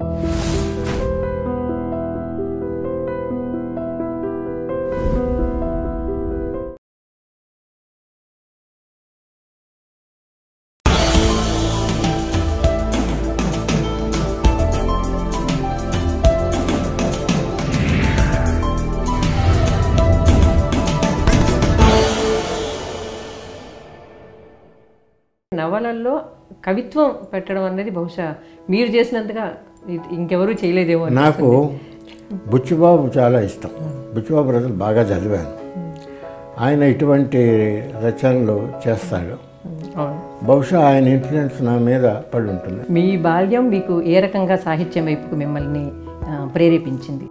నవలల్లో కవిత్వం పెట్టడం అనేది బహుశా మీరు చేసినంతగా ఇ- ఇంకెవరూ చేయలేదేమో అని. నాకు బుచ్చిబాబు చాలా ఇష్టం బుచ్చిబాబు రచనలు బాగా చదివాను ఆయన ఇటువంటి రచనలు చేస్తాడు అవును బహుశా ఆయన ఇన్ఫ్లుయెన్స్ నా మీద పడి ఉంటుంది మీ బాల్యం మీకు ఏ రకంగా సాహిత్యం వైపుకు మిమ్మల్ని ఆ, ప్రేరేపించింది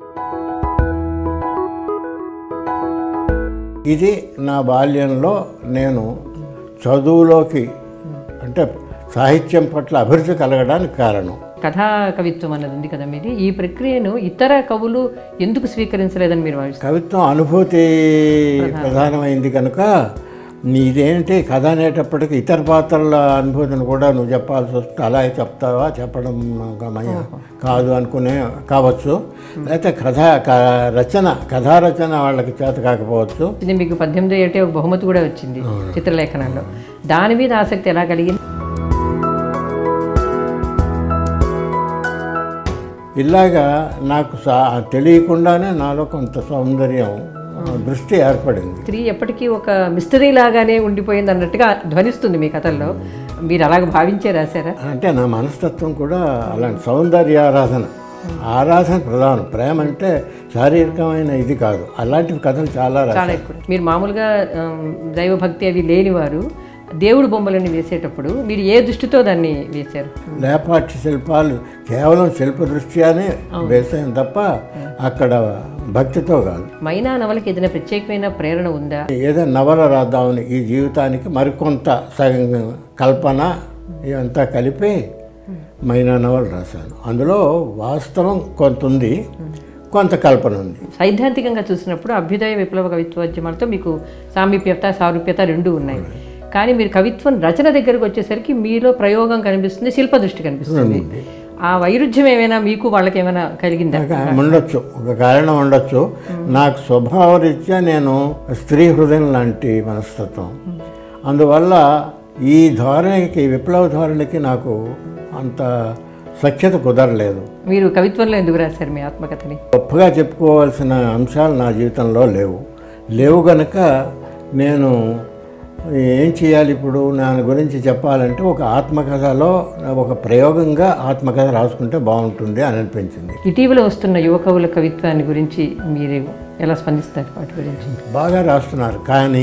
ఇది నా బాల్యంలో నేను చదువులోకి అంటే సాహిత్యం పట్ల అభిరుచి కలగడానికి కారణం కథా కవిత్వం అన్నది ఉంది కదా మీది ఈ ప్రక్రియను ఇతర కవులు ఎందుకు స్వీకరించలేదని మీరు భావిస్తారు కవిత్వం అనుభూతి ప్రధానమైంది కనుక ఇదేంటి కథ అనేటప్పటికి ఇతర పాత్రల అనుభూతిని కూడా నువ్వు చెప్పాల్సి వస్తే అలా చెప్తావా చెప్పడం గమయ కాదు అనుకునే కావచ్చు లేకపోతే కథ క- రచన కథా రచన వాళ్ళకి చేత కాకపోవచ్చు ఇది మీకు పద్దెనిమిది ఏటే ఒక బహుమతి కూడా వచ్చింది చిత్రలేఖనంలో దాని మీద ఆసక్తి ఎలా కలిగింది ఇలాగా నాకు సా తెలియకుండానే నాలో కొంత సౌందర్యం ఆ, దృష్టి ఏర్పడింది స్త్రీ ఎప్పటికీ ఒక మిస్టరీ లాగానే ఉండిపోయింది అన్నట్టుగా ధ్వనిస్తుంది మీ కథల్లో మీరు అలాగ భావించే రాశారా అంటే నా మనస్తత్వం కూడా అలాంటి సౌందర్య ఆరాధన ఆరాధన ప్రధానం ప్రేమ అంటే శారీరకమైన ఇది కాదు అలాంటి కథలు చాలా రాశాను చాలా ఎక్కువ మీరు మామూలుగా ఆమ్, దైవభక్తి అవి లేనివారు దేవుడు బొమ్మలని వేసేటప్పుడు మీరు ఏ దృష్టితో దాన్ని వేశారు లేపాటి శిల్పాలు కేవలం శిల్ప దృష్ట్యానే వేసాను తప్ప అక్కడ భక్తితో కాదు మైనా నవలకి ఏదైనా ప్రత్యేకమైన ప్రేరణ ఉందా ఏదో నవల రాద్దామని ఈ జీవితానికి మరికొంత సగం కల్పన ఇదంతా కలిపి మైనా నవల రాశాను అందులో వాస్తవం కొంత ఉంది కొంత కల్పన ఉంది సైద్ధాంతికంగా చూసినప్పుడు అభ్యుదయ విప్లవ కవిత్వోద్యమాలతో మీకు సామీప్యత సారూప్యత రెండు ఉన్నాయి కానీ మీరు కవిత్వం రచన దగ్గరకు వచ్చేసరికి మీలో ప్రయోగం కనిపిస్తుంది శిల్ప దృష్టి కనిపిస్తుంది ఆ వైరుధ్యం ఏమైనా మీకు వాళ్ళకి ఏమైనా కలిగిందా ఒక ఉండొచ్చు ఒక కారణం ఉండొచ్చు నాకు స్వభావరీత్యా నేను స్త్రీ హృదయం లాంటి మనస్తత్వం అందువల్ల ఈ ధోరణికి విప్లవ ధోరణికి నాకు అంత సఖ్యత కుదరలేదు మీరు కవిత్వంలో ఎందుకు రాశారు మీ ఆత్మకథని గొప్పగా చెప్పుకోవాల్సిన అంశాలు నా జీవితంలో లేవు లేవు గనక నేను ఏం చేయాలి ఇప్పుడు దాని గురించి చెప్పాలంటే ఒక ఆత్మకథలో ఒక ప్రయోగంగా ఆత్మకథ రాసుకుంటే బాగుంటుంది అని అనిపించింది ఇటీవల వస్తున్న యువ కవుల కవిత్వాన్ని గురించి మీరు ఎలా స్పందిస్తారు వాటి గురించి బాగా రాస్తున్నారు కానీ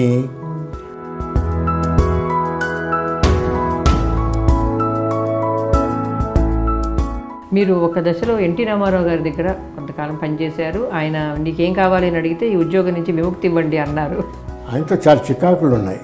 మీరు ఒక దశలో ఎన్టీ రామారావు గారి దగ్గర కొంతకాలం పనిచేశారు ఆయన నీకేం కావాలి అని అడిగితే ఈ ఉద్యోగం నుంచి విముక్తి ఇవ్వండి అన్నారు ఆయనతో చాలా చికాకులు ఉన్నాయి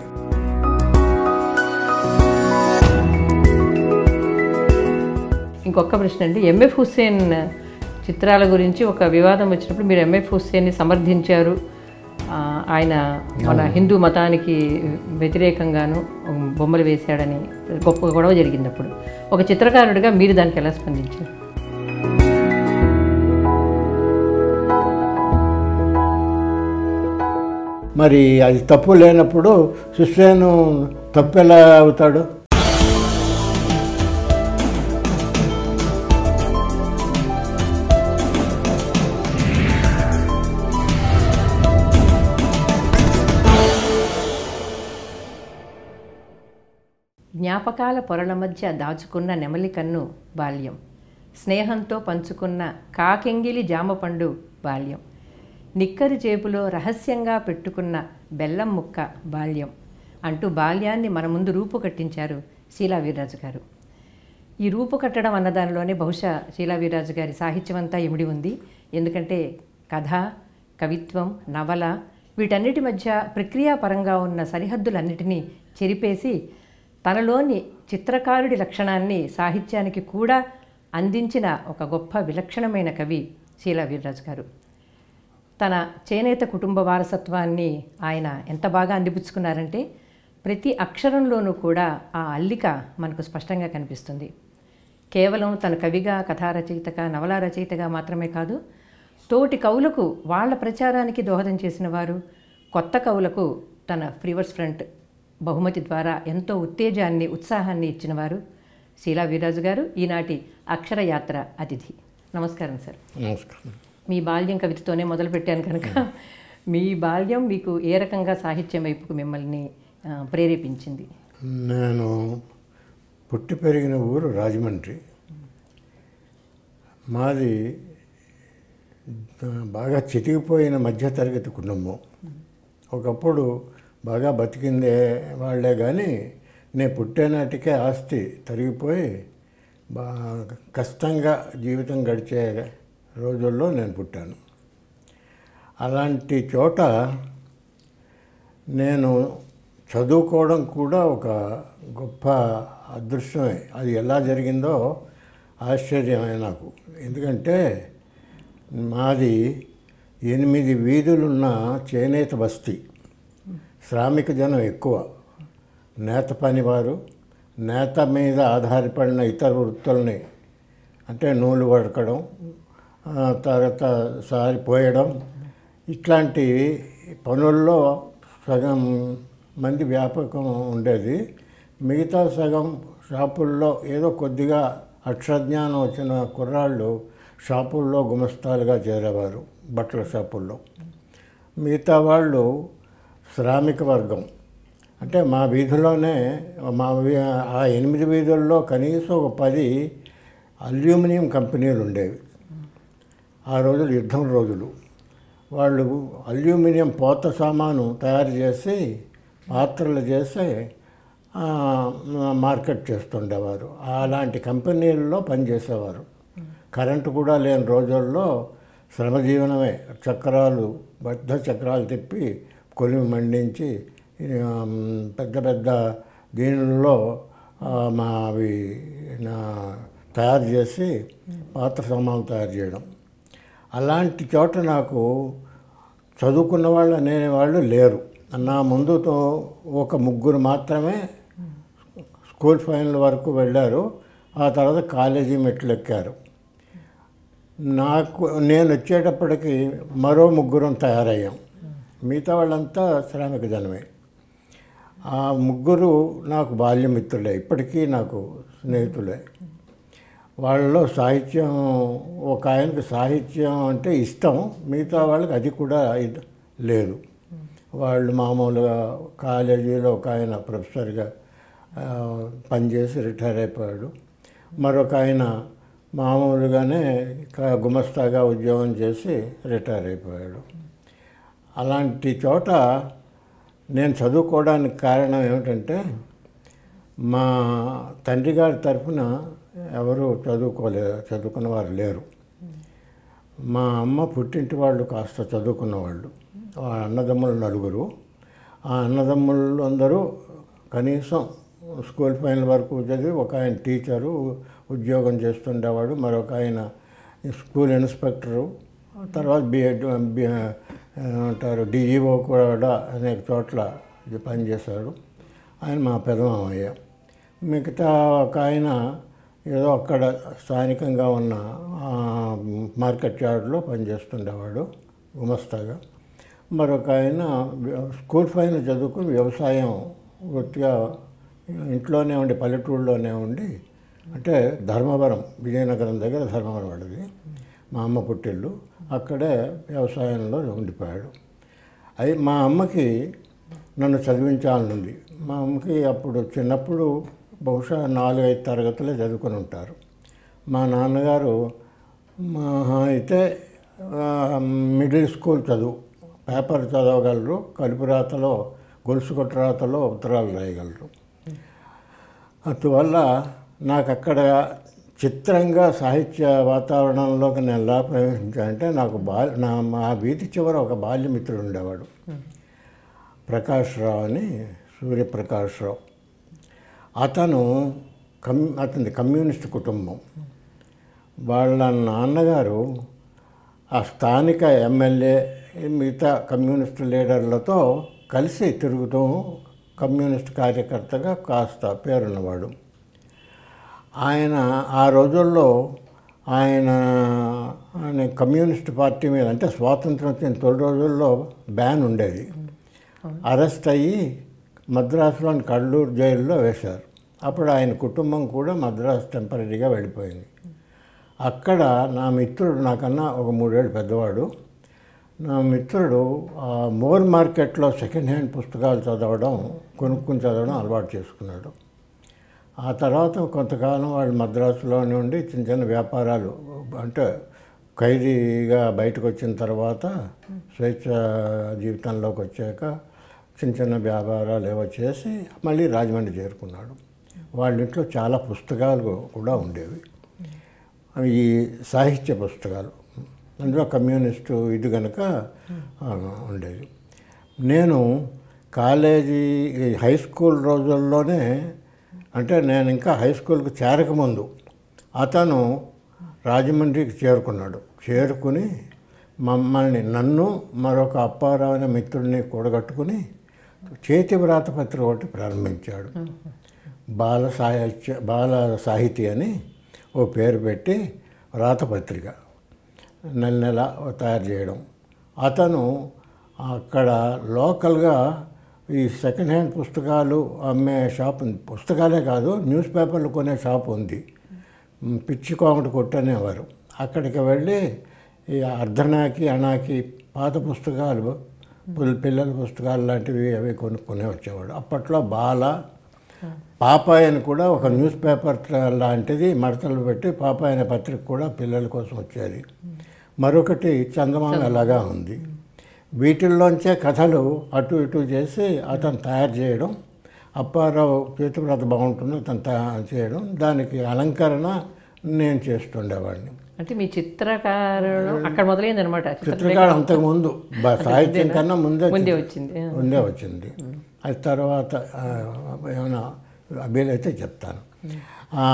ఇంకొక ప్రశ్న అండి ఎంఎఫ్ హుస్సేన్ చిత్రాల గురించి ఒక వివాదం వచ్చినప్పుడు మీరు ఎంఎఫ్ హుస్సేన్ని సమర్థించారు ఆ, ఆయన మన హిందూ మతానికి వ్యతిరేకంగాను బొమ్మలు వేశాడని గొప్ప గొడవ జరిగింది అప్పుడు ఒక చిత్రకారుడిగా మీరు దానికి ఎలా స్పందించారు మరి అది తప్పు లేనప్పుడు సుస్సేను తప్పు ఎలా అవుతాడు జ్ఞాపకాల పొరల మధ్య దాచుకున్న నెమలి కన్ను బాల్యం స్నేహంతో పంచుకున్న కాకెంగిలి జామపండు బాల్యం నిక్కరి జేబులో రహస్యంగా పెట్టుకున్న బెల్లం ముక్క బాల్యం అంటూ బాల్యాన్ని మన ముందు రూపు కట్టించారు శీలా వీర్రాజు గారు ఈ రూపు కట్టడం అన్న దానిలోనే బహుశా శీలా వీర్రాజు గారి సాహిత్యం అంతా ఇమిడి ఉంది ఎందుకంటే కథ కవిత్వం నవల వీటన్నిటి మధ్య ప్రక్రియాపరంగా ఉన్న సరిహద్దులన్నిటినీ చెరిపేసి తనలోని చిత్రకారుడి లక్షణాన్ని సాహిత్యానికి కూడా అందించిన ఒక గొప్ప విలక్షణమైన కవి శీలా వీర్రాజు గారు తన చేనేత కుటుంబ వారసత్వాన్ని ఆయన ఎంత బాగా అందిపుచ్చుకున్నారంటే ప్రతి అక్షరంలోనూ కూడా ఆ అల్లిక మనకు స్పష్టంగా కనిపిస్తుంది కేవలం తన కవిగా కథా రచయితగా నవలా రచయితగా మాత్రమే కాదు తోటి కవులకు వాళ్ళ ప్రచారానికి దోహదం చేసిన వారు కొత్త కవులకు తన ఫ్రీవర్స్ ఫ్రంట్ బహుమతి ద్వారా ఎంతో ఉత్తేజాన్ని ఉత్సాహాన్ని ఇచ్చినవారు శీలా వీరాజు గారు ఈనాటి అక్షరయాత్ర అతిథి నమస్కారం సార్ నమస్కారం మీ బాల్యం కవితతోనే మొదలుపెట్టాను కనుక మీ బాల్యం మీకు ఏ రకంగా సాహిత్యం వైపుకు మిమ్మల్ని ఆ, ప్రేరేపించింది నేను పుట్టి పెరిగిన ఊరు రాజమండ్రి మాది ఆ, బాగా చితికిపోయిన మధ్యతరగతి కుటుంబం ఒకప్పుడు బాగా బతికిందే వాళ్ళే కానీ నేను పుట్టేనాటికే ఆస్తి తరిగిపోయి బాగా కష్టంగా జీవితం గడిచే రోజుల్లో నేను పుట్టాను అలాంటి చోట నేను చదువుకోవడం కూడా ఒక గొప్ప అదృష్టమే అది ఎలా జరిగిందో ఆశ్చర్యమే నాకు ఎందుకంటే మాది ఎనిమిది వీధులున్న చేనేత బస్తీ శ్రామిక జనం ఎక్కువ నేత పనివారు నేత మీద ఆధారపడిన ఇతర వృత్తుల్ని అంటే నూలు వడకడం ఆ, తర్వాత సారి పోయడం ఇట్లాంటి పనుల్లో సగం మంది వ్యాపకం ఉండేది మిగతా సగం షాపుల్లో ఏదో కొద్దిగా అక్షరజ్ఞానం వచ్చిన కుర్రాళ్ళు షాపుల్లో గుమస్తాలుగా చేరేవారు బట్టల షాపుల్లో మిగతా వాళ్ళు శ్రామిక వర్గం అంటే మా వీధిలోనే మా వీ- ఆ ఎనిమిది వీధుల్లో కనీసం ఒక పది అల్యూమినియం కంపెనీలు ఉండేవి ఆ రోజులు యుద్ధం రోజులు వాళ్ళు అల్యూమినియం పోత సామాను తయారు చేసి పాత్రలు చేసి ఆ, మార్కెట్ చేస్తుండేవారు అలాంటి కంపెనీల్లో పనిచేసేవారు కరెంటు కూడా లేని రోజుల్లో శ్రమజీవనమే చక్రాలు బద్ధ చక్రాలు తిప్పి కొలిమి మండించి ఆ, పెద్ద పెద్ద దీనిలో ఆ, మా అవి నా తయారు చేసి పాత్ర సామాన్లు తయారు చేయడం అలాంటి చోట నాకు చదువుకున్న వాళ్ళు అనేవాళ్ళు లేరు నా ముందుతో ఒక ముగ్గురు మాత్రమే స్కూల్ ఫైనల్ వరకు వెళ్ళారు ఆ తర్వాత కాలేజీ మెట్లు ఎక్కారు నాకు నేను వచ్చేటప్పటికి మరో ముగ్గురం తయారయ్యాం మిగతా వాళ్ళంతా శ్రామిక జనమే ఆ ముగ్గురు నాకు బాల్యమిత్రులే ఇప్పటికీ నాకు స్నేహితులే వాళ్ళలో సాహిత్యం ఒక ఆయనకు సాహిత్యం అంటే ఇష్టం మిగతా వాళ్ళకి అది కూడా ఇది లేదు వాళ్ళు మామూలుగా కాలేజీలో ఒక ఆయన ప్రొఫెసర్గా ఆ, పనిచేసి రిటైర్ అయిపోయాడు మరొక ఆయన మామూలుగానే క- గుమస్తాగా ఉద్యోగం చేసి రిటైర్ అయిపోయాడు అలాంటి చోట నేను చదువుకోవడానికి కారణం ఏమిటంటే మా తండ్రి గారి తరఫున ఎవరు చదువుకోలే చదువుకున్న వారు లేరు మా అమ్మ పుట్టింటి వాళ్ళు కాస్త చదువుకున్న వాళ్ళు ఆ అన్నదమ్ములు నలుగురు ఆ అన్నదమ్ములు అందరూ కనీసం స్కూల్ ఫైనల్ వరకు చదివి ఒక ఆయన టీచరు ఉద్యోగం చేస్తుండేవాడు మరొక ఆయన స్కూల్ ఇన్స్పెక్టరు తర్వాత బిఎడ్ బి అంటారు డిఈఓ కూడా అనేక చోట్ల ఇది పనిచేశాడు ఆయన మా పెదమామయ్య మిగతా ఒక ఆయన ఏదో అక్కడ స్థానికంగా ఉన్న ఆ, మార్కెట్ యార్డ్లో పనిచేస్తుండేవాడు గుమస్తాగా మరొక ఆయన వ్య- స్కూల్ ఫైనల్ చదువుకుని వ్యవసాయం వృత్తిగా ఇంట్లోనే ఉండి పల్లెటూరులోనే ఉండి అంటే ధర్మవరం విజయనగరం దగ్గర ధర్మవరం వాడిది మా అమ్మ పుట్టిల్లు అక్కడే వ్యవసాయంలో ఉండిపోయాడు అది మా అమ్మకి నన్ను చదివించాలనుంది మా అమ్మకి అప్పుడు చిన్నప్పుడు బహుశా నాలుగైదు తరగతులే చదువుకొని ఉంటారు మా నాన్నగారు మా అయితే ఆ, మిడిల్ స్కూల్ చదువు పేపర్ చదవగలరు కలుపు రాతలో గొలుసు కొట్టు రాతలో ఉత్తరాలు రాయగలరు అందువల్ల నాకు అక్కడ చిత్రంగా సాహిత్య వాతావరణంలోకి నేను ఎలా ప్రవేశించానంటే నాకు బాల్ నా మా వీధి చివర ఒక బాల్యమిత్రుడు ఉండేవాడు ప్రకాష్ రావు అని సూర్యప్రకాష్ రావు అతను కమ్ అతని కమ్యూనిస్ట్ కుటుంబం వాళ్ళ నాన్నగారు ఆ స్థానిక ఎమ్మెల్యే మిగతా కమ్యూనిస్ట్ లీడర్లతో కలిసి తిరుగుతూ కమ్యూనిస్ట్ కార్యకర్తగా కాస్త పేరున్నవాడు ఆయన ఆ రోజుల్లో ఆయన ఆయన కమ్యూనిస్ట్ పార్టీ మీద అంటే స్వాతంత్రం వచ్చిన తొలి రోజుల్లో బ్యాన్ ఉండేది అరెస్ట్ అయ్యి మద్రాసులోని కల్లూరు జైల్లో వేశారు అప్పుడు ఆయన కుటుంబం కూడా మద్రాసు టెంపరీగా వెళ్ళిపోయింది అక్కడ నా మిత్రుడు నాకన్నా ఒక మూడేళ్ళు పెద్దవాడు నా మిత్రుడు ఆ మోర్ మార్కెట్లో సెకండ్ హ్యాండ్ పుస్తకాలు చదవడం కొనుక్కుని చదవడం అలవాటు చేసుకున్నాడు ఆ తర్వాత కొంతకాలం వాళ్ళు మద్రాసులోనే ఉండి చిన్న చిన్న వ్యాపారాలు అంటే ఖైదీగా బయటకు వచ్చిన తర్వాత స్వేచ్ఛ జీవితంలోకి వచ్చాక చిన్న చిన్న వ్యాపారాలు ఏవో చేసి మళ్ళీ రాజమండ్రి చేరుకున్నాడు వాళ్ళ ఇంట్లో చాలా పుస్తకాలు కూడా ఉండేవి అవి ఈ సాహిత్య పుస్తకాలు అందులో కమ్యూనిస్టు ఇది కనుక ఆ, ఉండేది నేను కాలేజీ ఈ హై స్కూల్ రోజుల్లోనే అంటే నేను ఇంకా హై స్కూల్కి చేరకముందు అతను రాజమండ్రికి చేరుకున్నాడు చేరుకుని మమ్మల్ని నన్ను మరొక అప్పారావు అనే మిత్రుడిని కూడగట్టుకుని చేతి వ్రాత పత్రిక ఒకటి ప్రారంభించాడు బాల సాహిత్య బాల సాహితీ అని ఓ పేరు పెట్టి వ్రాతపత్రిక నెల నెల తయారు చేయడం అతను అక్కడ లోకల్గా ఈ సెకండ్ హ్యాండ్ పుస్తకాలు అమ్మే షాప్ ఉంది పుస్తకాలే కాదు న్యూస్ పేపర్లు కొనే షాప్ ఉంది మ్, పిచ్చి కోమటి కొట్టనేవారు అక్కడికి వెళ్ళి ఈ అర్ధనాకి అనాకి పాత పుస్తకాలు పిల్ల- పిల్లల పుస్తకాలు లాంటివి అవి కొనుక్కొని వచ్చేవాడు అప్పట్లో బాల పాపాయ్ అని కూడా ఒక న్యూస్ పేపర్ ట్ర- లాంటిది మడతలు పెట్టి పాపాయ్ అనే పత్రిక కూడా పిల్లల కోసం వచ్చేది మరొకటి చందమామ అలాగా ఉంది వీటిల్లోంచే కథలు అటు ఇటు చేసి అతను తయారు చేయడం అప్పారావు చేతివ్రత బాగుంటుంది అతను తయారు చేయడం దానికి అలంకరణ నేను చేస్తుండేవాడిని అంటే మీ చిత్రకారుడు అక్కడ మొదలైంది అనమాట చిత్రకారు అంతకుముందు బ- సాహిత్యం కన్నా ముందే ముందే చిత్ర- వచ్చింది ముందే వచ్చింది అది తర్వాత ఆ, ఏమైనా అభ్యర్థి చెప్తాను ఆ,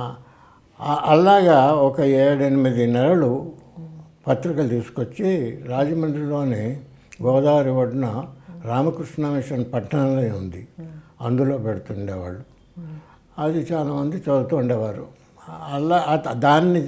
ఆ- అలాగా ఒక ఏడెనిమిది నెలలు పత్రికలు తీసుకొచ్చి రాజమండ్రిలోని గోదావరి ఒడ్డున రామకృష్ణ మిషన్ పట్టణంలో ఉంది అందులో పెడుతుండేవాళ్ళు అది చాలా మంది చదువుతూ ఉండేవారు అలా అత- దాన్ని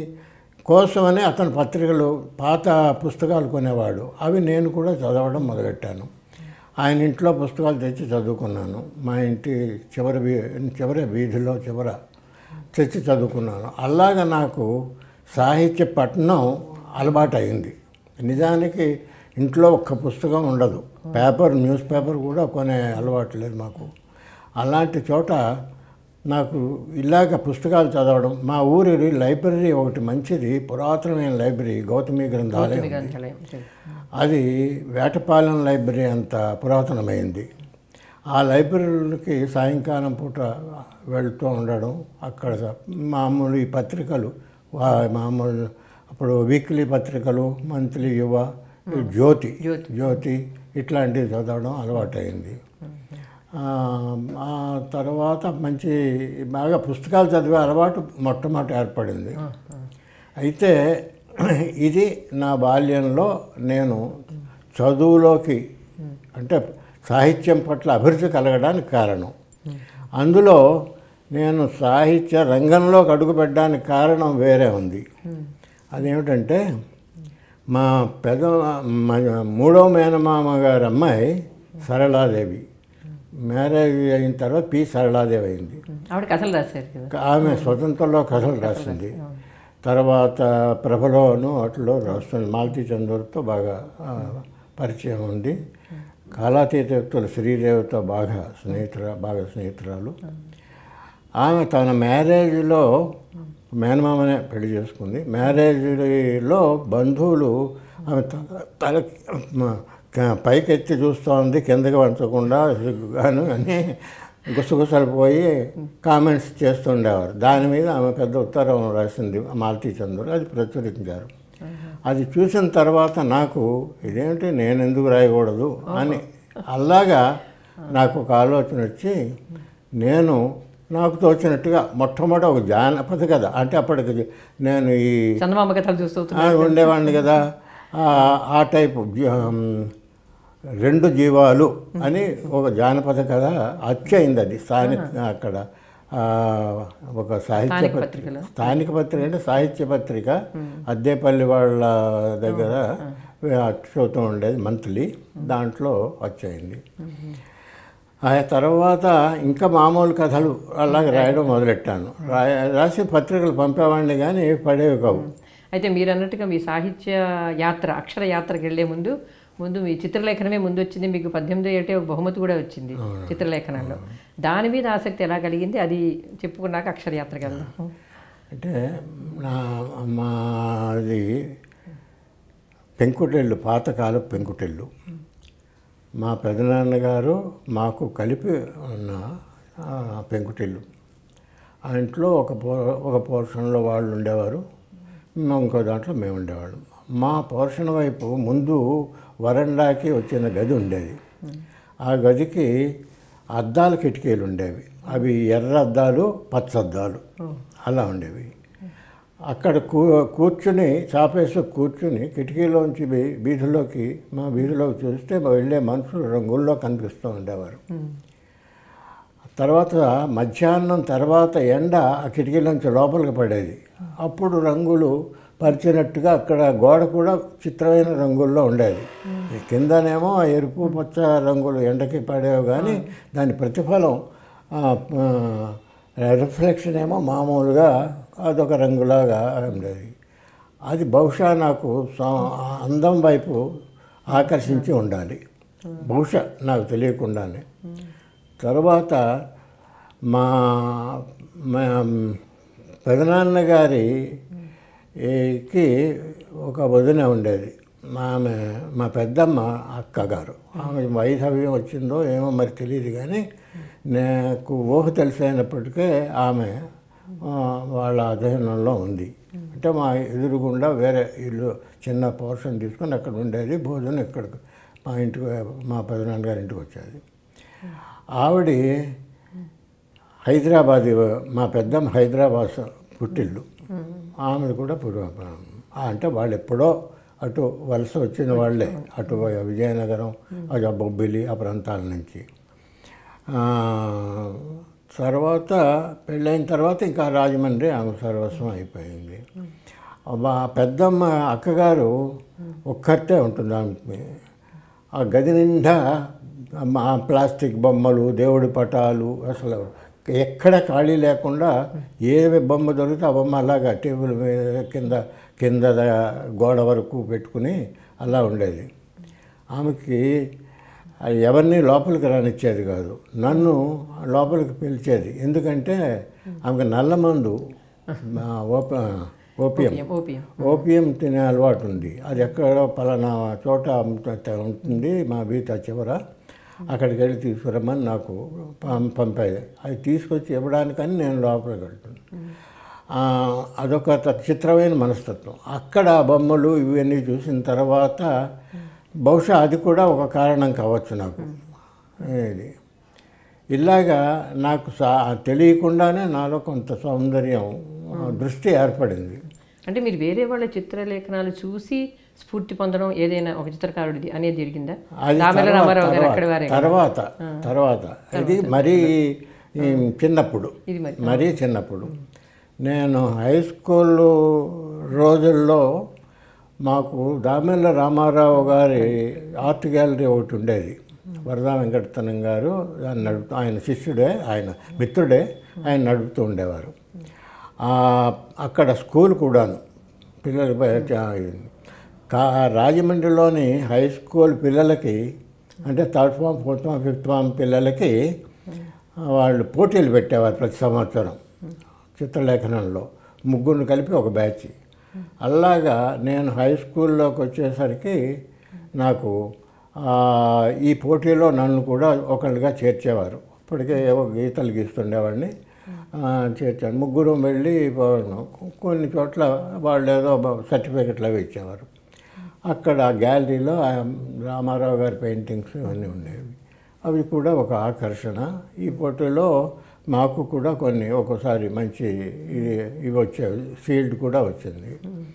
కోసమని అతని పత్రికలు పాత పుస్తకాలు కొనేవాడు అవి నేను కూడా చదవడం మొదలెట్టాను ఆయన ఇంట్లో పుస్తకాలు తెచ్చి చదువుకున్నాను మా ఇంటి చివరి వీ చివరి వీధిలో చివర తెచ్చి చదువుకున్నాను అలాగ నాకు సాహిత్య పఠనం అలవాటు అయింది నిజానికి ఇంట్లో ఒక్క పుస్తకం ఉండదు పేపర్ న్యూస్ పేపర్ కూడా కొనే అలవాటు లేదు మాకు అలాంటి చోట నాకు ఇలాగ పుస్తకాలు చదవడం మా ఊరి లైబ్రరీ ఒకటి మంచిది పురాతనమైన లైబ్రరీ గౌతమి గ్రంథాలయం ఉంది. గ్రంథాలయం అది వేటపాలెం లైబ్రరీ అంత పురాతనమైంది ఆ లైబ్రరీకి సాయంకాలం పూట వెళ్తూ ఉండడం అక్కడ మామూలు ఈ పత్రికలు వా- మామూలు అప్పుడు వీక్లీ పత్రికలు మంత్లీ యువ ఈ జ్యోతి జ్యోతి ఇట్లాంటివి చదవడం అలవాటైంది ఆ, ఆ తర్వాత మంచి బాగా పుస్తకాలు చదివే అలవాటు మొట్టమొదటి ఏర్పడింది అయితే ఇది నా బాల్యంలో నేను చదువులోకి అంటే సాహిత్యం పట్ల అభిరుచి కలగడానికి కారణం అందులో నేను సాహిత్య రంగంలోకి అడుగుపెట్టడానికి కారణం వేరే ఉంది అదేమిటంటే మా పెద మా మూడో మేనమామ గారి అమ్మాయి సరళాదేవి మ్యారేజ్ అయిన తర్వాత పి సరళాదేవి అయింది ఆవిడ కథలు రాశారు కదా ఆమె స్వతంత్రంలో కథలు రాసింది తర్వాత ప్రభలోను అట్లో రాస్తుంది మాలతీ చందూర్తో బాగా ఆ, పరిచయం ఉంది కాలాతీత వ్యక్తులు శ్రీదేవితో బాగా స్నేహితురా బాగా స్నేహితురాలు ఆమె తన మ్యారేజ్లో మేనమామనే పెళ్లి చేసుకుంది మ్యారేజ్లో బంధువులు ఆమె తల తల మ- క- పైకెత్తి చూస్తూ ఉంది కిందకి వంచకుండా సిగ్గుగాను అని గుసగుసలు పోయి కామెంట్స్ చేస్తుండేవారు దాని మీద ఆమె పెద్ద ఉత్తరం రాసింది మాలతీ చంద్రుడు అది ప్రచురించారు అది చూసిన తర్వాత నాకు ఇదేంటి నేను ఎందుకు రాయకూడదు అని అలాగా నాకు ఒక ఆలోచన వచ్చి నేను నాకు తోచినట్టుగా మొట్టమొదటి ఒక జానపద కథ అంటే అప్పటికి నేను ఈ చందమామ కథలు చూస్తూ ఆ, ఉండేవాడిని కదా ఆ, ఆ టైపు జీ- ఆమ్, రెండు జీవాలు అని ఒక జానపద కథ అచ్చయింది అది స్థానిక అక్కడ ఆ, ఒక సాహిత్య స్థానిక పత్రిక పత్రికలో? స్థానిక పత్రిక అంటే సాహిత్య పత్రిక అద్దేపల్లి వాళ్ళ దగ్గర చూస్తూ ఉండేది మంత్లీ దాంట్లో వచ్చేయండి ఆ తర్వాత ఇంకా మామూలు కథలు అలాగే రాయడం మొదలెట్టాను రాయ రాసి పత్రికలు పంపేవాడిని కానీ పడేవి కావు అయితే మీరు అన్నట్టుగా మీ సాహిత్య యాత్ర అక్షర యాత్రకు వెళ్లే ముందు ముందు మీ చిత్రలేఖనమే ముందు వచ్చింది మీకు పద్దెనిమిది ఏటే ఒక బహుమతి కూడా వచ్చింది చిత్రలేఖనంలో దాని మీద ఆసక్తి ఎలా కలిగింది అది చెప్పుకున్నాక అక్షర యాత్రకు వెళ్దాం అంటే నా మాది పెంకుటిల్లు పాతకాల పెంకుటిల్లు మా పెదనాన్నగారు మాకు కలిపి ఉన్న ఆ, పెంకుటిల్లు ఆ ఇంట్లో ఒక పో ఒక పోర్షన్లో వాళ్ళు ఉండేవారు మేము ఇంకో దాంట్లో మేము ఉండేవాళ్ళం మా పోర్షన్ వైపు ముందు వరండాకి వచ్చిన గది ఉండేది ఆ గదికి అద్దాల కిటికీలు ఉండేవి అవి ఎర్ర అద్దాలు పచ్చ అద్దాలు అలా ఉండేవి అక్కడ కూ కూర్చుని చాపేసి కూర్చుని కిటికీలోంచి బీ- వీధిలోకి మా వీధిలోకి చూస్తే వెళ్ళే మనుషులు రంగుల్లో కనిపిస్తూ ఉండేవారు తర్వాత మధ్యాహ్నం తర్వాత ఎండ ఆ కిటికీలోంచి లోపలికి పడేది అప్పుడు రంగులు పరిచినట్టుగా అక్కడ గోడ కూడా చిత్రమైన రంగుల్లో ఉండేది ఈ కిందనేమో ఆ ఎరుపు పచ్చ రంగులు ఎండకి పడేవి కానీ దాని ప్రతిఫలం రిఫ్లెక్షన్ ఏమో మామూలుగా అదొక రంగులాగా ఉండేది అది బహుశా నాకు సా- అందం వైపు ఆకర్షించి ఉండాలి బహుశా నాకు తెలియకుండానే తర్వాత మా మా పెదనాన్న గారి కి ఒక వదిన ఉండేది మా ఆమె మా పెద్దమ్మ అక్కగారు ఆమె వైధవ్యం వచ్చిందో ఏమో మరి తెలియదు కానీ నాకు ఊహ తెలిసైనప్పటికీ ఆమె ఆ, వాళ్ళ అధీనంలో ఉంది అంటే మా ఎదురుగుండా వేరే ఇల్లు చిన్న పోర్షన్ తీసుకొని అక్కడ ఉండేది భోజనం ఇక్కడికి మా ఇంటికి మా పెదనాన్న గారి ఇంటికి వచ్చేది ఆవిడ హైదరాబాద్ మా పెద్దమ్మ హైదరాబాద్ పుట్టిల్లు ఆమెది కూడా పూర్వ అంటే వాళ్ళు ఎప్పుడో అటు వలస వచ్చిన వాళ్ళే అటు విజయనగరం అటు బొబ్బిలి ఆ ప్రాంతాల నుంచి ఆ, తర్వాత పెళ్ళైన తర్వాత ఇంకా రాజమండ్రి ఆమె సర్వస్వం అయిపోయింది మా పెద్దమ్మ అక్కగారు ఒక్కరితే ఉంటుంది ఆమె ఆ గది నిండా మా ప్లాస్టిక్ బొమ్మలు దేవుడి పటాలు అసలు ఎక్కడ ఖాళీ లేకుండా ఏ బొమ్మ దొరికితే ఆ బొమ్మ అలాగా టేబుల్ మీద కింద కింద గోడ వరకు పెట్టుకుని అలా ఉండేది ఆమెకి ఎవరిని లోపలికి రానిచ్చేది కాదు నన్ను లోపలికి పిలిచేది ఎందుకంటే ఆమెకు నల్ల మందు ఆ, ఓప ఓపియం ఓపియం ఓపియం తినే అలవాటు ఉంది అది ఎక్కడో పలానా చోట అమ్ముత- ఉంటుంది మా బీత చివర అక్కడికి వెళ్ళి తీసుకురమ్మని నాకు పం- పంపేది అది తీసుకొచ్చి ఇవ్వడానికని నేను లోపలికి వెళ్తున్నాను ఆ, అదొక త- చిత్రమైన మనస్తత్వం అక్కడ ఆ బొమ్మలు ఇవన్నీ చూసిన తర్వాత బహుశా అది కూడా ఒక కారణం కావచ్చు నాకు ఇది ఇలాగా నాకు సా తెలియకుండానే నాలో కొంత సౌందర్యం ఆ, దృష్టి ఏర్పడింది అంటే మీరు వేరే వాళ్ళ చిత్రలేఖనాలు చూసి స్ఫూర్తి పొందడం ఏదైనా ఒక చిత్రకారుడిది అనేది జరిగిందా అది దామెల తర్వాత- రామారావు గారు అక్కడ వారే తర్వాత తర్వాత ఇది మరీ ఈ చిన్నప్పుడు ఇది మరి మరీ చిన్నప్పుడు నేను హై స్కూల్ రోజుల్లో మాకు దామెల్ల రామారావు గారి ఆర్ట్ గ్యాలరీ ఒకటి ఉండేది వరదా వెంకటతనం గారు దాన్ని నడుపుతూ ఆయన శిష్యుడే ఆయన మిత్రుడే ఆయన నడుపుతూ ఉండేవారు ఆ, అక్కడ స్కూల్ కూడాను పిల్లలు బ- చా- కా రాజమండ్రిలోని హై స్కూల్ పిల్లలకి అంటే third form fourth form fifth form పిల్లలకి వాళ్ళు పోటీలు పెట్టేవారు ప్రతి సంవత్సరం చిత్రలేఖనంలో ముగ్గురిని కలిపి ఒక బ్యాచ్ అలాగా నేను హై స్కూల్లోకి వచ్చేసరికి నాకు ఆ, ఈ పోటీలో నన్ను కూడా ఒకళ్ళుగా చేర్చేవారు ఇప్పటికే ఏవో గీతలు గీస్తుండేవాడిని ఆ, చేర్చాను ముగ్గురు వెళ్ళి కొన్ని చోట్ల వాళ్ళు ఏదో సర్టిఫికెట్లు అవి ఇచ్చేవారు అక్కడ గ్యాలరీలో ఆ రామారావు గారి పెయింటింగ్స్ ఇవన్నీ ఉండేవి అవి కూడా ఒక ఆకర్షణ ఈ పోటీలో మాకు కూడా కొన్ని ఒక్కోసారి మంచి ఇవి- ఇవి వచ్చేవి షీల్డ్ కూడా వచ్చింది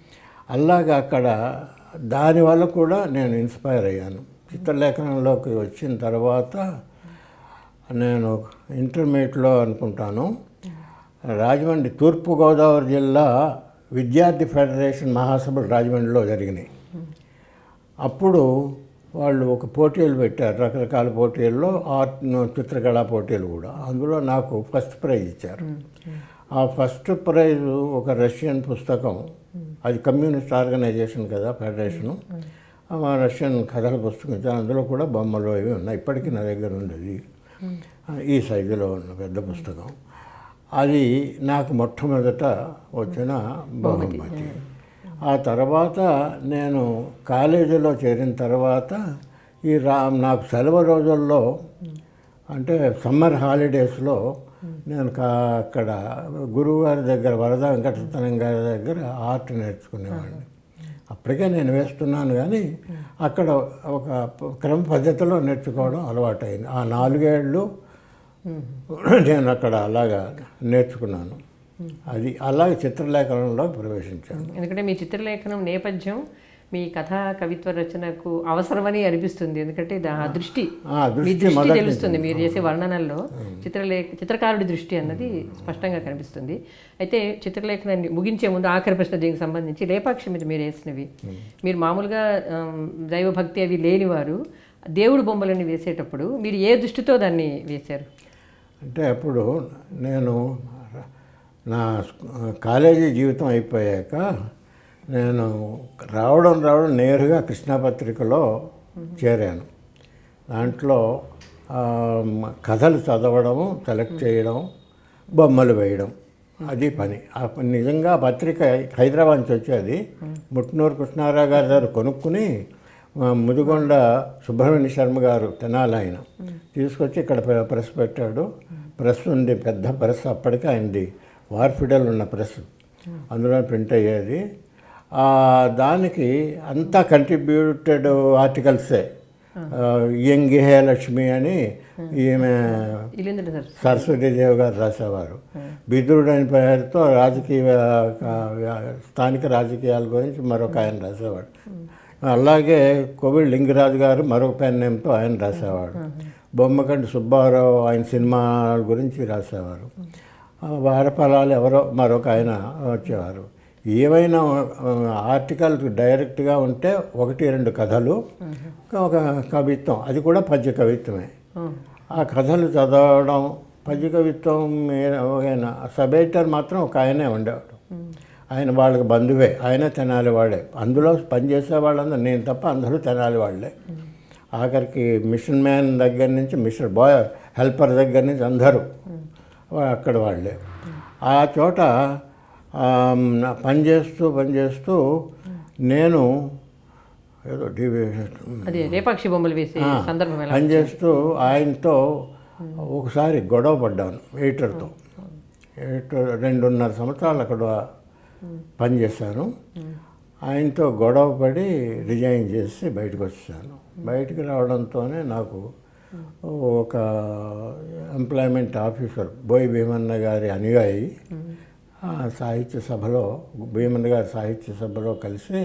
అలాగా అక్కడ దానివల్ల కూడా నేను ఇన్స్పైర్ అయ్యాను చిత్రలేఖనంలోకి వచ్చిన తర్వాత నేను ఇంటర్మీడియట్లో అనుకుంటాను రాజమండ్రి తూర్పుగోదావరి జిల్లా విద్యార్థి ఫెడరేషన్ మహాసభలు రాజమండ్రిలో జరిగినాయి అప్పుడు వాళ్ళు ఒక పోటీలు పెట్టారు రకరకాల పోటీల్లో ఆర్ట్ చిత్రకళా పోటీలు కూడా అందులో నాకు ఫస్ట్ ప్రైజ్ ఇచ్చారు ఆ ఫస్ట్ ప్రైజ్ ఒక రష్యన్ పుస్తకం అది కమ్యూనిస్ట్ ఆర్గనైజేషన్ కదా ఫెడరేషను ఆ రష్యన్ కథల పుస్తకం ఇచ్చారు అందులో కూడా బొమ్మలు అవి ఉన్నాయి ఇప్పటికీ నా దగ్గర ఉంది అది ఈ సైజులో ఉన్న పెద్ద పుస్తకం అది నాకు మొట్టమొదట వచ్చిన బహుమతి ఆ తర్వాత నేను కాలేజీలో చేరిన తర్వాత ఈ రా నాకు సెలవు రోజుల్లో అంటే సమ్మర్ హాలిడేస్లో నేను కా అక్కడ గురువుగారి దగ్గర వరద వెంకటరత్నం గారి దగ్గర ఆర్ట్ నేర్చుకునేవాడిని అప్పటికే నేను వేస్తున్నాను కానీ అక్కడ ఒక క్రమ పద్ధతిలో నేర్చుకోవడం అలవాటైంది ఆ నాలుగేళ్ళు నేను అక్కడ అలాగా నేర్చుకున్నాను అది అలాగే చిత్రలేఖనంలో ప్రవేశించాను ఎందుకంటే మీ చిత్రలేఖనం నేపథ్యం మీ కథా కవిత్వ రచనకు అవసరమని అనిపిస్తుంది ఎందుకంటే దా- ఆ దృష్టి ఆ మీ దృష్టి దృష్టి మొదటి తెలుస్తుంది మీరు చేసే వర్ణనల్లో చిత్రలేఖ చిత్రకారుడి దృష్టి అన్నది స్పష్టంగా కనిపిస్తుంది అయితే చిత్రలేఖనాన్ని ముగించే ముందు ఆఖరి ప్రశ్న దీనికి సంబంధించి లేపాక్షి మీద మీరు వేసినవి మీరు మామూలుగా ఆమ్, దైవభక్తి అవి లేనివారు దేవుడు బొమ్మలని వేసేటప్పుడు మీరు ఏ దృష్టితో దాన్ని వేశారు అంటే అప్పుడు నేను నా కాలేజీ జీవితం అయిపోయాక నేను రావడం రావడం నేరుగా కృష్ణాపత్రికలో చేరాను దాంట్లో ఆ, కథలు చదవడము సెలెక్ట్ చేయడం బొమ్మలు వేయడం అది పని ఆ పని నిజంగా ఆ పత్రిక హైదరాబాద్ నుంచి వచ్చేది ముట్నూరు కృష్ణారావు గారి దగ్గర కొనుక్కుని ఆ, ముదిగొండ సుబ్రహ్మణ్య శర్మ గారు తెనాలి ఆయన తీసుకొచ్చి ఇక్కడ ప్ర- ప్రెస్ పెట్టాడు ప్రెస్ ఉంది పెద్ద ప్రెస్ అప్పటికే అయింది వార్ఫిడల్ ఉన్న ప్రెస్ అందులో ప్రింట్ అయ్యేది ఆ, దానికి అంతా కంట్రిబ్యూటెడ్ ఆర్టికల్సే యంగిహే లక్ష్మి అని ఈమె ఇల్లేంద్ర సార్ సరస్వతీదేవి గారు రాసేవారు బిదురుడు అనే పేరుతో రాజకీయ ఆ, స్థానిక రాజకీయాల గురించి మరొక ఆయన రాసేవాడు అలాగే కోవిడ్ లింగరాజు గారు మరొక పెన్ నేమ్తో ఆయన రాసేవాడు బొమ్మకంటి సుబ్బారావు ఆయన సినిమాల గురించి రాసేవారు ఆ, వారఫలాలు ఎవరో మరొక ఆయన వచ్చేవారు ఏమైనా ఆ, ఆర్టికల్ డైరెక్ట్గా ఉంటే ఒకటి రెండు కథలు ఒక కవిత్వం అది కూడా పద్య కవిత్వమే ఆ కథలు చదవడం పద్య కవిత్వం మీద ఆయన సబ్ ఎడిటర్ మాత్రం ఒక ఆయనే ఉండేవాడు ఆయన వాళ్ళకి బంధువే ఆయన తెనాలి వాడే అందులో పనిచేసే వాళ్ళందరూ నేను తప్ప అందరూ తెనాలి వాళ్ళే ఆఖరికి మిషన్ మ్యాన్ దగ్గర నుంచి మిషన్ బాయ్ హెల్పర్ దగ్గర నుంచి అందరూ వా- అక్కడ వాళ్ళే ఆ చోట ఆమ్, నా పనిచేస్తూ పనిచేస్తూ నేను ఏదో డివి అదే లేపాక్షి బొమ్మలు వేసే సందర్భం ఎలా పనిచేస్తూ ఆయనతో ఒకసారి గొడవ పడ్డాను ఎడిటర్తో ఎడిటర్ రెండున్నర సంవత్సరాలు అక్కడ పనిచేశాను ఆయనతో గొడవ పడి రిజైన్ చేసి బయటకు వచ్చాను బయటికి రావడంతోనే నాకు ఒక ఎంప్లాయ్మెంట్ ఆఫీసర్ బోయ్ భీమన్న గారి అనుయాయి ఆ సాహిత్య సభలో భీమన్న గారి సాహిత్య సభలో కలిసి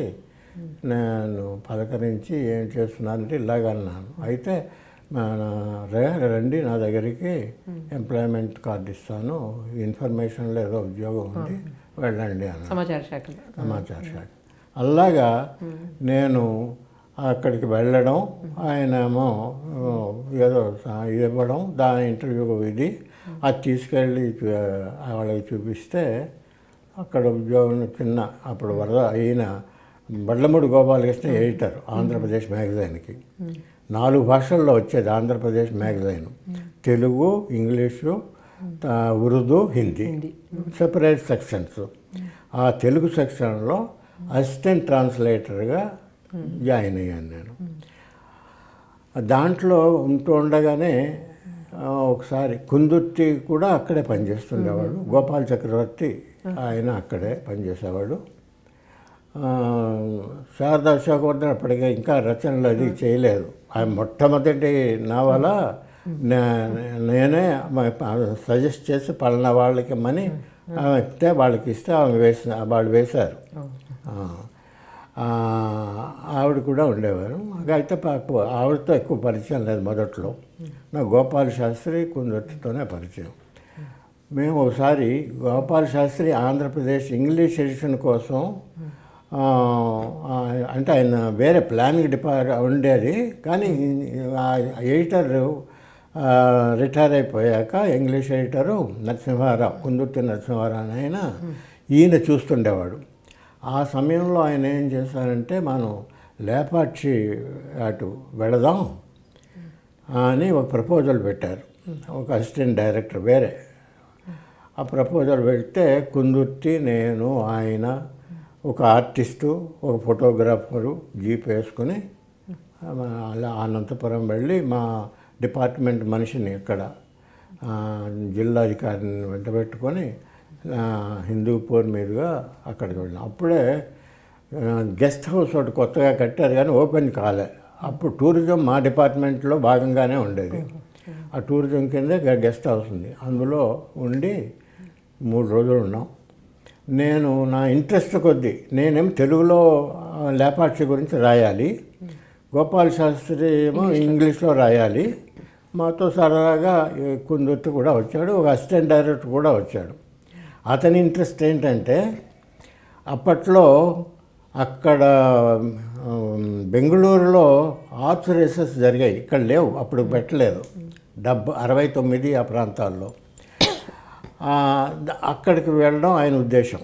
నేను పలకరించి ఏం చేస్తున్నానంటే ఇలాగ అన్నాను అయితే మన రే- రండి నా దగ్గరికి ఎంప్లాయ్మెంట్ కార్డు ఇస్తాను ఇన్ఫర్మేషన్లో ఏదో ఉద్యోగం ఉంది వెళ్ళండి అన్నాను సమాచార శాఖలో సమాచార శాఖ అలాగా నేను అక్కడికి వెళ్ళడం ఆయన ఏమో ఆ, ఏదో సా- ఇవ్వడం దాని ఇంటర్వ్యూ ఇది అది తీసుకెళ్ళి చూ- ఆ వాళ్ళకి చూపిస్తే అక్కడ ఉద్యోగం చిన్న అప్పుడు వరద అయిన బడ్లమూడి గోపాలకృష్ణ ఎడిటర్ ఆంధ్రప్రదేశ్ మ్యాగజైన్కి నాలుగు భాషల్లో వచ్చేది ఆంధ్రప్రదేశ్ మ్యాగజైన్ తెలుగు ఇంగ్లీషు ఆ, ఉర్దూ హిందీ సెపరేట్ సెక్షన్స్ ఆ తెలుగు సెక్షన్లో అసిస్టెంట్ ట్రాన్స్లేటర్గా జాయిన్ అయ్యాను నేను దాంట్లో ఉంటూ ఉండగానే ఆ, ఒకసారి కుందుర్తి కూడా అక్కడే పనిచేస్తుండేవాడు గోపాల్ చక్రవర్తి ఆయన అక్కడే పనిచేసేవాడు ఆ, శారదా అశోకవర్ధన్ అప్పటికే ఇంకా రచనలు అది చేయలేదు ఆయన మొట్టమొదటి నావల నే- నేనే సజెస్ట్ చేసి పలానా వాళ్ళకి ఇమ్మని ఆమె ఇస్తే వాళ్ళకి ఇస్తే ఆమె వేసిన వాళ్ళు వేశారు ఆ. ఆ, ఆవిడ కూడా ఉండేవారు అయితే పాకు ఆవిడతో ఎక్కువ పరిచయం లేదు మొదట్లో నా గోపాల శాస్త్రి కుందొత్తితోనే పరిచయం మేము ఒకసారి గోపాల్ శాస్త్రి ఆంధ్రప్రదేశ్ ఇంగ్లీష్ ఎడిషన్ కోసం ఆ, ఆ, అంటే ఆయన వేరే ప్లానింగ్ డిపార్ట్ ఉండేది కానీ ఆ ఎడిటర్ రిటైర్ అయిపోయాక ఇంగ్లీష్ ఎడిటరు నరసింహారావు కుందుర్తి నరసింహారావు అని ఆయన ఈయన చూస్తుండేవాడు ఆ సమయంలో ఆయన ఏం చేశారంటే మనం లేపాక్షి అటు వెళదాం అని ఒక ప్రపోజల్ పెట్టారు ఒక అసిస్టెంట్ డైరెక్టర్ వేరే ఆ ప్రపోజల్ పెడితే కుందుర్తి నేను ఆయన ఒక ఆర్టిస్టు ఒక ఫోటోగ్రాఫరు జీప్ వేసుకుని ఆ, అలా అనంతపురం వెళ్ళి మా డిపార్ట్మెంట్ మనిషిని ఇక్కడ ఆ, జిల్లాధికారిని వెంట పెట్టుకొని ఆ, హిందూపూర్ మీదుగా అక్కడికి వెళ్ళాం అప్పుడే ఆ, గెస్ట్ హౌస్ ఒకటి కొత్తగా కట్టారు కానీ ఓపెన్ కాలే అప్పుడు టూరిజం మా డిపార్ట్మెంట్లో భాగంగానే ఉండేది ఆ టూరిజం కింద గ- గెస్ట్ హౌస్ ఉంది అందులో ఉండి మూడు రోజులు ఉన్నాం నేను నా ఇంట్రెస్ట్ కొద్దీ నేనేం తెలుగులో ఆ, లేపాక్షి గురించి రాయాలి గోపాల్ శాస్త్రి ఏమో ఇంగ్లీష్లో రాయాలి మాతో సరదాగా ఈ కుందుర్తి కూడా వచ్చాడు ఒక అసిస్టెంట్ డైరెక్టర్ కూడా వచ్చాడు అతని ఇంట్రెస్ట్ ఏంటంటే అప్పట్లో అక్కడ ఉమ్, బెంగళూరులో ఆర్ట్స్ రేసెస్ జరిగాయి ఇక్కడ లేవు అప్పుడు పెట్టలేదు డెబ్బ అరవై తొమ్మిది ఆ ప్రాంతాల్లో ఆ, ద- అక్కడికి వెళ్ళడం ఆయన ఉద్దేశం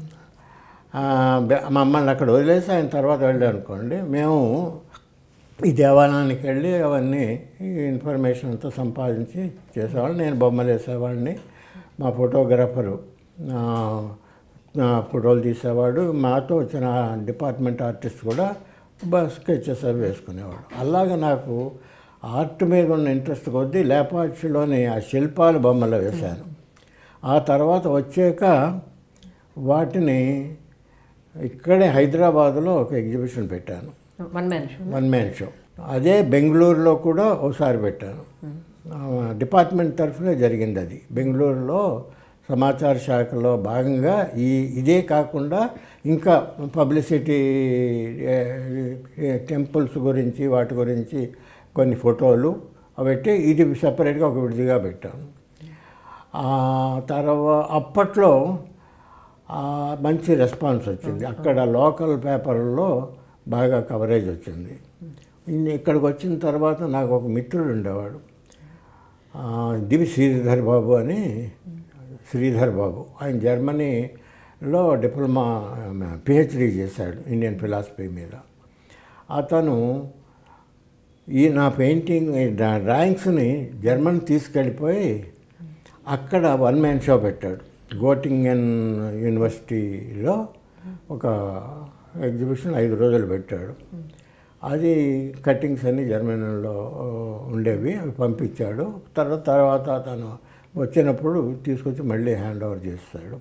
ఆ, బె- మమ్మల్ని అక్కడ వదిలేసి ఆయన తర్వాత వెళ్ళాడు అనుకోండి మేము ఈ దేవాలయానికి వెళ్ళి అవన్నీ ఈ ఇన్ఫర్మేషన్ అంతా సంపాదించి చేసేవాళ్ళు నేను బొమ్మలు వేసేవాడిని మా ఫోటోగ్రాఫరు ఆ, ఆ, ఫోటోలు తీసేవాడు మాతో వచ్చిన డిపార్ట్మెంట్ ఆర్టిస్ట్ కూడా బస్ స్కెచెస్ అవి వేసుకునేవాడు అలాగే నాకు ఆర్ట్ మీద ఉన్న ఇంట్రెస్ట్ కొద్దీ లేపాక్షిలోని ఆ శిల్పాలు బొమ్మలు వేశాను ఆ తర్వాత వచ్చాక వాటిని ఇక్కడే హైదరాబాదులో ఒక ఎగ్జిబిషన్ పెట్టాను one man show one man show అదే బెంగళూరులో కూడా ఒకసారి పెట్టాను ఆ, డిపార్ట్మెంట్ తరఫునే జరిగింది అది బెంగళూరులో సమాచార శాఖలో భాగంగా ఈ ఇదే కాకుండా ఇంకా పబ్లిసిటీ ఏ, ఏ, టెంపుల్స్ గురించి వాటి గురించి కొన్ని ఫోటోలు అవి పెట్టి ఇది సపరేట్గా ఒక విడిదిగా పెట్టాను ఆ తర్వాత అప్పట్లో ఆ, మంచి రెస్పాన్స్ వచ్చింది అక్కడ లోకల్ పేపర్లో బాగా కవరేజ్ వచ్చింది ఇన్ని- ఇక్కడికి వచ్చిన తర్వాత నాకు ఒక మిత్రుడు ఉండేవాడు ఆ, దివి శ్రీధర్ బాబు అని శ్రీధర్ బాబు ఆయన జర్మనీలో డిప్లొమా పిహెచ్డీ చేశాడు ఇండియన్ ఫిలాసఫీ మీద అతను ఈ నా పెయింటింగ్ ఈ డ్రా- డ్రాయింగ్స్ని జర్మన్ తీసుకెళ్ళిపోయి అక్కడ వన్ మ్యాన్ షో పెట్టాడు గోటింగన్ యూనివర్సిటీలో ఒక ఎగ్జిబిషన్ ఐదు రోజులు పెట్టాడు అది కట్టింగ్స్ అన్ని జర్మనీలో ఉండేవి అవి పంపించాడు తర్వాత తర్వాత తను వచ్చినప్పుడు తీసుకొచ్చి మళ్ళీ హ్యాండ్ ఓవర్ చేస్తాడు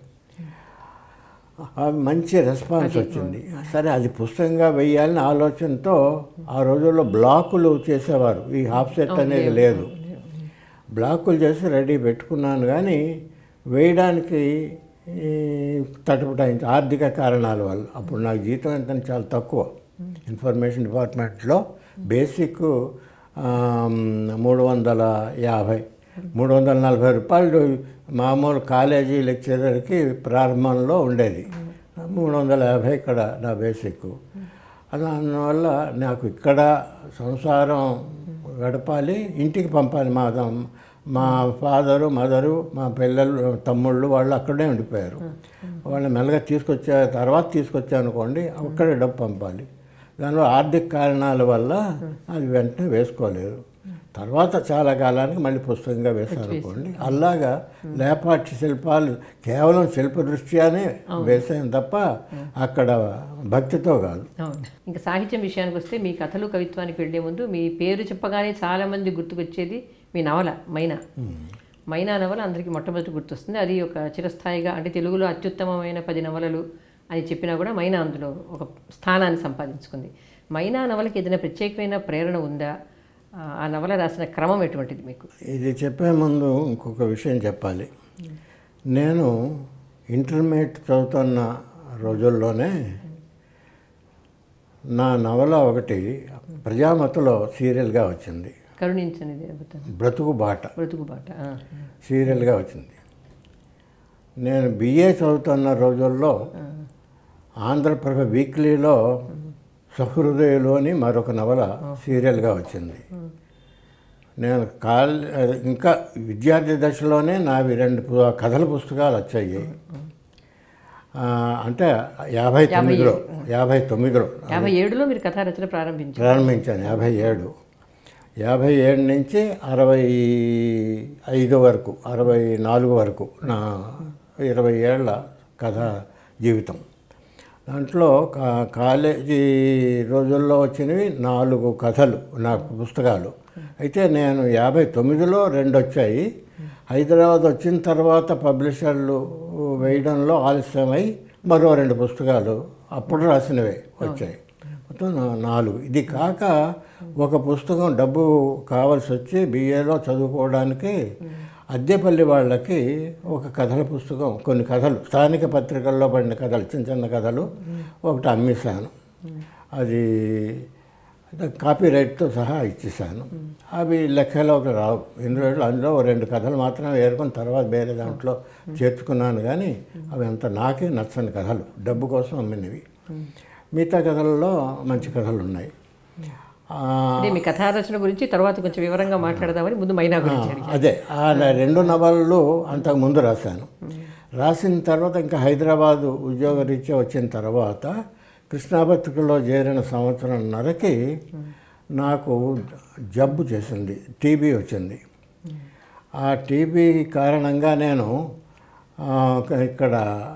ఆ మంచి రెస్పాన్స్ వచ్చింది సరే అది పుస్తకంగా వెయ్యాలని ఆలోచనతో ఆ రోజుల్లో బ్లాకులు చేసేవారు ఈ హాఫ్ సెట్ అనేది లేదు బ్లాకులు చేసి రెడీ పెట్టుకున్నాను కానీ వేయడానికి ఈ, తటపటాయించి ఆర్థిక కారణాల వల్ల అప్పుడు నాకు జీతం ఎంత చాలా తక్కువ ఇన్ఫర్మేషన్ డిపార్ట్మెంట్లో బేసిక్ మూడు వందల యాభై మూడు వందల నలభై రూపాయలు మామూలు కాలేజీ లెక్చరర్కి ప్రారంభంలో ఉండేది మూడు వందల యాభై ఇక్కడ నా బేసిక్ దానివల్ల నాకు ఇక్కడ సంసారం గడపాలి ఇంటికి పంపాలి మా దమ్- మా ఫాదరు మదరు మా పిల్లలు తమ్ముళ్ళు వాళ్ళు అక్కడే ఉండిపోయారు వాళ్ళని మెల్లగా తీసుకొచ్చే తర్వాత తీసుకొచ్చా అనుకోండి అక్కడే డబ్బు పంపాలి దానిలో ఆర్థిక కారణాల వల్ల అది వెంటనే వేసుకోలేదు తర్వాత చాలా కాలానికి మళ్ళీ పుస్తకంగా వేశాను అనుకోండి అలాగా లేపాటి శిల్పాలు కేవలం శిల్ప దృష్ట్యానే వేసాను తప్ప అక్కడ భక్తితో కాదు అవును ఇంకా సాహిత్యం విషయానికి వస్తే మీ కథలు కవిత్వానికి వెళ్ళే ముందు మీ పేరు చెప్పగానే చాలామంది గుర్తుకొచ్చేది మీ నవల మైనా మైనా నవల అందరికీ మొట్టమొదటి గుర్తొస్తుంది అది ఒక చిరస్థాయిగా అంటే తెలుగులో అత్యుత్తమమైన పది నవలలు అని చెప్పినా కూడా మైనా అందులో ఒక స్థానాన్ని సంపాదించుకుంది మైనా నవలకి ఏదైనా ప్రత్యేకమైన ప్రేరణ ఉందా ఆ, ఆ నవల రాసిన క్రమం ఎటువంటిది మీకు ఇది చెప్పే ముందు ఇంకొక విషయం చెప్పాలి నేను ఇంటర్మీడియట్ చదువుతున్న రోజుల్లోనే నా నవల ఒకటి ప్రజామతలో సీరియల్గా వచ్చింది కరుణించనిది అద్భుతం బ్రతుకు బాట బ్రతుకుబాట ఆ. సీరియల్గా వచ్చింది నేను బిఏ చదువుతున్న రోజుల్లో ఆంధ్రప్రభ వీక్లీలో సహృదయలు అని మరొక నవల సీరియల్గా వచ్చింది నేను కాల్ ఇంకా విద్యార్థి దశలోనే నావి రెండు పు- కథల పుస్తకాలు వచ్చాయి ఆ, అంటే యాభై తొమ్మిదిలో యాభై తొమ్మిదిలో యాభై ఏడులో మీరు కథా రచన ప్రారంభించారు ప్రారంభించాను యాభై ఏడు యాభై ఏడు నుంచి అరవై ఐదు వరకు అరవై నాలుగు వరకు నా ఇరవై ఏళ్ళ కథ జీవితం దాంట్లో కా- కాలేజీ రోజుల్లో వచ్చినవి నాలుగు కథలు నా పుస్తకాలు అయితే నేను యాభై తొమ్మిదిలో రెండు వచ్చాయి హైదరాబాద్ వచ్చిన తర్వాత పబ్లిషర్లు వేయడంలో ఆలస్యమై మరో రెండు పుస్తకాలు అప్పుడు రాసినవే వచ్చాయి మొత్తం నా- నాలుగు ఇది కాక ఒక పుస్తకం డబ్బు కావాల్సి వచ్చి బిఏలో చదువుకోవడానికి అద్దెపల్లి వాళ్ళకి ఒక కథల పుస్తకం కొన్ని కథలు స్థానిక పత్రికల్లో పడిన కథలు చిన్న చిన్న కథలు ఒకటి అమ్మేశాను అది కాపీ రైట్తో సహా ఇచ్చేసాను అవి లెక్కలోకి రావు ఎందుకంటే అందులో ఓ రెండు కథలు మాత్రమే ఏరుకొని తర్వాత వేరే దాంట్లో చేర్చుకున్నాను కానీ అవి అంత నాకే నచ్చని కథలు డబ్బు కోసం అమ్మినవి మిగతా కథలలో మంచి కథలు ఉన్నాయి ఆ, అంటే మీ కథా రచన గురించి తర్వాత కొంచెం వివరంగా మాట్లాడదామని ముందు మైనా గురించి అడిగాను. అదే ఆ నా రెండు నవలలు అంతకు ముందు రాశాను రాసిన తర్వాత ఇంకా హైదరాబాదు ఉద్యోగరీత్యా వచ్చిన తర్వాత కృష్ణాపత్రికలో చేరిన సంవత్సరంన్నరకి నాకు జబ్బు చేసింది టీబీ వచ్చింది ఆ టీబీ కారణంగా నేను ఆ, ఇక్కడ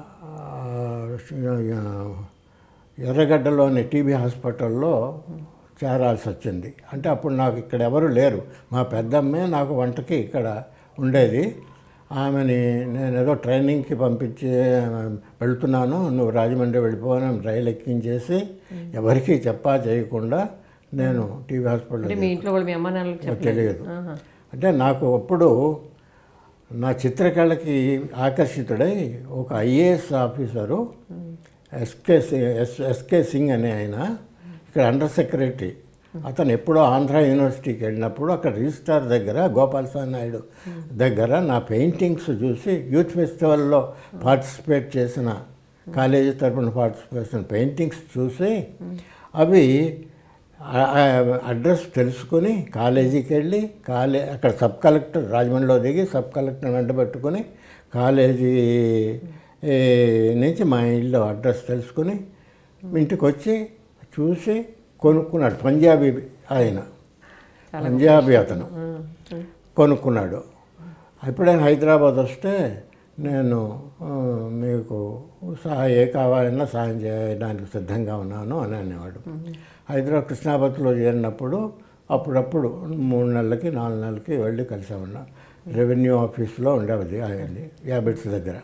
ఆ, ఎర్రగడ్డలోని టీబీ హాస్పిటల్లో చేరాల్సి వచ్చింది అంటే అప్పుడు నాకు ఇక్కడ ఎవరు లేరు మా పెద్దమ్మే నాకు వంటకి ఇక్కడ ఉండేది ఆమెని నేను ఏదో ట్రైనింగ్కి పంపించి వెళ్తున్నాను నువ్వు రాజమండ్రి వెళ్ళిపోను రైలు ఎక్కించేసి ఎవరికీ చెప్పా చేయకుండా నేను టీవీ హాస్పిటల్ అంటే మీ ఇంట్లో వాళ్ళు మీ అమ్మ నాన్నలకు చెప్పలేదు తెలియదు అంటే నాకు అప్పుడు నా చిత్రకళకి ఆకర్షితుడై ఒక ఐఏఎస్ ఆఫీసరు ఎస్కే సి- ఎస్ ఎస్కే సింగ్ అనే ఆయన ఇక్కడ అండర్ సెక్రటరీ అతను ఎప్పుడో ఆంధ్ర యూనివర్సిటీకి వెళ్ళినప్పుడు అక్కడ రిజిస్ట్రార్ దగ్గర గోపాలస్వామి నాయుడు దగ్గర నా పెయింటింగ్స్ చూసి యూత్ ఫెస్టివల్లో పార్టిసిపేట్ చేసిన కాలేజీ తరపున పార్టిసిపేట్ చేసిన పెయింటింగ్స్ చూసి అవి ఆ- ఆ అడ్రస్ తెలుసుకొని కాలేజీకి వెళ్ళి కాలే అక్కడ సబ్ కలెక్టర్ రాజమండ్రిలో దిగి సబ్ కలెక్టర్ వెంట పెట్టుకొని కాలేజీ ఏ, నుంచి మా ఇల్లు అడ్రస్ తెలుసుకొని ఇంటికి వచ్చి చూసి కొనుక్కున్నాడు పంజాబీ ఆయన పంజాబీ అతను కొనుక్కున్నాడు ఎప్పుడైనా హైదరాబాద్ వస్తే నేను ఆ, మీకు సహాయం ఏ కావాలన్నా సాయం చేయడానికి సిద్ధంగా ఉన్నాను అని అనేవాడు హైదరాబాద్ కృష్ణాపతిలో చేరినప్పుడు అప్పుడప్పుడు మూడు నెలలకి నాలుగు నెలలకి వెళ్ళి కలిసామన్నా రెవెన్యూ ఆఫీస్లో ఉండేది ఆయన యాబిట్స్ దగ్గర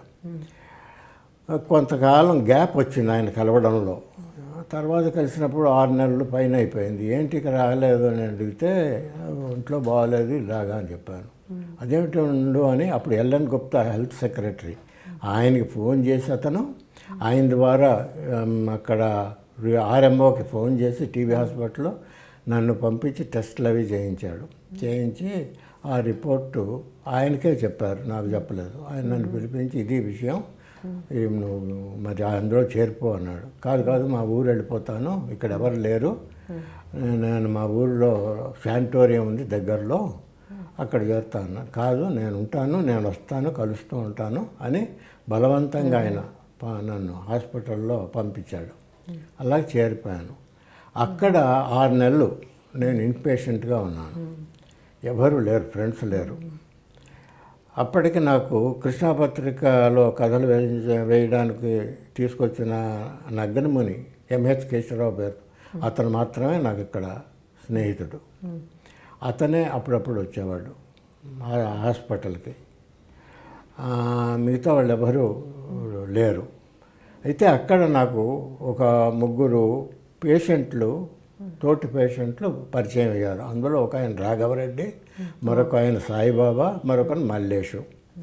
కొంతకాలం గ్యాప్ వచ్చింది ఆయన కలవడంలో తర్వాత కలిసినప్పుడు ఆరు నెలలు పైన అయిపోయింది ఏంటి ఇక్కడ రాలేదు అని అడిగితే ఒంట్లో బాగాలేదు ఇలాగా అని చెప్పాను అదేమిటి ఉండు అని అప్పుడు ఎల్ఎన్ గుప్తా హెల్త్ సెక్రటరీ ఆయనకి ఫోన్ చేసి అతను ఆయన ద్వారా ఉమ్, అక్కడ ఆర్ఎంఓకి ఫోన్ చేసి టీవీ హాస్పిటల్లో నన్ను పంపించి టెస్టులు అవి చేయించాడు చేయించి ఆ రిపోర్టు ఆయనకే చెప్పారు నాకు చెప్పలేదు ఆయన నన్ను పిలిపించి ఇది విషయం ఈ నువ్వు మరి అందులో చేరిపో అన్నాడు కాదు కాదు మా ఊరు వెళ్ళిపోతాను ఇక్కడ ఎవరు లేరు నేను మా ఊరిలో శానిటోరియం ఉంది దగ్గరలో అక్కడ చేరుతాను అన్నాడు. కాదు నేను ఉంటాను నేను వస్తాను కలుస్తూ ఉంటాను అని బలవంతంగా ఆయన ప- నన్ను హాస్పిటల్లో పంపించాడు అలాగే చేరిపోయాను అక్కడ ఆరు నెలలు నేను ఇన్పేషెంట్గా ఉన్నాను ఎవరు లేరు ఫ్రెండ్స్ లేరు అప్పటికి నాకు కృష్ణాపత్రికలో కథలు వేయించ- వేయడానికి తీసుకొచ్చిన నగ్గనముని ఎంహెచ్ కేశవరావు పేరు అతను మాత్రమే నాకు ఇక్కడ స్నేహితుడు అతనే అప్పుడప్పుడు వచ్చేవాడు ఆ హాస్పిటల్కి ఆ, మిగతా వాళ్ళు ఎవరు లేరు అయితే అక్కడ నాకు ఒక ముగ్గురు పేషెంట్లు తోటి పేషెంట్లు పరిచయం అయ్యారు అందులో ఒక ఆయన రాఘవరెడ్డి మరొక ఆయన సాయిబాబా మరొకరు మల్లేషు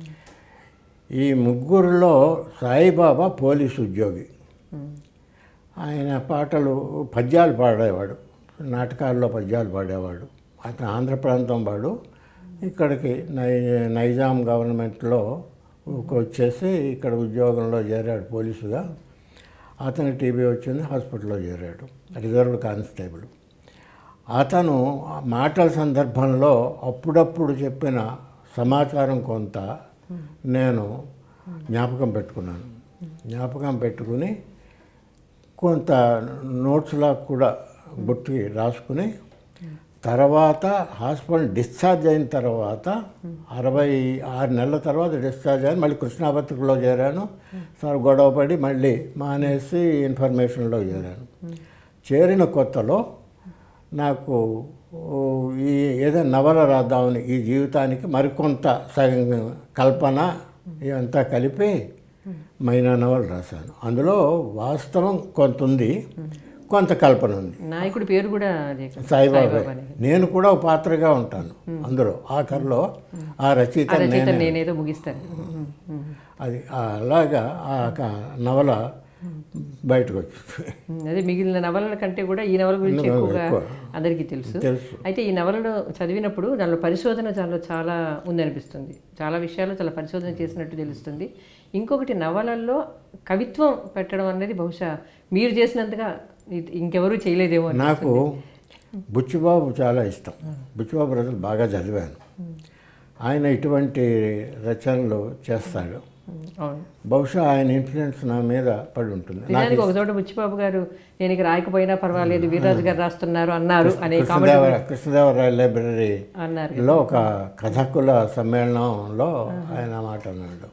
ఈ ముగ్గురులో సాయిబాబా పోలీసు ఉద్యోగి ఆయన పాటలు పద్యాలు పాడేవాడు నాటకాల్లో పద్యాలు పాడేవాడు అతను ఆంధ్ర ప్రాంతం వాడు ఇక్కడికి నై నైజాం గవర్నమెంట్లో వచ్చేసి ఇక్కడ ఉద్యోగంలో చేరాడు పోలీసుగా అతను టీబీ వచ్చింది హాస్పిటల్లో చేరాడు రిజర్వ్ కానిస్టేబుల్ అతను ఆ మాటల సందర్భంలో అప్పుడప్పుడు చెప్పిన సమాచారం కొంత నేను జ్ఞాపకం పెట్టుకున్నాను జ్ఞాపకం పెట్టుకుని కొంత నోట్స్లా కూడా బుట్టి రాసుకుని తర్వాత హాస్పిటల్ డిశ్చార్జ్ అయిన తర్వాత అరవై ఆరు నెలల తర్వాత డిశ్చార్జ్ అయ్యి మళ్ళీ కృష్ణాపత్రికలో చేరాను సార్ గొడవపడి మళ్ళీ మానేసి ఇన్ఫర్మేషన్లో చేరాను చేరిన కొత్తలో నాకు ఓ, ఈ ఏదైనా నవల రాద్దామని ఈ జీవితానికి మరికొంత సగం కల్పన ఇదంతా కలిపి మైనా నవల రాశాను అందులో వాస్తవం కొంత ఉంది కొంత కల్పన ఉంది నాయకుడి పేరు కూడా అదే కదా. సాయిబాబా నేను కూడా ఒక పాత్రగా ఉంటాను అందులో ఆఖరిలో ఆ రచయిత ఆ రచయిత నేనే నేనేదో ముగిస్తాను ఉమ్, ఉమ్. అది అలాగా ఆ క- నవల బయటకు వచ్చింది ఉమ్, అదే మిగిలిన నవలల కంటే కూడా ఈ నవల గురించి ఎక్కువగా ఎక్కువ. అందరికీ తెలుసు తెలుసు అయితే ఈ నవలను చదివినప్పుడు దానిలో పరిశోధన చాలా చాలా ఉందనిపిస్తుంది చాలా విషయాలు చాలా పరిశోధన చేసినట్టు తెలుస్తుంది ఇంకొకటి నవలల్లో కవిత్వం పెట్టడం అనేది బహుశా మీరు చేసినంతగా ఇ- ఇంకెవరూ చేయలేదేమో అని. నాకు బుచ్చిబాబు చాలా ఇష్టం బుచ్చిబాబు రచనలు బాగా చదివాను ఆయన ఇటువంటి రచనలు చేస్తాడు ఉమ్, అవును బహుశా ఆయన ఇన్ఫ్లుయెన్స్ నా మీద పడి ఉంటుంది నిజానికి ఒక చోట బుచ్చిబాబు గారు నేను ఇక రాయకపోయినా పర్వాలేదు వీర్రాజు గారు రాస్తున్నారు అన్నారు అనే కామెంట్ కృష్ణదేవర కృష్ణదేవరాయ లైబ్రరీ అన్నారు లో ఒక కథకుల సమ్మేళనంలో ఆయన మాట అన్నాడు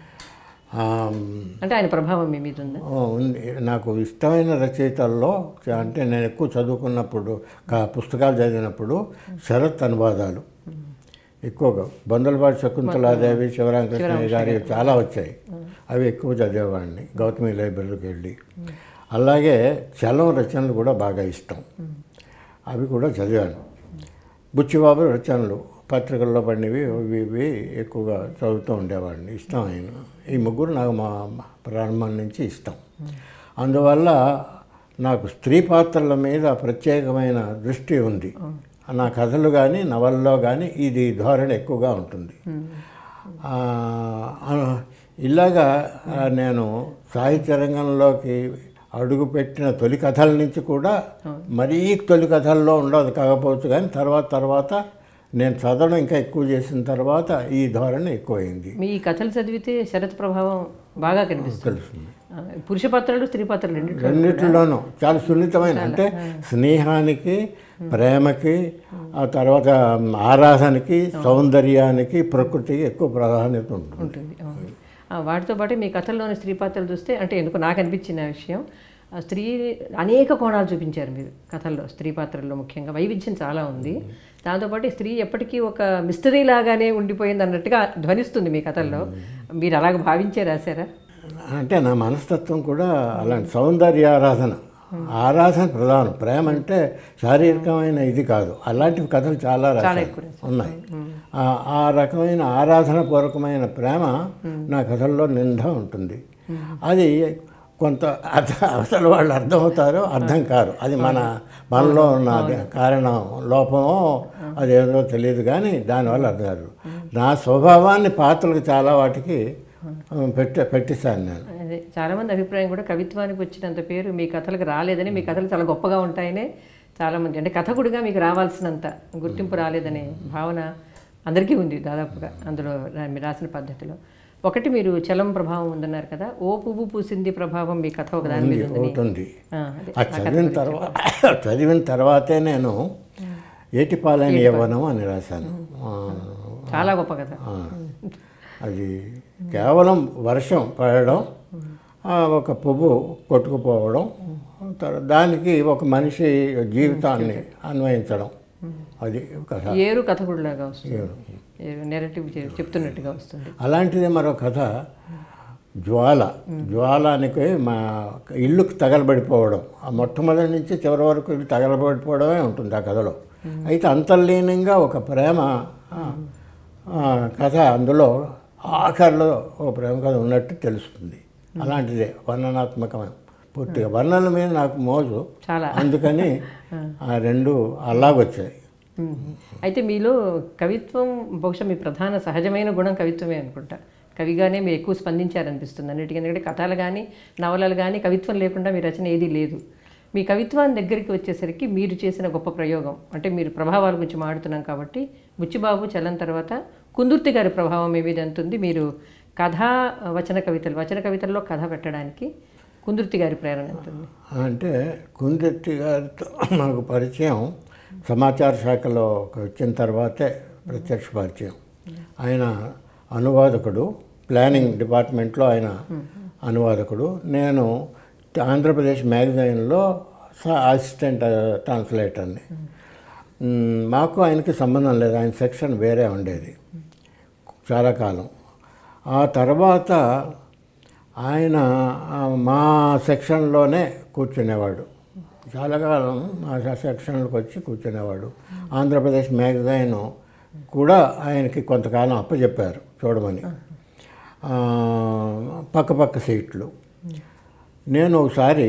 ఆ, అంటే ఆయన ప్రభావం మీ మీద ఉందా ఓ, ఉంది నాకు ఇష్టమైన రచయితల్లో చ- అంటే నేను ఎక్కువ చదువుకున్నప్పుడు కా- పుస్తకాలు చదివినప్పుడు శరత్ అనువాదాలు ఎక్కువగా బొందలపాటి శకుంతలాదేవి శివరామకృష్ణయ్య గారి చాలా వచ్చాయి అవి ఎక్కువ చదివేవాడిని గౌతమి లైబ్రరీకి వెళ్ళి అలాగే చలం రచనలు కూడా బాగా ఇష్టం అవి కూడా చదివాను బుచ్చిబాబు రచనలు పత్రికల్లో పడినవి అవి ఇవి ఎక్కువగా చదువుతూ ఉండేవాడిని ఇష్టం ఆయన ఈ ముగ్గురు నాకు మా మా ప్రారంభం నుంచి ఇష్టం అందువల్ల నాకు స్త్రీ పాత్రల మీద ప్రత్యేకమైన దృష్టి ఉంది నా కథలు కానీ నవల్లో కానీ ఇది ధోరణి ఎక్కువగా ఉంటుంది ఆ, ఆ, ఇలాగా ఆ, నేను సాహిత్య రంగంలోకి అడుగుపెట్టిన తొలి కథల నుంచి కూడా మరీ తొలి కథల్లో ఉండదు కాకపోవచ్చు కానీ తర్వాత తర్వాత నేను చదవడం ఇంకా ఎక్కువ చేసిన తర్వాత ఈ ధోరణి ఎక్కువైంది మీ కథలు చదివితే శరత్ ప్రభావం బాగా కనిపిస్తుంది తెలుస్తుంది ఆ, పురుష పాత్రలు స్త్రీ పాత్రలు రెండింటిలో రెండిట్లోనూ చాలా సున్నితమైన అంటే స్నేహానికి ప్రేమకి ఆ తర్వాత ఆరాధనకి సౌందర్యానికి ప్రకృతికి ఎక్కువ ప్రాధాన్యత ఉంటుంది ఉంటుంది అవును. ఆ, వాటితో పాటు మీ కథల్లోని స్త్రీ పాత్రలు చూస్తే అంటే ఎందుకు నాకు అనిపించిన విషయం ఆ స్త్రీ అనేక కోణాలు చూపించారు మీరు కథల్లో స్త్రీ పాత్రల్లో ముఖ్యంగా వైవిధ్యం చాలా ఉంది దాంతోపాటు ఈ స్త్రీ ఎప్పటికీ ఒక మిస్టరీ లాగానే ఉండిపోయింది అన్నట్టుగా ధ్వనిస్తుంది మీ కథల్లో మీరు అలాగ భావించే రాశారా అంటే నా మనస్తత్వం కూడా అలాంటి సౌందర్య ఆరాధన ఆరాధన ప్రధానం ప్రేమ అంటే శారీరకమైన ఇది కాదు అలాంటి కథలు చాలా రాశాను ఎక్కువ ఉన్నాయి ఆ- ఆ రకమైన ఆరాధన పూర్వకమైన ప్రేమ నా కథల్లో నిండా ఉంటుంది అది కొంత అర్థ అసలు వాళ్ళు అర్థమవుతారో అర్థం కారు అది మన మనలో ఉన్న అది కారణం లోపమో అదేదో తెలియదు కానీ దానివల్ల అర్థం కాదు నా స్వభావాన్ని పాత్రలకు చాలా వాటికి పెట్టే పెట్టిస్తాను నేను అదే చాలామంది అభిప్రాయం కూడా కవిత్వానికి వచ్చినంత పేరు మీ కథలకు రాలేదని మీ కథలు చాలా గొప్పగా ఉంటాయనే చాలామంది అంటే కథకుడిగా మీకు రావాల్సినంత గుర్తింపు రాలేదనే భావన అందరికీ ఉంది దాదాపుగా అందులో రా- మీరు రాసిన పద్ధతిలో ఒకటి మీరు చలం ప్రభావం ఉందన్నారు కదా ఓ పువ్వు పూసింది ప్రభావం మీ కథ ఒక దాని మీద ఉందని అవుతుంది ఆ, అదే అది చదివిన తర్వాత చదివిన తర్వాతే నేను ఏటిపాలైన యవ్వనం అని రాశాను ఆ, చాలా గొప్ప కథ ఆ, అది కేవలం వర్షం పడడం ఆ, ఒక పువ్వు కొట్టుకుపోవడం తర్వా- దానికి ఒక మనిషి జీవితాన్ని అన్వయించడం అది కథ ఏరు కథకుడిలాగా వస్తుంది ఏరు నెరటివ్ చెప్తున్నట్టుగా వస్తుంది అలాంటిదే మరో కథ జ్వాల జ్వాలానికి మా ఇల్లుకు తగలబడిపోవడం ఆ మొట్టమొదటి నుంచి చివరి వరకు ఇల్లు తగలబడిపోవడమే ఉంటుంది ఆ కథలో అయితే అంతర్లీనంగా ఒక ప్రేమ ఆ, ఆ, కథ అందులో ఆఖరిలో ఒక ప్రేమ కథ ఉన్నట్టు తెలుస్తుంది అలాంటిదే వర్ణనాత్మకమైన పూర్తిగా వర్ణన మీద నాకు మోజు చాలా అందుకని ఆ రెండు అలాగొచ్చాయి మ్మ్. అయితే మీలో కవిత్వం బహుశా మీ ప్రధాన సహజమైన గుణం కవిత్వమే అనుకుంటా కవిగానే మీరు ఎక్కువ స్పందించారనిపిస్తుంది అన్నిటికీ ఎందుకంటే కథలు కానీ నవలలు కానీ కవిత్వం లేకుండా మీ రచన ఏదీ లేదు మీ కవిత్వాన్ని దగ్గరికి వచ్చేసరికి మీరు చేసిన గొప్ప ప్రయోగం అంటే మీరు ప్రభావాల గురించి మాడుతున్నాం కాబట్టి బుచ్చిబాబు చలం తర్వాత కుందుర్తి గారి ప్రభావం మీ మీద ఎంత ఉంది మీరు కథా వచన కవితలు వచన కవితల్లో కథ పెట్టడానికి కుందుర్తి గారి ప్రేరణ ఎంత ఉంది అంటే కుందెత్తి గారితో నాకు పరిచయం సమాచార శాఖలో వచ్చిన తర్వాతే ప్రత్యక్ష పరిచయం ఆయన అనువాదకుడు ప్లానింగ్ డిపార్ట్మెంట్లో ఆయన అనువాదకుడు నేను ఆంధ్రప్రదేశ్ మ్యాగజైన్లో అసిస్టెంట్ ట్రాన్స్లేటర్ని మ్, మాకు ఆయనకి సంబంధం లేదు ఆయన సెక్షన్ వేరే ఉండేది చాలా కాలం ఆ తర్వాత ఆయన ఆ, మా సెక్షన్లోనే కూర్చునేవాడు చాలా కాలం మా సెక్షన్లోకి వచ్చి కూర్చునేవాడు ఆంధ్రప్రదేశ్ మ్యాగజైన్ కూడా ఆయనకి కొంతకాలం అప్పచెప్పారు చూడమని ఆ, పక్క పక్క సీట్లు నేను ఒకసారి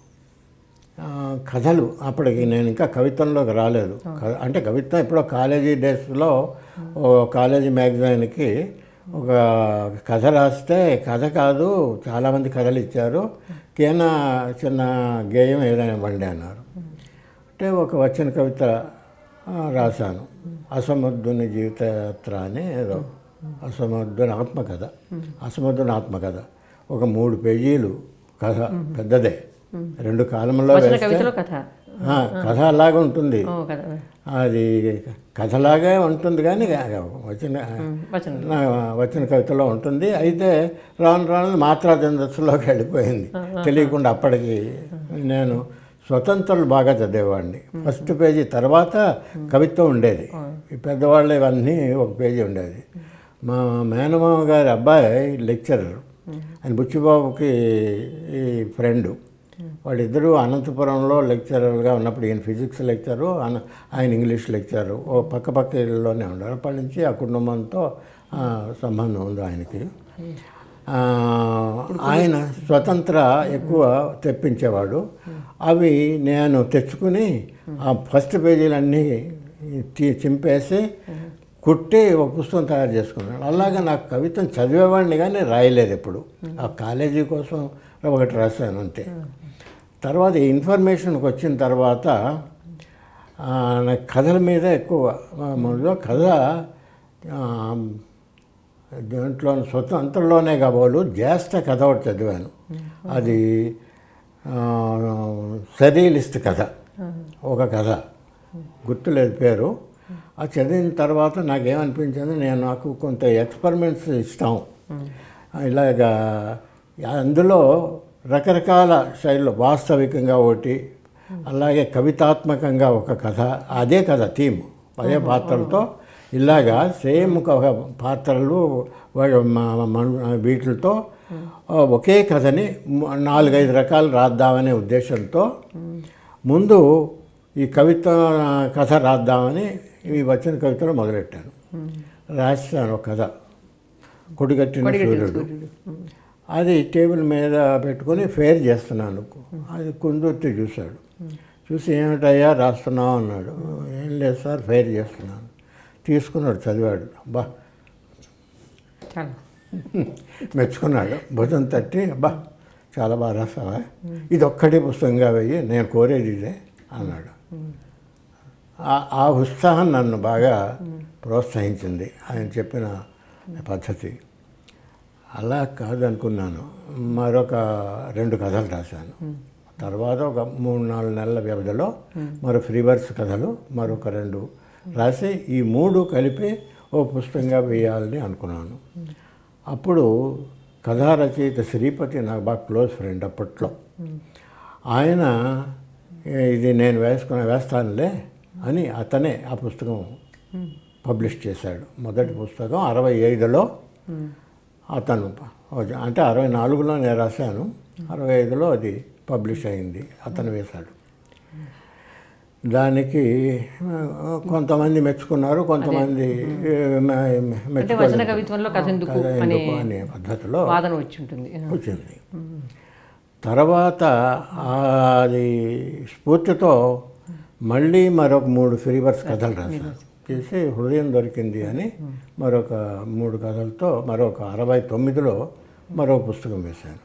ఆ, కథలు అప్పటికి నేను ఇంకా కవిత్వంలోకి రాలేదు క- అంటే కవిత్వం ఎప్పుడో కాలేజీ డేస్లో ఓ కాలేజీ మ్యాగజైన్కి ఒక కథ రాస్తే కథ కాదు చాలామంది కథలు ఇచ్చారు కేనా చిన్న గేయం ఏదైనా ఇవ్వండి అన్నారు అంటే ఒక వచ్చిన కవిత ఆ, రాశాను అసమర్థుని జీవితయాత్ర అని ఏదో అసమర్థుని ఆత్మకథ అసమర్థుని ఆత్మకథ ఒక మూడు పేజీలు కథ పెద్దదే రెండు కాలంలో వచన వేస్తే కవితలో కథ ఆ, కథ అలాగే ఉంటుంది ఓ కథ అది కథలాగే ఉంటుంది కానీ వచ్చిన వచనం నా వచ్చిన కవితలో ఉంటుంది అయితే రాను రాను మాత్రా ఛందస్సులోకి వెళ్ళిపోయింది తెలియకుండా అప్పటికి నేను స్వతంత్రులు బాగా చదివేవాడిని ఫస్ట్ పేజీ తర్వాత కవిత్వం ఉండేది ఈ పెద్దవాళ్ళు ఇవన్నీ ఒక పేజీ ఉండేది మా మేనమామ గారి అబ్బాయి లెక్చరర్ ఆయన బుచ్చిబాబుకి ఈ ఫ్రెండు వాళ్ళిద్దరూ అనంతపురంలో లెక్చరర్గా ఉన్నప్పుడు ఈయన ఫిజిక్స్ లెక్చరు ఆయన- ఆయన ఇంగ్లీష్ లెక్చరు ఓ పక్క పక్క ఇళ్ళలోనే ఉన్నారు అప్పటి నుంచి ఆ కుటుంబంతో ఆ, సంబంధం ఉంది ఆయనకి ఆ, ఆయన స్వతంత్ర ఎక్కువ తెప్పించేవాడు అవి నేను తెచ్చుకుని ఆ ఫస్ట్ పేజీలన్నీ తీ- చింపేసి కుట్టి ఒక పుస్తకం తయారు చేసుకున్నాను అలాగే నాకు కవిత్వం చదివేవాడిని కానీ రాయలేదు ఎప్పుడు ఆ కాలేజీ కోసం ఒకటి రాశాను అంతే తర్వాత ఈ ఇన్ఫర్మేషన్కి వచ్చిన తర్వాత ఆ, నాకు కథల మీద ఎక్కువ ఆ, మొదలు కథ ఆ, దీంట్లో స్వతంత్రంలోనే కాబోలు జ్యేష్ఠ కథ ఒకటి చదివాను అది ఆ, సరీలిస్ట్ కథ ఒక కథ గుర్తులేదు పేరు ఆ చదివిన తర్వాత నాకేమనిపించింది నేను నాకు కొంత ఎక్స్పెరిమెంట్స్ ఇష్టం ఇలాగా అందులో రకరకాల శైలిలో వాస్తవికంగా ఒకటి అలాగే కవితాత్మకంగా ఒక కథ అదే కథ థీమ్ అదే పాత్రలతో ఇలాగా సేమ్ ఒక పాత్రలు వా- మ- మ- వీటితో ఆ, ఒకే కథని ము- నాలుగైదు రకాలు రాద్దామనే ఉద్దేశంతో ముందు ఈ కవిత కథ రాద్దామని ఈ వచ్చిన కవితలు మొదలెట్టాను రాశాను ఒక కథ కొడిగట్టిన సూర్యుడు అది టేబుల్ మీద పెట్టుకొని ఫేర్ చేస్తున్నాను అది కుందుర్తి చూశాడు చూసి ఏమిటయ్యా రాస్తున్నావు అన్నాడు ఏం లేదు సార్ ఫేర్ చేస్తున్నాను తీసుకున్నాడు చదివాడు అబ్బా చాలా మెచ్చుకున్నాడు భుజం తట్టి అబ్బా చాలా బాగా రాసావా ఇది ఒక్కటే పుస్తకంగా వెయ్యి నేను కోరేది ఇదే అన్నాడు ఆ- ఆ ఉత్సాహం నన్ను బాగా ప్రోత్సహించింది ఆయన చెప్పిన పద్ధతి అలా కాదనుకున్నాను మరొక రెండు కథలు రాశాను తర్వాత ఒక మూడు నాలుగు నెలల వ్యవధిలో మరో ఫ్రీవర్స్ కథలు మరొక రెండు రాసి ఈ మూడు కలిపి ఓ పుస్తకంగా వేయాలని అనుకున్నాను అప్పుడు కథా రచయిత శ్రీపతి నాకు బాగా క్లోజ్ ఫ్రెండ్ అప్పట్లో ఆయన "ఏ, ఇది నేను వేసుకుని వేస్తానులే అని అతనే ఆ పుస్తకం పబ్లిష్ చేశాడు మొదటి పుస్తకం అరవై ఐదులో అతను ప- అంటే అరవై నాలుగులో నేను రాశాను అరవై ఐదులో అది పబ్లిష్ అయింది అతను వేశాడు దానికి ఆ, కొంతమంది మెచ్చుకున్నారు కొంతమంది ఏ, మె- అంటే వచన మెచ్చుకోలేదు కవిత్వంలో కథ ఎందుకు కథ అనే ఎందుకు అనే పద్ధతిలో వాదన వచ్చి ఉంటుంది వచ్చింది తర్వాత అది స్ఫూర్తితో మళ్ళీ మరొక మూడు ఫ్రీవర్స్ కథలు రాశాను చేసి హృదయం దొరికింది అని మరొక మూడు కథలతో మరొక అరవై తొమ్మిదిలో మరో పుస్తకం వేశాను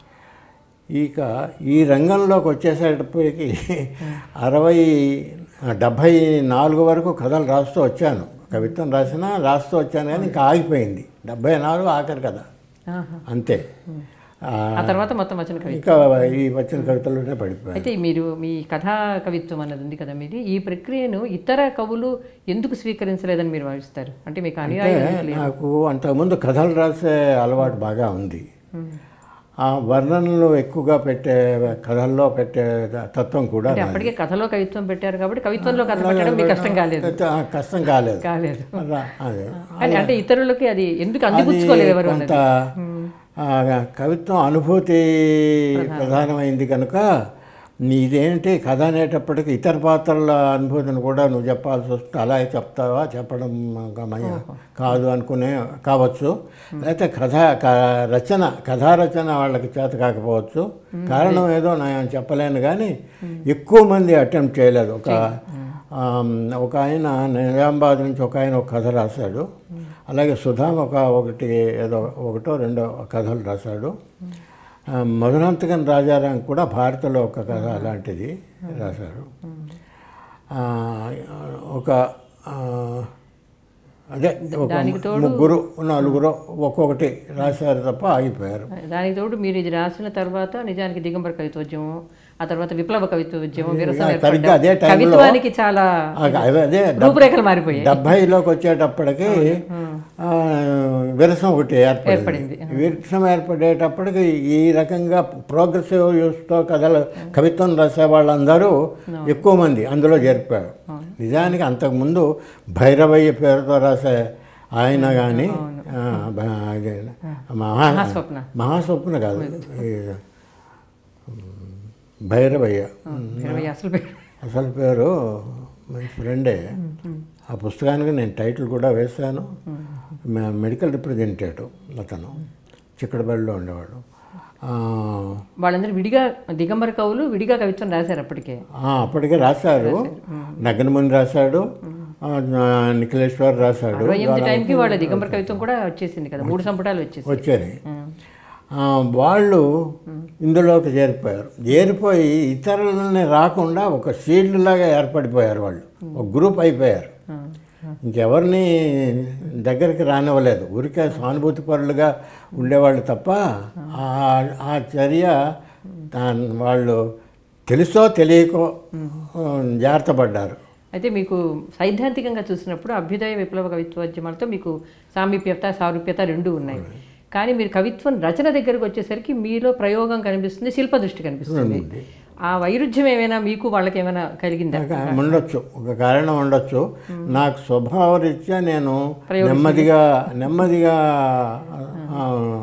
ఇక ఈ రంగంలోకి వచ్చేసేటప్పటికి అరవై డెబ్భై నాలుగు వరకు కథలు రాస్తూ వచ్చాను కవిత్వం రాసినా రాస్తూ వచ్చాను కానీ ఇంకా ఆగిపోయింది డెబ్భై నాలుగు ఆఖరి కథ ఆహా. అంతే ఆ, ఆ తర్వాత మొత్తం వచ్చిన కవిత్వం ఇంకా ఈ వచ్చిన కవితలోనే పడిపోయాను అయితే మీరు మీ కథా కవిత్వం అన్నది ఉంది కదా మీది ఈ ప్రక్రియను ఇతర కవులు ఎందుకు స్వీకరించలేదని మీరు భావిస్తారు అంటే మీకు అనుయాయం ఎందుకు లేదు? నాకు అంతకుముందు కథలు రాసే అలవాటు బాగా ఉంది ఆ వర్ణనలు ఎక్కువగా పెట్టే కథల్లో పెట్టే తత్వం కూడా అంటే అప్పటికే కథలో కవిత్వం పెట్టారు కాబట్టి కవిత్వంలో కథ పెట్టడం మీకు కష్టం కాలేదు ఆ, కష్టం కాలేదు కాలేదు రా- అదే కానీ అంటే ఇతరులకి అది ఎందుకు అందిపుచ్చుకోలేదు ఎవరు కొంత ఆ, కవిత్వం అనుభూతి ప్రధానమైంది కనుక నీదేంటి కథ అనేటప్పటికి ఇతర పాత్రల అనుభూతిని కూడా నువ్వు చెప్పాల్సి వస్తే అలాగే చెప్తావా చెప్పడం గమయ కాదు అనుకునే కావచ్చు లేకపోతే కథ క- రచన కథా రచన వాళ్ళకి చేత కాకపోవచ్చు కారణం ఏదో నేను చెప్పలేను కానీ ఎక్కువ మంది అటెంప్ట్ చేయలేదు ఒక ఆమ్, ఒక ఆయన నిజామాబాద్ నుంచి ఒక ఆయన ఒక కథ రాశాడు అలాగే సుధాం ఒక ఒకటి ఏదో ఒకటో రెండో కథలు రాశాడు ఆ, మధురాంతకన్ రాజారాం కూడా భారతలో ఒక కథ అలాంటిది రాశాడు ఆ, ఒక ఆ, అదే ఒక ముగ్గురు నలుగురు ఒక్కొక్కటి రాశారు తప్ప ఆగిపోయారు దానికి తోడు మీరు ఇది రాసిన తర్వాత నిజానికి దిగంబర కవిత్వోద్యమం ఆ తర్వాత విప్లవ కవిత్వోద్యమం విరసన సరిగ్గా అదే ఏర్పడ్డం. టైంలో కవిత్వానికి చాలా ఆ, అదే రూపురేఖలు మారిపోయాయి డెబ్భైలోకి వచ్చేటప్పటికి ఆ, విరసం ఒకటి ఏర్పడింది ఏర్పడింది. విరసం ఏర్పడేటప్పటికి ఈ రకంగా ప్రోగ్రెసివ్ యూస్తో కథలు కవిత్వం రాసే వాళ్ళందరూ ఎక్కువ మంది అందులో చేరిపోయారు నిజానికి అంతకుముందు భైరవయ్య పేరుతో రాసే ఆయన కానీ మహా మహాస్వప్న మహాస్వప్న కాదు ఈ, భైరవయ్య ఇరవై అసలు పేరు అసలు పేరు మంచి ఫ్రెండే ఆ పుస్తకానికి నేను టైటిల్ కూడా వేశాను మె- మెడికల్ రిప్రజెంటేటివ్ అతను చిక్కడబడిలో ఉండేవాడు ఆ, వాళ్ళందరూ విడిగా దిగంబర కవులు విడిగా కవిత్వం రాశారు అప్పటికే ఆ, అప్పటికే రాశారు నగ్గనముని రాశాడు ఆ, నిఖిలేశ్వర్ రాశాడు అరవై ఎనిమిది టైంకి వాళ్ళ దిగంబర కవిత్వం కూడా వచ్చేసింది కదా మూడు సంపుటాలు వచ్చేసి వచ్చాయి ఆ, వాళ్ళు ఇందులోకి చేరిపోయారు చేరిపోయి ఇతరులని రాకుండా ఒక షీల్డ్ లాగా ఏర్పడిపోయారు వాళ్ళు ఒక గ్రూప్ అయిపోయారు ఇంకెవరిని దగ్గరికి రానివ్వలేదు ఊరికే సానుభూతి పరులుగా ఉండేవాళ్ళు తప్ప ఆ- ఆ చర్య తా- వాళ్ళు తెలుసో తెలియకో జాగ్రత్త పడ్డారు అయితే మీకు సైద్ధాంతికంగా చూసినప్పుడు అభ్యుదయ విప్లవ కవిత్వోద్యమాలతో మీకు సామీప్యత సారూప్యత రెండు ఉన్నాయి కానీ మీరు కవిత్వం రచన దగ్గరకు వచ్చేసరికి మీలో ప్రయోగం కనిపిస్తుంది శిల్ప దృష్టి కనిపిస్తుంది ఆ వైరుధ్యం ఏమైనా మీకు వాళ్ళకి ఏమైనా కలిగిందా ఒక ఉండొచ్చు ఒక కారణం ఉండొచ్చు నాకు స్వభావరీత్యా నేను నెమ్మదిగా నెమ్మదిగా ఆ,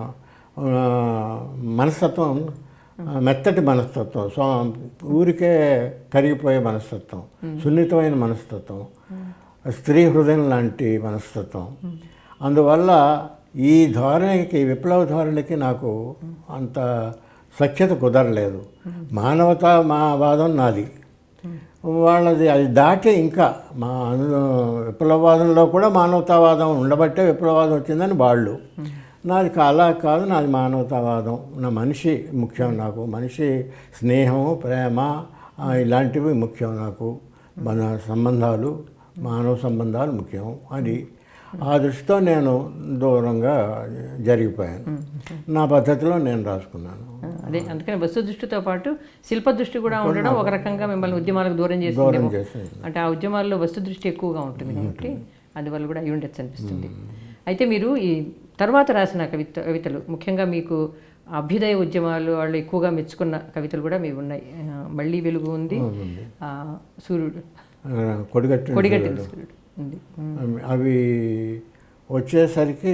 ఆ, మనస్తత్వం ఆ, మెత్తటి మనస్తత్వం సో ఊరికే కరిగిపోయే మనస్తత్వం సున్నితమైన మనస్తత్వం స్త్రీ హృదయం లాంటి మనస్తత్వం అందువల్ల ఈ ధోరణికి విప్లవ ధోరణికి నాకు అంత సఖ్యత కుదరలేదు మానవతా మా వాదం నాది వాళ్ళది అది దాటి ఇంకా మా అను విప్లవవాదంలో కూడా మానవతావాదం ఉండబట్టే విప్లవవాదం వచ్చిందని వాళ్ళు నాది కా- అలా కాదు నాది మానవతావాదం నా మనిషి ముఖ్యం నాకు మనిషి స్నేహం ప్రేమ ఆ, ఇలాంటివి ముఖ్యం నాకు మన సంబంధాలు మానవ సంబంధాలు ముఖ్యం అది ఆ దృష్టితో నేను దూరంగా జరిగిపోయాను నా పద్ధతిలో నేను రాసుకున్నాను అదే అందుకని వస్తు దృష్టితో పాటు శిల్ప దృష్టి కూడా ఉండడం ఒక రకంగా మిమ్మల్ని ఉద్యమాలకు దూరం చేసిందేమో చేసింది. అంటే ఆ ఉద్యమాల్లో వస్తు దృష్టి ఎక్కువగా ఉంటుంది కాబట్టి అందువల్ల కూడా అయి ఉండొచ్చు అనిపిస్తుంది అయితే మీరు ఈ తర్వాత రాసిన కవిత కవితలు ముఖ్యంగా మీకు అభ్యుదయ ఉద్యమాలు వాళ్ళు ఎక్కువగా మెచ్చుకున్న కవితలు కూడా మీ ఉన్నాయి ఆ, మళ్ళీ వెలుగు ఉంది ఆ, సూర్యుడు ఆ, కొడిగట్టి కొడిగట్టిన సూర్యుడు ఉంది అవి- అవి వచ్చేసరికి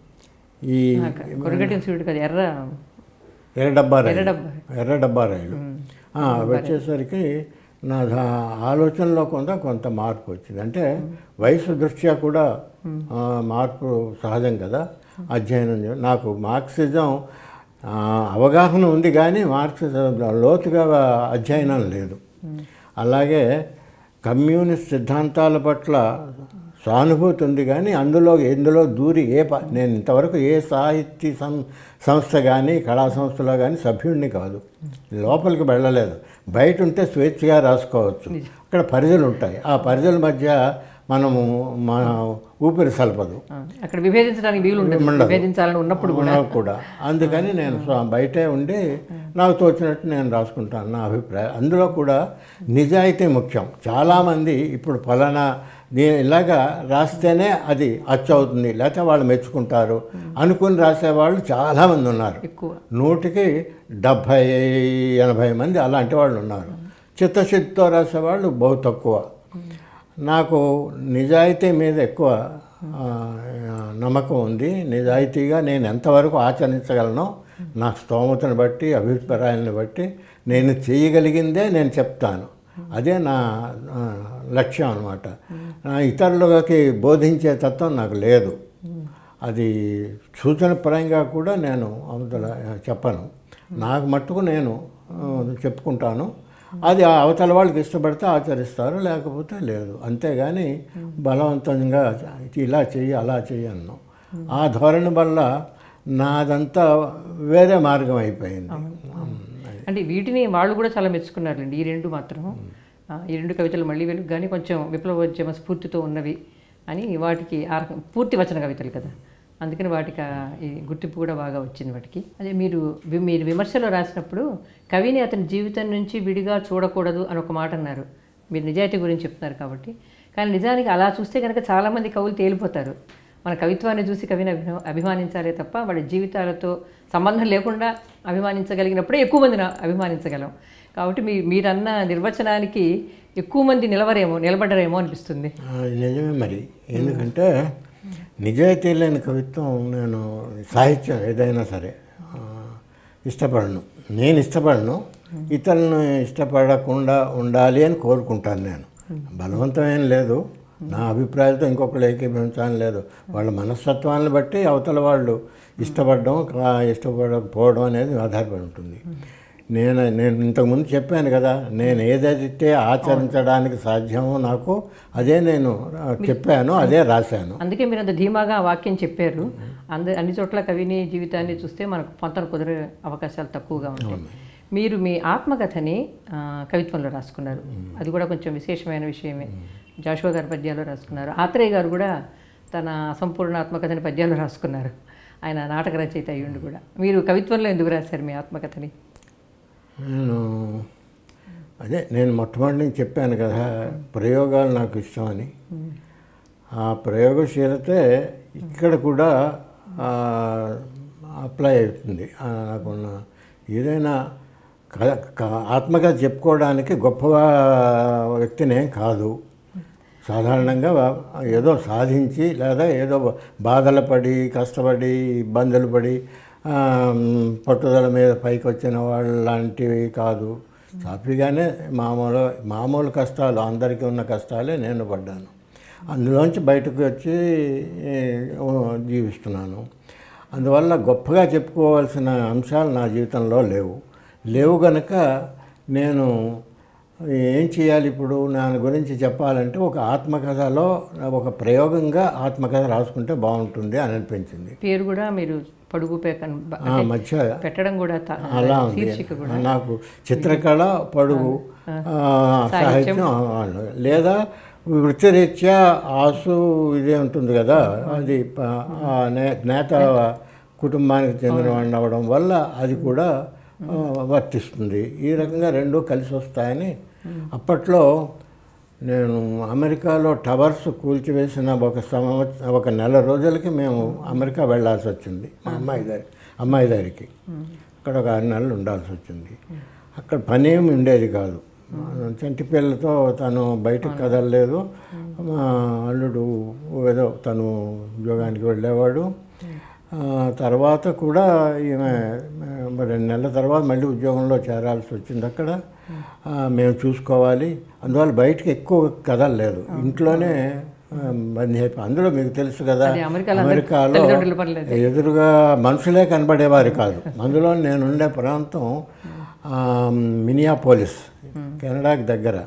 ఈ కొడిగట్టిన సూర్యుడు కదా ఎర్ర ఎర్ర డబ్బా రైలు డబ్బా. ఎర్ర డబ్బా రైలు ఆ, అవి వచ్చేసరికి నా దా- ఆలోచనలో కొంత కొంత మార్పు వచ్చింది అంటే వయసు దృష్ట్యా కూడా ఆ, మార్పు సహజం కదా అధ్యయనం చే- నాకు మార్క్సిజం ఆ, అవగాహన ఉంది కానీ మార్క్సిజం లోతుగా అధ్యయనం లేదు అలాగే కమ్యూనిస్ట్ సిద్ధాంతాల పట్ల సానుభూతి ఉంది కానీ అందులో ఎందులో దూరి ఏ ప నేను ఇంతవరకు ఏ సాహిత్య సం సంస్థ కానీ కళా సంస్థలో కానీ సభ్యుడిని కాదు లోపలికి వెళ్ళలేదు బయట ఉంటే స్వేచ్ఛగా రాసుకోవచ్చు అక్కడ పరిధులు ఉంటాయి ఆ పరిధుల మధ్య మనము మన ఊపిరి సలపదు ఆ, అక్కడ విభేదించడానికి వీలు ఉంటుంది విభేదించాలని ఉన్నప్పుడు కూడా నాకు కూడా అందుకని నేను స్వ- బయటే ఉండి నాకు తోచినట్టు నేను రాసుకుంటాను నా అభిప్రాయం అందులో కూడా నిజాయితీ ముఖ్యం చాలామంది ఇప్పుడు ఫలానా నేను ఇలాగా రాస్తేనే అది అచ్చు అవుతుంది లేకపోతే వాళ్ళు మెచ్చుకుంటారు అనుకుని రాసేవాళ్ళు చాలామంది ఉన్నారు ఎక్కువ నూటికి డెబ్భై ఎనభై మంది అలాంటి వాళ్ళు ఉన్నారు చిత్తశుద్ధితో రాసేవాళ్ళు బహు తక్కువ నాకు నిజాయితీ మీద ఎక్కువ ఆ, నమ్మకం ఉంది నిజాయితీగా నేను ఎంతవరకు ఆచరించగలను నా స్తోమతను బట్టి అభిప్రాయాలను బట్టి నేను చేయగలిగిందే నేను చెప్తాను అదే నా ఆ, లక్ష్యం అనమాట ఇతరులకి బోధించే తత్వం నాకు లేదు అది సూచనపరంగా కూడా నేను అవతల చెప్పను నాకు మట్టుకు నేను ఆ, చెప్పుకుంటాను అది ఆ అవతల వాళ్ళకి ఇష్టపడితే ఆచరిస్తారు లేకపోతే లేదు అంతేగాని బలవంతంగా ఇలా చెయ్యి అలా చెయ్యి అన్నాం ఆ ధోరణి వల్ల నాదంతా వేరే మార్గం అయిపోయింది అంటే వీటిని వాళ్ళు కూడా చాలా మెచ్చుకున్నారులేండి ఈ రెండు మాత్రం ఆ, ఈ రెండు కవితలు మళ్ళీ వెలుగు కానీ కొంచెం విప్లవోద్యమ స్ఫూర్తితో ఉన్నవి అని వాటికి ఆ రకం పూర్తి వచన కవితలు కదా అందుకని వాటికి ఆ ఈ గుర్తింపు కూడా బాగా వచ్చింది వాటికి అదే మీరు వి- మీరు విమర్శలో రాసినప్పుడు కవిని అతని జీవితం నుంచి విడిగా చూడకూడదు అని ఒక మాట అన్నారు మీరు నిజాయితీ గురించి చెప్తున్నారు కాబట్టి కానీ నిజానికి అలా చూస్తే కనుక చాలామంది కవులు తేలిపోతారు మన కవిత్వాన్ని చూసి కవిని అభిమా అభిమానించాలే తప్ప వాళ్ళ జీవితాలతో సంబంధం లేకుండా అభిమానించగలిగినప్పుడే ఎక్కువ మందిని అభిమానించగలం కాబట్టి మీ మీరన్న నిర్వచనానికి ఎక్కువ మంది నిలవరేమో నిలబడరేమో అనిపిస్తుంది ఆ, నిజమే మరి ఎందుకంటే నిజాయితీ లేని కవిత్వం నేను సాహిత్యం ఏదైనా సరే ఆ, ఇష్టపడను నేను ఇష్టపడను ఇతరులను ఇష్టపడకుండా ఉండాలి అని కోరుకుంటాను నేను బలవంతమేం లేదు నా అభిప్రాయాలతో ఇంకొకరు ఏకీభవించాలని లేదు వాళ్ళ మనస్తత్వాన్ని బట్టి అవతల వాళ్ళు ఇష్టపడడం కా- ఇష్టపడకపోవడం అనేది ఆధారపడి ఉంటుంది నేను నేను ఇంతకుముందు చెప్పాను కదా నేను ఏదైతే ఆచరించడానికి సాధ్యమో నాకు అదే నేను ఆ, చెప్పాను అదే రాశాను అందుకే మీరు అంత ధీమాగా ఆ వాక్యం చెప్పారు అంద అన్ని చోట్ల కవిని జీవితాన్ని చూస్తే మనకు పొంతన కుదిరే అవకాశాలు తక్కువగా ఉంటాయి మీరు మీ ఆత్మకథని ఆ, కవిత్వంలో రాసుకున్నారు అది కూడా కొంచెం విశేషమైన విషయమే జాషువా గారి పద్యాల్లో రాసుకున్నారు ఆత్రేయ గారు కూడా తన అసంపూర్ణ ఆత్మకథని పద్యాల్లో రాసుకున్నారు ఆయన నాటక రచయిత అయ్యుండి కూడా మీరు కవిత్వంలో ఎందుకు రాశారు మీ ఆత్మకథని నేను అదే నేను మొట్టమొదటి నుంచి చెప్పాను కదా ప్రయోగాలు నాకు ఇష్టమని ఆ ప్రయోగశీలతే ఇక్కడ కూడా ఆ, అప్లై అవుతుంది ఆ, నాకున్న ఏదైనా క- క- ఆత్మకథ చెప్పుకోవడానికి గొప్ప వ్యక్తినేం కాదు సాధారణంగా ఏదో సాధించి లేదా ఏదో బాధలు పడి కష్టపడి ఇబ్బందులు పడి ఆ, పట్టుదల మీద పైకి వచ్చిన వాళ్ళు లాంటివి కాదు సాఫీగానే మామూలు మామూలు కష్టాలు అందరికీ ఉన్న కష్టాలే నేను పడ్డాను అందులోంచి బయటకు వచ్చి ఏ, ఓ, జీవిస్తున్నాను అందువల్ల గొప్పగా చెప్పుకోవాల్సిన అంశాలు నా జీవితంలో లేవు లేవు గనక నేను ఏం చేయాలి ఇప్పుడు దాని గురించి చెప్పాలంటే ఒక ఆత్మకథలో ఒక ప్రయోగంగా ఆత్మకథ రాసుకుంటే బాగుంటుంది అని అనిపించింది పేరు కూడా మీరు పడుగు పేకన్ బ- ఆ మధ్య పెట్టడం కూడా త- అలా ఉంది శీర్షిక కూడా నాకు చిత్రకళ పడుగు ఆ, సాహిత్యం వాళ్ళు. లేదా వృత్తిరీత్యా ఆసు ఇదే ఉంటుంది కదా అది ప- ఆ నే- నేత కుటుంబానికి చెందినవాడిని అవ్వడం వల్ల అది కూడా ఆ, వర్తిస్తుంది ఈ రకంగా రెండు కలిసి వస్తాయని అప్పట్లో నేను అమెరికాలో టవర్స్ కూల్చివేసిన ఒక సంవత్సరం ఒక నెల రోజులకి మేము అమెరికా వెళ్ళాల్సి వచ్చింది మా అమ్మాయి దారి అమ్మాయి దగ్గరికి అక్కడ ఒక ఆరు నెలలు ఉండాల్సి వచ్చింది అక్కడ పని ఏమి ఉండేది కాదు చంటి పిల్లలతో తను బయటకు కదలలేదు మా అల్లుడు ఏదో తను ఉద్యోగానికి వెళ్ళేవాడు ఆ, తర్వాత కూడా ఈమె ఆ, రెండు నెలల తర్వాత మళ్ళీ ఉద్యోగంలో చేరాల్సి వచ్చింది అక్కడ ఆ, మేము చూసుకోవాలి అందువల్ల బయటకు ఎక్కువ కదలలేదు ఇంట్లోనే ఆ, బందీ అయిపోయి అందులో మీకు తెలుసు కదా అదే అమెరికాలో అందరికీ అమెరికాలో తల్లిదండ్రుల పర్లేదు ఎదురుగా మనుషులే కనబడేవారు కాదు అందులో నేను ఉండే ప్రాంతం ఆ, మినియాపోలిస్ కెనడాకి దగ్గర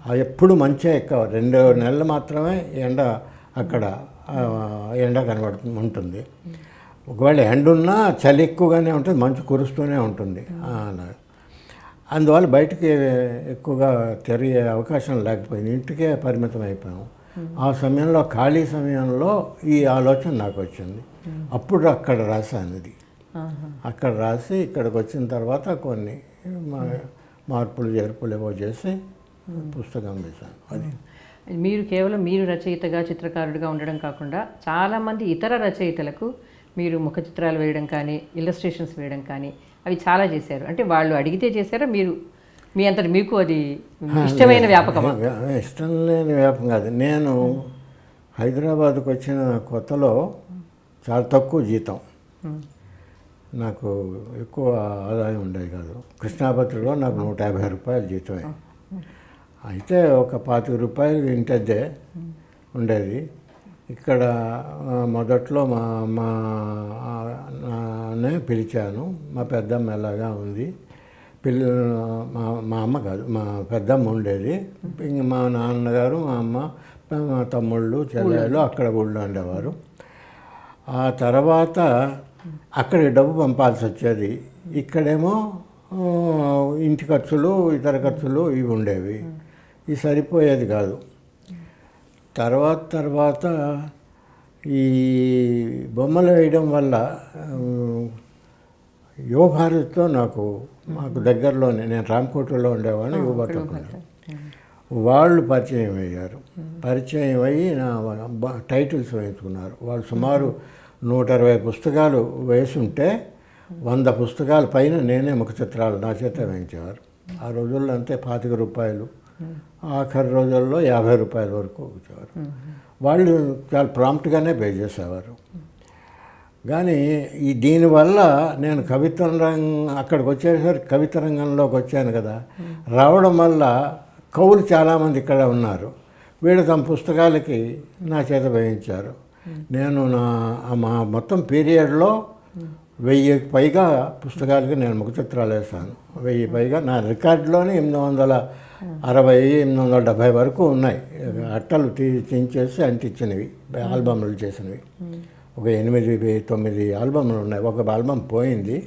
అది ఎప్పుడు మంచిగా ఎక్కువ రెండు నెలలు మాత్రమే ఎండ అక్కడ ఆ, ఎండ కనబడుతుంది ఉంటుంది ఒకవేళ ఎండ ఉన్నా చలి ఎక్కువగానే ఉంటుంది మంచు కురుస్తూనే ఉంటుంది ఆ, అలా. అందువల్ల బయటికి ఎక్కువగా తిరిగే అవకాశం లేకపోయింది ఇంటికే పరిమితం అయిపోయాం ఆ సమయంలో ఖాళీ సమయంలో ఈ ఆలోచన నాకు వచ్చింది అప్పుడు అక్కడ రాశాను ఇది ఆహా. అక్కడ రాసి ఇక్కడికి వచ్చిన తర్వాత కొన్ని మా- మార్పులు చేర్పులు ఏవో చేసి పుస్తకం వేశాను అది మీరు కేవలం మీరు రచయితగా చిత్రకారుడిగా ఉండడం కాకుండా చాలామంది ఇతర రచయితలకు మీరు ముఖ చిత్రాలు వేయడం కానీ ఇల్లస్ట్రేషన్స్ వేయడం కానీ అవి చాలా చేశారు అంటే వాళ్ళు అడిగితే చేశారా మీరు మీ అంతటి మీకు అది ఇష్టమైన వ్యాపకమా వ్య- ఇష్టం లేని వ్యాపకం కాదు నేను హైదరాబాద్కి వచ్చిన కొత్తలో చాలా తక్కువ జీతం నాకు ఎక్కువ ఆదాయం ఉండేది కాదు కృష్ణాపత్రిలో నాకు నూట యాభై రూపాయలు జీతమే అయితే ఒక పాతిక రూపాయలు ఇంటద్దే ఉండేది ఇక్కడ ఆ, మొదట్లో మా అమ్మ ఆ, నాన్నే పిలిచాను మా పెద్దమ్మ ఎలాగా ఉంది పిల్ల మా మా అమ్మ కాదు మా పెద్దమ్మ ఉండేది ఇంక మా నాన్నగారు మా అమ్మ మా తమ్ముళ్ళు చెల్లెళ్ళు అక్కడ ఊళ్ళో ఉండేవారు ఆ తర్వాత అక్కడ డబ్బు పంపాల్సి వచ్చేది ఇక్కడేమో ఆ, ఇంటి ఖర్చులు ఇతర ఖర్చులు ఇవి ఉండేవి ఇవి సరిపోయేది కాదు తర్వాత తర్వాత ఈ బొమ్మలు వేయడం వల్ల ఆ, యువభారత్తో నాకు మాకు దగ్గరలోనే నేను రామకోటలో ఉండేవాడిని యువభారత్ వాళ్ళు పరిచయం అయ్యారు పరిచయం అయ్యి నా బ- టైటిల్స్ వేయించుకున్నారు వాళ్ళు సుమారు నూట ఇరవై పుస్తకాలు వేసుంటే వంద పుస్తకాల పైన నేనే ముఖ చిత్రాలు నా చేత వేయించేవారు ఆ రోజుల్లో అంతే పాతిక రూపాయలు ఆఖరి రోజుల్లో యాభై రూపాయల వరకు వచ్చేవారు వాళ్ళు చాలా ప్రాంప్ట్గానే పే చేసేవారు కానీ ఈ దీనివల్ల నేను కవిత రంగం అక్కడికి వచ్చేసరికి కవిత రంగంలోకి వచ్చాను కదా రావడం వల్ల కవులు చాలామంది ఇక్కడ ఉన్నారు వీళ్ళు తమ పుస్తకాలకి నా చేత వేయించారు నేను నా ఆ మా మొత్తం పీరియడ్లో వెయ్యి పైగా పుస్తకాలకి నేను ముఖ చిత్రాలు వేశాను వెయ్యి పైగా నా రికార్డులోనే ఎనిమిది వందల అరవై ఎనిమిది వందల డెబ్భై వరకు ఉన్నాయి అట్టలు తీ తీయించేసి అంటించినవి ఆల్బమ్లు చేసినవి ఒక ఎనిమిది వే- తొమ్మిది ఆల్బమ్లు ఉన్నాయి ఒక ఆల్బమ్ పోయింది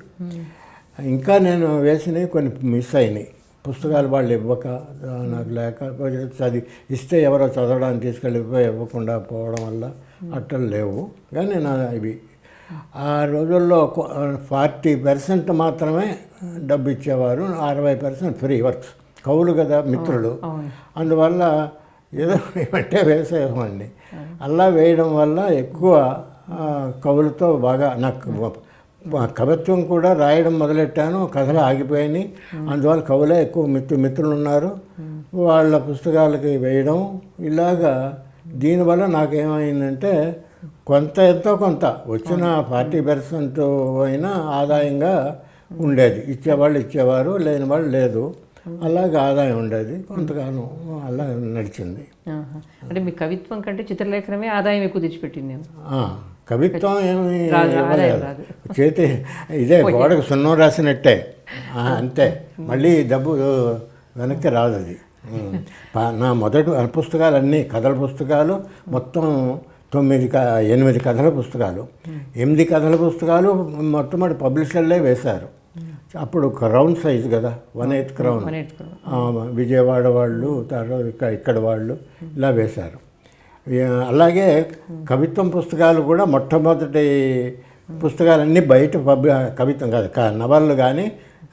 ఇంకా నేను వేసినవి కొన్ని మిస్ అయినాయి పుస్తకాలు వాళ్ళు ఇవ్వక ఆ, నాకు లేక చదివి ఇస్తే ఎవరో చదవడానికి తీసుకెళ్ళిపోయి ఇవ్వకుండా పోవడం వల్ల అట్టలు లేవు కానీ నా ఇవి ఆ రోజుల్లో ఫార్టీ పర్సెంట్ మాత్రమే డబ్బు ఇచ్చేవారు అరవై పర్సెంట్ ఫ్రీ వర్క్స్ కవులు కదా మిత్రులు అందువల్ల ఏదో ఏమంటే వేసేవాడిని అలా వేయడం వల్ల ఎక్కువ ఆ, కవులతో బాగా నాకు మా కవిత్వం కూడా రాయడం మొదలెట్టాను కథలు ఆగిపోయినాయి అందువల్ల కవులే ఎక్కువ మిత్రు మిత్రులు ఉన్నారు వాళ్ళ పుస్తకాలకి వేయడం ఇలాగా దీనివల్ల నాకేమైందంటే కొంత ఎంతో కొంత వచ్చిన ఫార్టీ పర్సెంట్ అయినా ఆదాయంగా ఉండేది ఇచ్చేవాళ్ళు ఇచ్చేవారు లేని వాళ్ళు లేదు అలాగే ఆదాయం ఉండేది కొంతకాలం అలా నడిచింది ఆహా. అంటే మీ కవిత్వం కంటే చిత్రలేఖనమే ఆదాయం ఎక్కువ తెచ్చిపెట్టింది నేను ఆ, కవిత్వం ఏమి రాదు, ఆదాయం ఇవ్వలేదు. రాదు. చేతి ఇదే గోడకు సున్నం రాసినట్టే ఆ, అంతే మళ్ళీ డబ్బు వెనక్కి రాదు అది ఉమ్. పా- నా మొదటి పుస్తకాలు అన్నీ కథల పుస్తకాలు మొత్తం తొమ్మిది క ఎనిమిది కథల పుస్తకాలు ఎనిమిది కథల పుస్తకాలు మొట్టమొదటి పబ్లిషర్లే వేశారు అప్పుడు క్రౌన్ సైజ్ కదా వన్ ఎయిత్ క్రౌన్ నేర్చుకున్నాను ఆ, విజయవాడ వాళ్ళు తర్వాత ఇక్కడ ఇక్కడ వాళ్ళు ఇలా వేశారు ఈ, అలాగే కవిత్వం పుస్తకాలు కూడా మొట్టమొదటి పుస్తకాలన్నీ బయట పబ్ కవిత్వం కాదు క- నవళ్ళు కానీ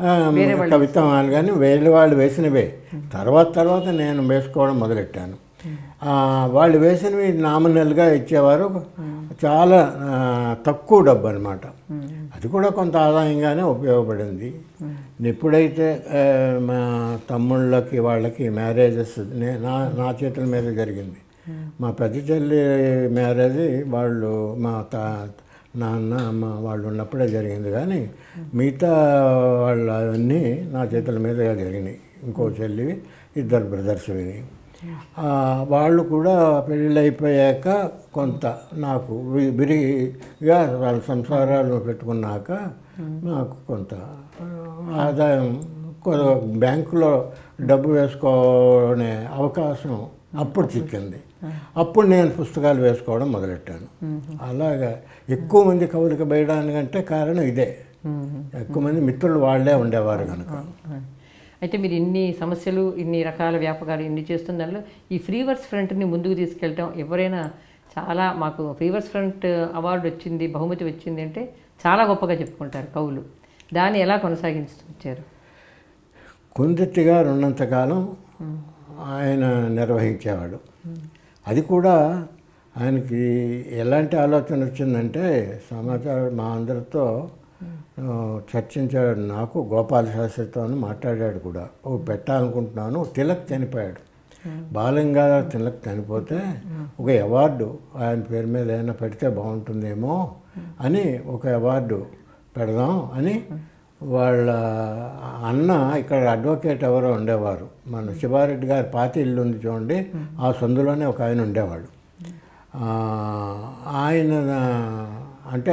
కవిత్వాలు కానీ వేరే వాళ్ళు వేసినవే తర్వాత తర్వాత నేను వేసుకోవడం మొదలెట్టాను ఆ, వాళ్ళు వేసినవి నామినల్గా ఇచ్చేవారు చాలా ఆ, తక్కువ డబ్బు అనమాట అది కూడా కొంత ఆదాయంగానే ఉపయోగపడింది ఎప్పుడైతే ఆ, మా తమ్ముళ్ళకి వాళ్ళకి మ్యారేజెస్ నే- నా నా చేతుల మీద జరిగింది మా పెద్ద చెల్లి మ్యారేజ్ వాళ్ళు మా తా నాన్న అమ్మ వాళ్ళు ఉన్నప్పుడే జరిగింది కానీ మిగతా వాళ్ళ అన్నీ నా చేతుల మీదుగా జరిగినాయి ఇంకో చెల్లి ఇద్దరు బ్రదర్స్ విని ఆ, వాళ్ళు కూడా పెళ్ళిళ్ళు అయిపోయాక కొంత నాకు వి- విరిగా వాళ్ళ సంసారాలు పెట్టుకున్నాక నాకు కొంత ఆ, ఆదాయం కొ- బ్యాంకులో డబ్బు వేసుకునే అవకాశం అప్పుడు చిక్కింది అప్పుడు నేను పుస్తకాలు వేసుకోవడం మొదలెట్టాను అలాగా ఎక్కువ మంది కవులకు వేయడానికంటే కారణం ఇదే ఎక్కువ మంది మిత్రులు వాళ్ళే ఉండేవారు కనుక అయితే మీరు ఇన్ని సమస్యలు ఇన్ని రకాల వ్యాపకాలు ఇన్ని చేస్తున్న దానిలో ఈ ఫ్రీవర్స్ ఫ్రంట్ని ముందుకు తీసుకెళ్ళటం ఎవరైనా చాలా మాకు ఫ్రీవర్స్ ఫ్రంట్ అవార్డు వచ్చింది బహుమతి వచ్చింది అంటే చాలా గొప్పగా చెప్పుకుంటారు కవులు దాన్ని ఎలా కొనసాగిస్తూ వచ్చారు కుందెత్తి గారు ఉన్నంతకాలం ఆయన నిర్వహించేవాడు అది కూడా ఆయనకి ఎలాంటి ఆలోచన వచ్చిందంటే సమాచారం మా అందరితో ఆ, చర్చించాడు నాకు గోపాల శాస్త్రితో మాట్లాడాడు కూడా ఓ పెట్టాలనుకుంటున్నాను తిలక్ చనిపోయాడు బాలంగాధర తిలక్ చనిపోతే ఒక అవార్డు ఆయన పేరు మీద ఏమైనా పెడితే బాగుంటుందేమో అని ఒక అవార్డు పెడదాం అని వాళ్ళ అన్న ఇక్కడ అడ్వకేట్ ఎవరో ఉండేవారు మన శివారెడ్డి గారి పాతి ఇల్లు ఉంది చూడండి ఆ సందులోనే ఒక ఆయన ఉండేవాడు ఆ, ఆయన అంటే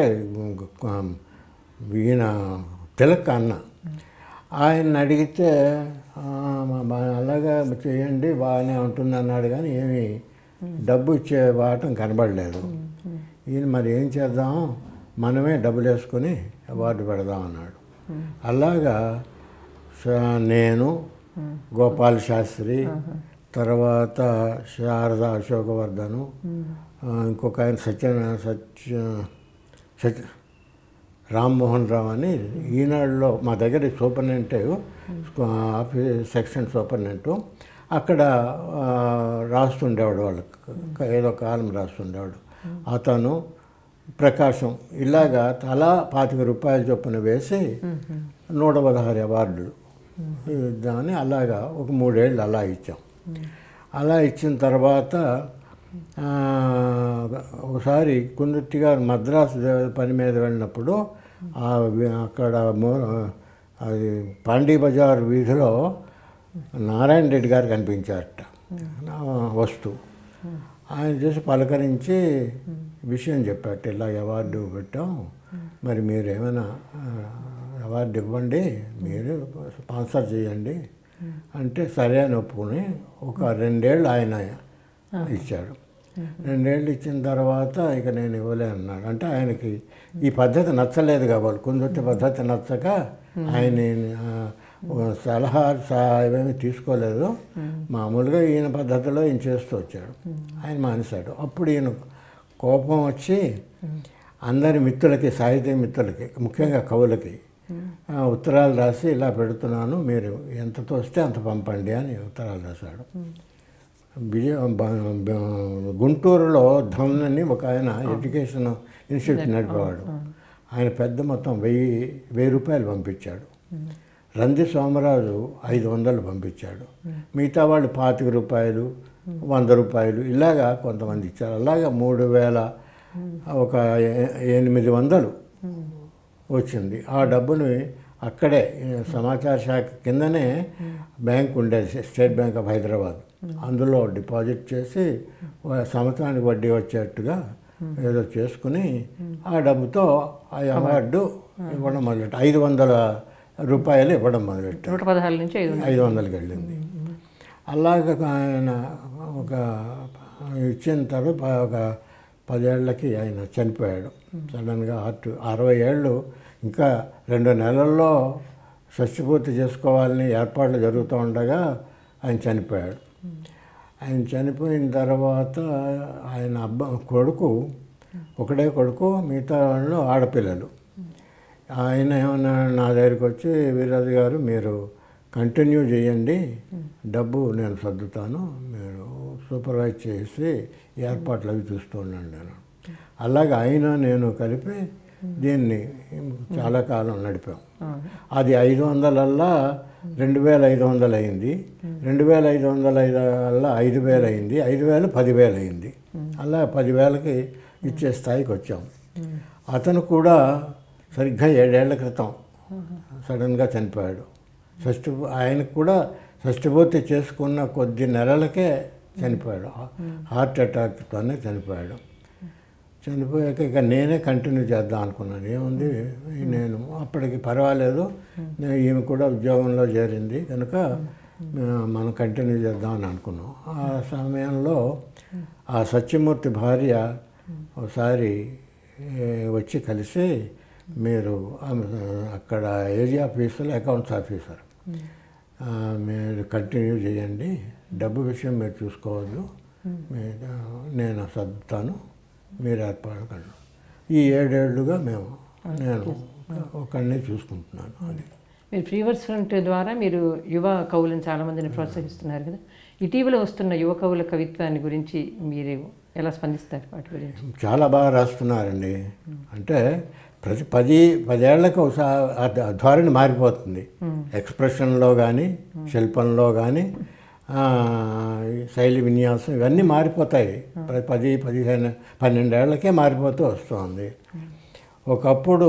ఈయన తిలక్ అన్న ఆయన అడిగితే "ఆ, మా- మా- అలాగా చేయండి బాగానే ఉంటుంది అన్నాడు కానీ ఏమి డబ్బు ఇచ్చే వాటం కనబడలేదు ఈయన మరి ఏం చేద్దాం మనమే డబ్బులు వేసుకొని అవార్డు పెడదాం అన్నాడు అలాగా స- నేను గోపాల్ శాస్త్రి తర్వాత శారద అశోకవర్ధను ఆ, ఇంకొక ఆయన సత్య సత్య సత్య రామ్మోహన్ రావు అని ఈనాడులో మా దగ్గర సూపరింటెంట్ ఆఫీస్ సెక్షన్ సూపరింటెంట్ అక్కడ ఆ, రాస్తుండేవాడు వాళ్ళకి ఏదో కాలం రాస్తుండేవాడు అతను ప్రకాశం ఇలాగా తలా పాతిక రూపాయల చొప్పున వేసి నూట పదహారు అవార్డులు దాన్ని అలాగా ఒక మూడేళ్ళు అలా ఇచ్చాం అలా ఇచ్చిన తర్వాత ఆ, ఒకసారి కుందుర్తి గారు మద్రాసు దే- పని మీద వెళ్ళినప్పుడు ఆ వి- అక్కడ మో- అది పాండీ బజార్ వీధిలో నారాయణ రెడ్డి గారు కనిపించారట నా వస్తూ ఆయన చూసి పలకరించి విషయం చెప్పాట ఇలా అవార్డు పెట్టాం మరి మీరు ఏమైనా ఆ, అవార్డు ఇవ్వండి మీరు స్పాన్సర్ చేయండి అంటే సరే అని ఒప్పుకుని ఒక రెండేళ్ళు ఆయన ఇచ్చాడు రెండేళ్ళు ఇచ్చిన తర్వాత ఇక నేను ఇవ్వలే అన్నాడు అంటే ఆయనకి ఈ పద్ధతి నచ్చలేదు కాబట్టి కుందొట్టి పద్ధతి నచ్చక ఆయన ఆ, సలహా ఏమేమి తీసుకోలేదు మామూలుగా ఈయన పద్ధతిలో ఈయన చేస్తూ వచ్చాడు ఆయన మానేశాడు అప్పుడు ఈయన కోపం వచ్చి అందరి మిత్రులకి సాహిత్య మిత్రులకి ముఖ్యంగా కవులకి ఆ, ఉత్తరాలు రాసి ఇలా పెడుతున్నాను మీరు ఎంత తోస్తే అంత పంపండి అని ఉత్తరాలు రాశాడు విజయ బ- బ- గుంటూరులో ధన్ అని ఒక ఆయన ఎడ్యుకేషన్ ఇన్స్టిట్యూట్ నడిపేవాడు ఆయన పెద్ద మొత్తం వెయ్యి వెయ్యి రూపాయలు పంపించాడు రంది సోమరాజు ఐదు వందలు పంపించాడు మిగతా వాళ్ళు పాతిక రూపాయలు వంద రూపాయలు ఇలాగా కొంతమంది ఇచ్చారు అలాగా మూడు వేల ఒక ఎ- ఎనిమిది వందలు వచ్చింది ఆ డబ్బుని అక్కడే ఏ, సమాచార శాఖ కిందనే బ్యాంక్ ఉండేది స్టేట్ బ్యాంక్ ఆఫ్ హైదరాబాద్ అందులో డిపాజిట్ చేసి వా- సంవత్సరానికి వడ్డీ వచ్చేట్టుగా ఏదో చేసుకుని ఆ డబ్బుతో ఆ అవార్డు ఇవ్వడం మొదలెట్టు ఐదు వందల రూపాయలు ఇవ్వడం మొదలెట్టారు నూట పదహారు నుంచి ఐదు ఐదు వందలకి వెళ్ళింది అలాగ ఆయన ఒక ఇచ్చిన తర్వాత ఒక పదేళ్లకి ఆయన చనిపోయాడు సడన్గా హార్ట్ అరవై ఏళ్ళు ఇంకా రెండు నెలల్లో షష్టిపూర్తి చేసుకోవాలని ఏర్పాట్లు జరుగుతూ ఉండగా ఆయన చనిపోయాడు ఆయన చనిపోయిన తర్వాత ఆయన అబ్బా కొడుకు ఒకడే కొడుకు మిగతా వాళ్ళు ఆడపిల్లలు ఆయన ఏమన్నా నా దగ్గరికి వచ్చి వీరాజు గారు మీరు కంటిన్యూ చేయండి డబ్బు నేను సర్దుతాను మీరు సూపర్వైజ్ చేసి ఏర్పాట్లు అవి చూస్తూ ఉండండి నేను అలాగే ఆయన నేను కలిపి దీన్ని చాలా కాలం నడిపాం అది ఐదు వందలల్లా రెండు వేల ఐదు వందలు అయింది రెండు వేల ఐదు వందల ఐదు వల్ల ఐదు వేలు అయింది ఐదు వేలు పదివేలు అయింది అలా పదివేలకి ఇచ్చే స్థాయికి వచ్చాం అతను కూడా సరిగ్గా ఏడేళ్ల క్రితం సడన్గా చనిపోయాడు షష్టి ఆయనకు కూడా షష్టిపూర్తి చేసుకున్న కొద్ది నెలలకే చనిపోయాడు హార్ట్ అటాక్తోనే చనిపోయాడు చనిపోయాక ఇక నేనే కంటిన్యూ చేద్దాం అనుకున్నాను ఏముంది నేను అప్పటికి పర్వాలేదు నేను ఈమె కూడా ఉద్యోగంలో చేరింది కనుక ఆ, మనం కంటిన్యూ చేద్దాం అని అనుకున్నాం ఆ సమయంలో ఆ సత్యమూర్తి భార్య ఒకసారి ఏ, వచ్చి కలిసి మీరు ఆమె, అక్కడ ఏరియా ఆఫీసర్ అకౌంట్స్ ఆఫీసర్ ఆ, మీరు కంటిన్యూ చేయండి డబ్బు విషయం మీరు చూసుకోవద్దు మీరు నేను సర్దుతాను మీరు ఏర్పడకండి ఈ ఏడేళ్లుగా మేము నేను ఒకరిని చూసుకుంటున్నాను అది మీరు ఫ్రీవర్స్ ఫ్రంట్ ద్వారా మీరు యువ కవులను చాలామందిని ప్రోత్సహిస్తున్నారు కదా ఇటీవల వస్తున్న యువ కవుల కవిత్వాన్ని గురించి మీరు ఎలా స్పందిస్తారు వాటి గురించి చాలా బాగా రాస్తున్నారండి అంటే ప్రతి పది పదేళ్లకు ఒకసారి ఆ ధ- ధోరణి మారిపోతుంది ఎక్స్ప్రెషన్లో కానీ శిల్పంలో కానీ శైలి విన్యాసం ఇవన్నీ మారిపోతాయి ప్రతి పది పదిహేను పన్నెండేళ్లకే మారిపోతూ వస్తుంది ఒకప్పుడు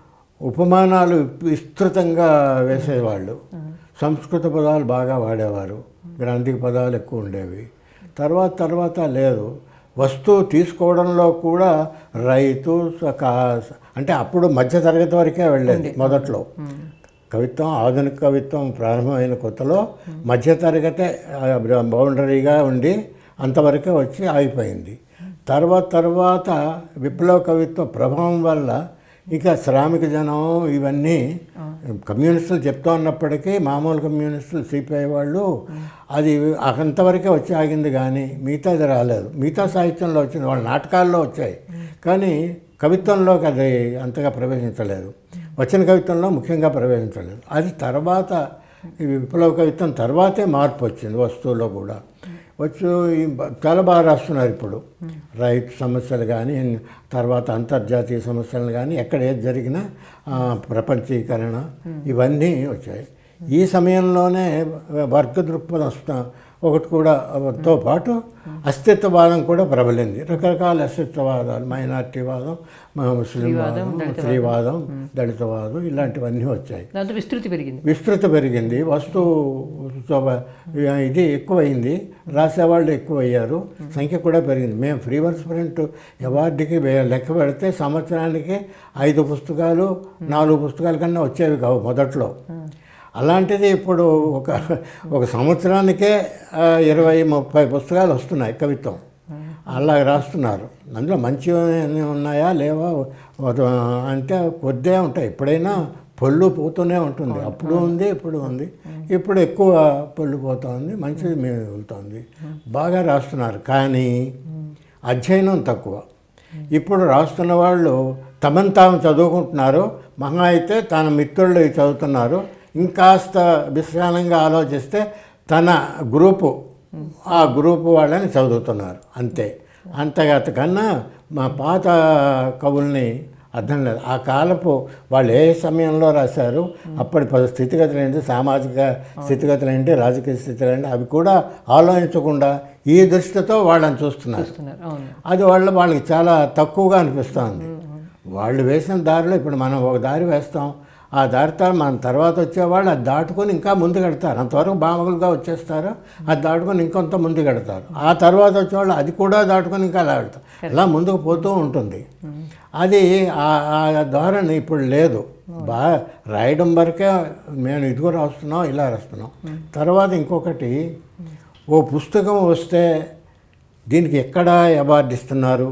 ఉపమానాలు విస్తృతంగా వేసేవాళ్ళు సంస్కృత పదాలు బాగా వాడేవారు గ్రాంధిక పదాలు ఎక్కువ ఉండేవి తర్వాత తర్వాత లేదు వస్తువు తీసుకోవడంలో కూడా రైతు స- కా- అంటే అప్పుడు మధ్య తరగతి వరకే వెళ్ళేది మొదట్లో కవిత్వం ఆధునిక కవిత్వం ప్రారంభమైన కొత్తలో మధ్యతరగతే ఆ, బౌండరీగా ఉండి అంతవరకే వచ్చి ఆగిపోయింది తర్వాత తర్వాత విప్లవ కవిత్వ ప్రభావం వల్ల ఇక శ్రామిక జనం ఇవన్నీ కమ్యూనిస్టులు చెప్తా ఉన్నప్పటికీ మామూలు కమ్యూనిస్టులు సిపిఐ వాళ్ళు అది అంతవరకే వచ్చి ఆగింది కానీ మిగతాది రాలేదు మిగతా సాహిత్యంలో వచ్చింది వాళ్ళ నాటకాల్లో వచ్చాయి కానీ కవిత్వంలోకి అది అంతగా ప్రవేశించలేదు వచ్చిన కవిత్వంలో ముఖ్యంగా ప్రవేశించలేదు అది తర్వాత ఈ విప్లవ కవిత్వం తర్వాతే మార్పు వచ్చింది వస్తువులో కూడా వచ్చు ఈ బ- చాలా బాగా రాస్తున్నారు ఇప్పుడు రైతు సమస్యలు కానీ తర్వాత అంతర్జాతీయ సమస్యలు కానీ ఎక్కడ ఏది జరిగినా ఆ, ప్రపంచీకరణ ఇవన్నీ వచ్చాయి ఈ సమయంలోనే వర్గ దృక్పథం వస్తా- ఒకటి కూడా తో పాటు అస్తిత్వవాదం కూడా ప్రబలింది రకరకాల అస్తిత్వవాదాలు మైనార్టీవాదం మ- ముస్లిం వాదం స్త్రీవాదం దళితవాదం ఇలాంటివన్నీ వచ్చాయి దాంతో విస్తృతి పెరిగింది విస్తృత పెరిగింది వస్తువు శోభ- ఇది ఎక్కువైంది రాసేవాళ్ళు ఎక్కువయ్యారు సంఖ్య కూడా పెరిగింది మేము ఫ్రీవర్స్ ప్రింట్ అవార్డుకి వే- లెక్క పెడితే సంవత్సరానికి ఐదు పుస్తకాలు నాలుగు పుస్తకాల కన్నా వచ్చేవి కావు మొదట్లో అలాంటిది ఇప్పుడు ఒక ఒక సంవత్సరానికే ఆ, ఇరవై ముప్పై పుస్తకాలు వస్తున్నాయి కవిత్వం అలా రాస్తున్నారు అందులో మంచివి ఉన్నాయా లేవా ఒక- అంటే కొద్దే ఉంటాయి ఎప్పుడైనా పొల్లు పోతూనే ఉంటుంది అప్పుడు ఉంది ఇప్పుడు ఉంది ఇప్పుడు ఎక్కువ పొల్లు పోతుంది మంచిది మిగులుతుంది బాగా రాస్తున్నారు కానీ అధ్యయనం తక్కువ ఇప్పుడు రాస్తున్న వాళ్ళు తమను తాము చదువుకుంటున్నారు మహా అయితే తన మిత్రులు చదువుతున్నారు ఇంకాస్త విశ్రాలంగా ఆలోచిస్తే తన గ్రూపు ఆ గ్రూపు వాళ్ళని చదువుతున్నారు అంతే అంతకన్నా మా పాత కవుల్ని అర్థం లేదు ఆ కాలపు వాళ్ళు ఏ సమయంలో రాశారు అప్పటి ప- స్థితిగతులు ఏంటి సామాజిక స్థితిగతులు ఏంటి రాజకీయ స్థితులు ఏంటి అవి కూడా ఆలోచించకుండా ఈ దృష్టితో వాళ్ళని చూస్తున్నారు చూస్తున్నారు అవును అది వాళ్ళ వాళ్ళకి చాలా తక్కువగా అనిపిస్తుంది వాళ్ళు వేసిన దారిలో ఇప్పుడు మనం ఒక దారి వేస్తాం ఆ దారితో మన తర్వాత వచ్చేవాళ్ళు అది దాటుకొని ఇంకా ముందు కడతారు అంతవరకు బామగులుగా వచ్చేస్తారు అది దాటుకొని ఇంకొంత ముందు కడతారు ఆ తర్వాత వచ్చేవాళ్ళు అది కూడా దాటుకొని ఇంకా అలా వెళ్తారు అలా ముందుకు పోతూ ఉంటుంది అది ఆ- ఆ ధోరణి ఇప్పుడు లేదు బాగా రాయడం వరకే మేము ఇదిగో రాస్తున్నాం ఇలా రాస్తున్నాం తర్వాత ఇంకొకటి ఓ పుస్తకం వస్తే దీనికి ఎక్కడ అవార్డు ఇస్తున్నారు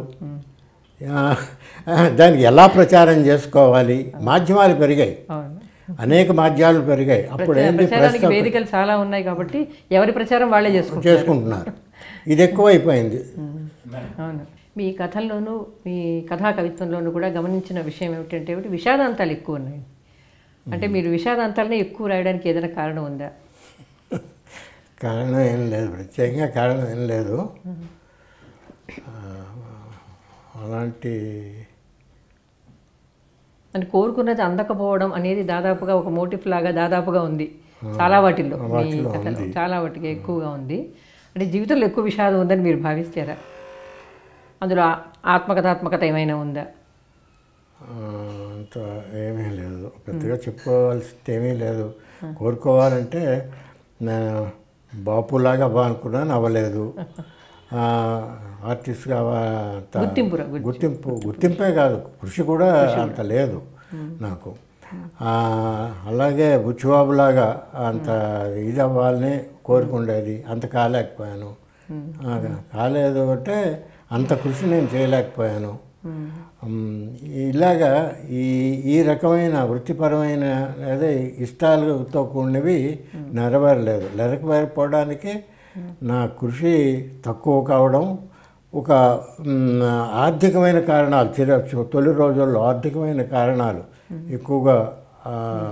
ఆ, దానికి ఎలా ప్రచారం చేసుకోవాలి మాధ్యమాలు పెరిగాయి అవును అనేక మాధ్యమాలు పెరిగాయి అప్పుడు ఏంటి ప్రెస్ ప్రచారానికి వేదికలు చాలా ఉన్నాయి కాబట్టి ఎవరి ప్రచారం వాళ్ళే చేసుకుంటారు చేసుకుంటున్నారు ఇది ఎక్కువైపోయింది అవును మీ కథల్లోనూ మీ కథా కవిత్వంలోనూ కూడా గమనించిన విషయం ఏమిటంటే ఒకటి విషాదాంతాలు ఎక్కువ ఉన్నాయి అంటే మీరు విషాదాంతాలనే ఎక్కువ రాయడానికి ఏదైనా కారణం ఉందా కారణం ఏం లేదు ప్రత్యేకంగా కారణం ఏం లేదు ఆ, అలాంటి అని కోరుకున్నది అందకపోవడం అనేది దాదాపుగా ఒక మోటివ్ లాగా దాదాపుగా ఉంది చాలా వాటిల్లో మీ వాటిలో కథలో చాలా వాటికి ఎక్కువగా ఉంది అంటే జీవితంలో ఎక్కువ విషాదం ఉందని మీరు భావిస్తారా అందులో ఆ- ఆత్మకథాత్మకత ఏమైనా ఉందా ఆ, అంత ఏమీ లేదు పెద్దగా చెప్పుకోవాల్సింది ఏమీ లేదు కోరుకోవాలంటే నేను బాపులాగా అవ్వాలనుకున్నాను అవ్వలేదు ఆ, ఆర్టిస్ట్గా అంత గుర్తింపు రా- గుర్తింపు గుర్తింపే కాదు కృషి కూడా అంత లేదు నాకు ఆ, అలాగే బుచ్చిబాబులాగా అంత ఇది అవ్వాలని కోరుకుండేది అంత కాలేకపోయాను ఆ, కాలేదు అంటే అంత కృషి నేను చేయలేకపోయాను ఉమ్, ఇలాగా ఈ ఈ రకమైన వృత్తిపరమైన లేదా ఇష్టాలతో కూడినవి నెరవేరలేదు నెరవేరకపోవడానికి నా కృషి తక్కువ కావడం ఒక మ్, ఆర్థికమైన కారణాలు చిర తొలి రోజుల్లో ఆర్థికమైన కారణాలు ఎక్కువగా ఆ,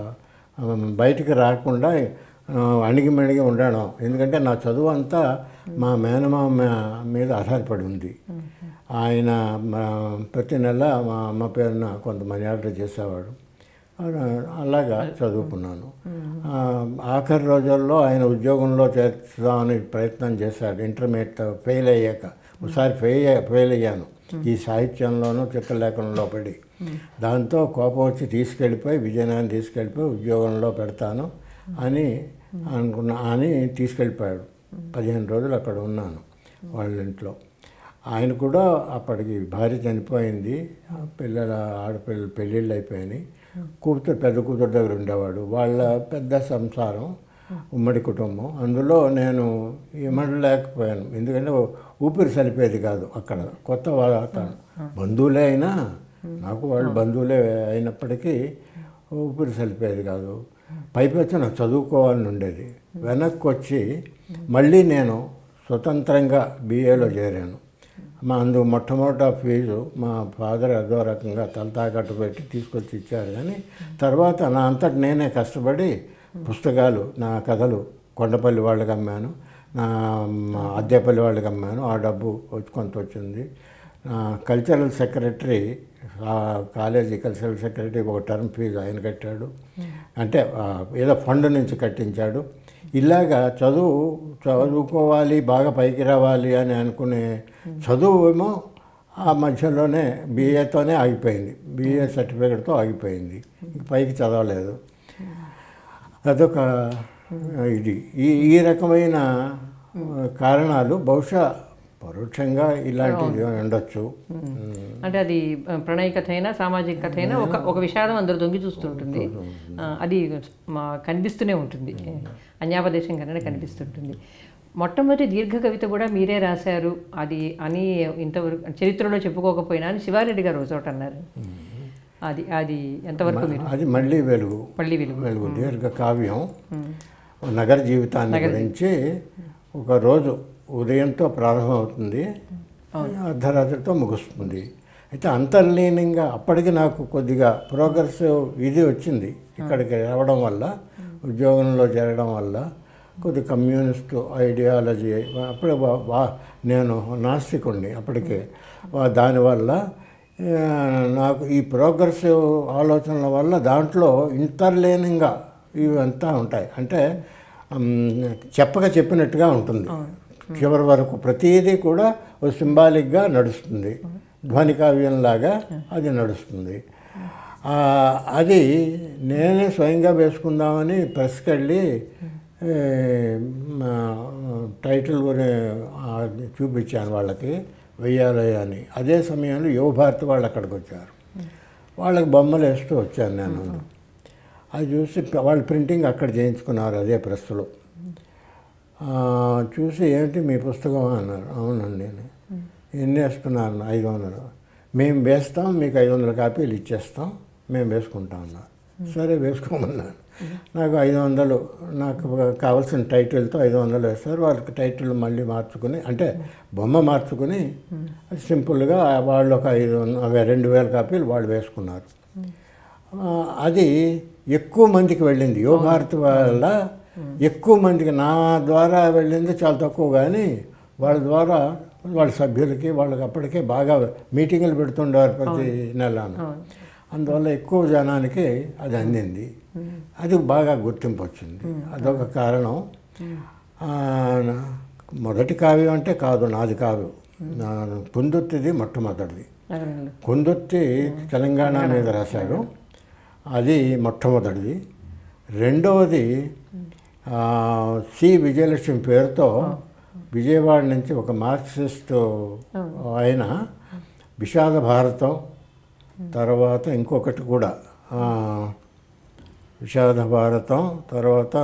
బయటికి రాకుండా ఆ, అణిగిమణిగి ఉండడం ఎందుకంటే నా చదువు అంతా మా మేనమామ మీద ఆధారపడి ఉంది ఆయన మా ప్రతి నెల మా అమ్మ పేరున కొంత మనీ ఆర్డర్ చేసేవాడు అలా- అలాగా చదువుకున్నాను ఆ, ఆఖరి రోజుల్లో ఆయన ఉద్యోగంలో చేర్చుదామని ప్రయత్నం చేశాడు ఇంటర్మీడియట్ ఫెయిల్ అయ్యాక ఒకసారి ఫెయిల్ ఫెయిల్ అయ్యాను ఈ సాహిత్యంలోనూ చిత్రలేఖనంలో పడి దాంతో కోపం వచ్చి తీసుకెళ్ళిపోయి విజయనగరం తీసుకెళ్ళిపోయి ఉద్యోగంలో పెడతాను అని అనుకున్నా అని తీసుకెళ్ళిపోయాడు పదిహేను రోజులు అక్కడ ఉన్నాను వాళ్ళ ఇంట్లో ఆయన కూడా అప్పటికి భార్య చనిపోయింది ఆ పిల్లల ఆడపిల్లల పెళ్ళిళ్ళు అయిపోయినాయి కూతురు పెద్ద కూతురు దగ్గర ఉండేవాడు వాళ్ళ పెద్ద సంసారం ఉమ్మడి కుటుంబం అందులో నేను ఇమ్మడలేకపోయాను ఎందుకంటే ఊపిరి సరిపోయేది కాదు అక్కడ కొత్త వాతావరణం బంధువులే అయినా నాకు వాళ్ళు బంధువులే అయినప్పటికీ ఊపిరి సరిపోయేది కాదు పైపెచ్చు నాకు చదువుకోవాలని ఉండేది వెనక్కి వచ్చి మళ్ళీ నేను స్వతంత్రంగా బీఏలో చేరాను మా అందు మొట్టమొదట ఫీజు మా ఫాదర్ అదో రకంగా తల తాకట్టు పెట్టి తీసుకొచ్చి ఇచ్చారు కానీ తర్వాత నా అంతటి నేనే కష్టపడి పుస్తకాలు నా కథలు కొండపల్లి వాళ్ళకి అమ్మాను నా మా అద్దెపల్లి వాళ్ళకి అమ్మాను ఆ డబ్బు వచ్చి కొంత వచ్చింది ఆ, కల్చరల్ సెక్రటరీ ఆ కాలేజీ కల్చరల్ సెక్రటరీ ఒక టర్మ్ ఫీజు ఆయన కట్టాడు అంటే ఆ, ఏదో ఫండ్ నుంచి కట్టించాడు ఇలాగా చదువు చదువుకోవాలి బాగా పైకి రావాలి అని అనుకునే చదువు ఏమో ఆ మధ్యలోనే బీఏతోనే ఆగిపోయింది బీఏ సర్టిఫికేట్తో ఆగిపోయింది ఇంక పైకి చదవలేదు అదొక ఇది ఈ ఈ రకమైన కారణాలు బహుశా పరోక్షంగా ఇలాంటివి ఉండొచ్చు అంటే అది ఆ, ప్రణయ కథ అయినా సామాజిక కథ అయినా ఒక ఒక విషాదం అందరు దొంగి చూస్తుంటుంది ఆ, అది మా కనిపిస్తూనే ఉంటుంది అన్యాపదేశం కన్నా కనిపిస్తుంటుంది మొట్టమొదటి దీర్ఘ కవిత కూడా మీరే రాశారు అది అని ఇంతవరకు చరిత్రలో చెప్పుకోకపోయినా అని శివారెడ్డి గారు ఒక చోట అన్నారు అది అది ఎంతవరకు మీరు అది మళ్ళీ వెలుగు మళ్ళీ వెలుగు వెలుగు దీర్ఘ కావ్యం నగర జీవితాన్ని గురించి ఒక రోజు ఉదయంతో ప్రారంభమవుతుంది అర్ధరాత్రితో ముగుస్తుంది అయితే అంతర్లీనంగా అప్పటికి నాకు కొద్దిగా ప్రోగ్రెస్ ఇది వచ్చింది ఇక్కడికి రావడం వల్ల ఉద్యోగంలో చేరడం వల్ల కొద్ది కమ్యూనిస్ట్ ఐడియాలజీ అప్పుడే వా- వా- నేను నాస్తికుణ్ణి అప్పటికే వా- దానివల్ల ఆ, నాకు ఈ ప్రోగ్రెసివ్ ఆలోచనల వల్ల దాంట్లో ఇంటర్లేనింగ్గా ఇవంతా ఉంటాయి అంటే ఉమ్, చెప్పక చెప్పినట్టుగా ఉంటుంది చివరి వరకు ప్రతిదీ కూడా ఒక సింబాలిక్గా నడుస్తుంది ధ్వని కావ్యంలాగా అది నడుస్తుంది ఆ, అది నేనే స్వయంగా వేసుకుందామని ప్రెస్కి వెళ్ళి ఏ, మా టైటిల్ కూడా ఆ, చూపించాను వాళ్ళకి వెయ్యాలి అని అదే సమయంలో యువభారతి వాళ్ళు అక్కడికి వచ్చారు వాళ్ళకి బొమ్మలు వేస్తూ వచ్చాను నేను అది చూసి వాళ్ళు ప్రింటింగ్ అక్కడ చేయించుకున్నారు అదే ప్రెస్లో ఆ, చూసి ఏంటి మీ పుస్తకం అన్నారు అవునండి అని. ఎన్ని వేస్తున్నారు ఐదు వందలు మేము వేస్తాం మీకు ఐదు వందల కాపీలు ఇచ్చేస్తాం మేము వేసుకుంటాం అన్నారు సరే వేసుకోమన్నారు నాకు ఐదు వందలు నాకు కావాల్సిన టైటిల్తో ఐదు వందలు వేస్తారు వాళ్ళకి టైటిల్ మళ్ళీ మార్చుకుని అంటే బొమ్మ మార్చుకుని సింపుల్గా వాళ్ళు ఒక ఐదు వంద- రెండు వేల కాపీలు వాళ్ళు వేసుకున్నారు ఆ, అది ఎక్కువ మందికి వెళ్ళింది యువ భారతి వల్ల ఎక్కువ మందికి నా ద్వారా వెళ్ళింది చాలా తక్కువ కానీ వాళ్ళ ద్వారా వాళ్ళ సభ్యులకి వాళ్ళకి అప్పటికే బాగా మీటింగులు పెడుతుండేవారు ప్రతి నెలను అందువల్ల ఎక్కువ జనానికి అది అందింది అది బాగా గుర్తింపు వచ్చింది అదొక కారణం ఆ, మొదటి కావ్యం అంటే కాదు నాది కాదు నా పుందుర్తిది మొట్టమొదటిది నగరంలో కొందొత్తి తెలంగాణ మీద రాశాడు అది మొట్టమొదటిది రెండవది ఆ, సి విజయలక్ష్మి పేరుతో విజయవాడ నుంచి ఒక మార్క్సిస్ట్ ఆయన విషాద భారతం తర్వాత ఇంకొకటి కూడా ఆ, విషాద భారతం తర్వాత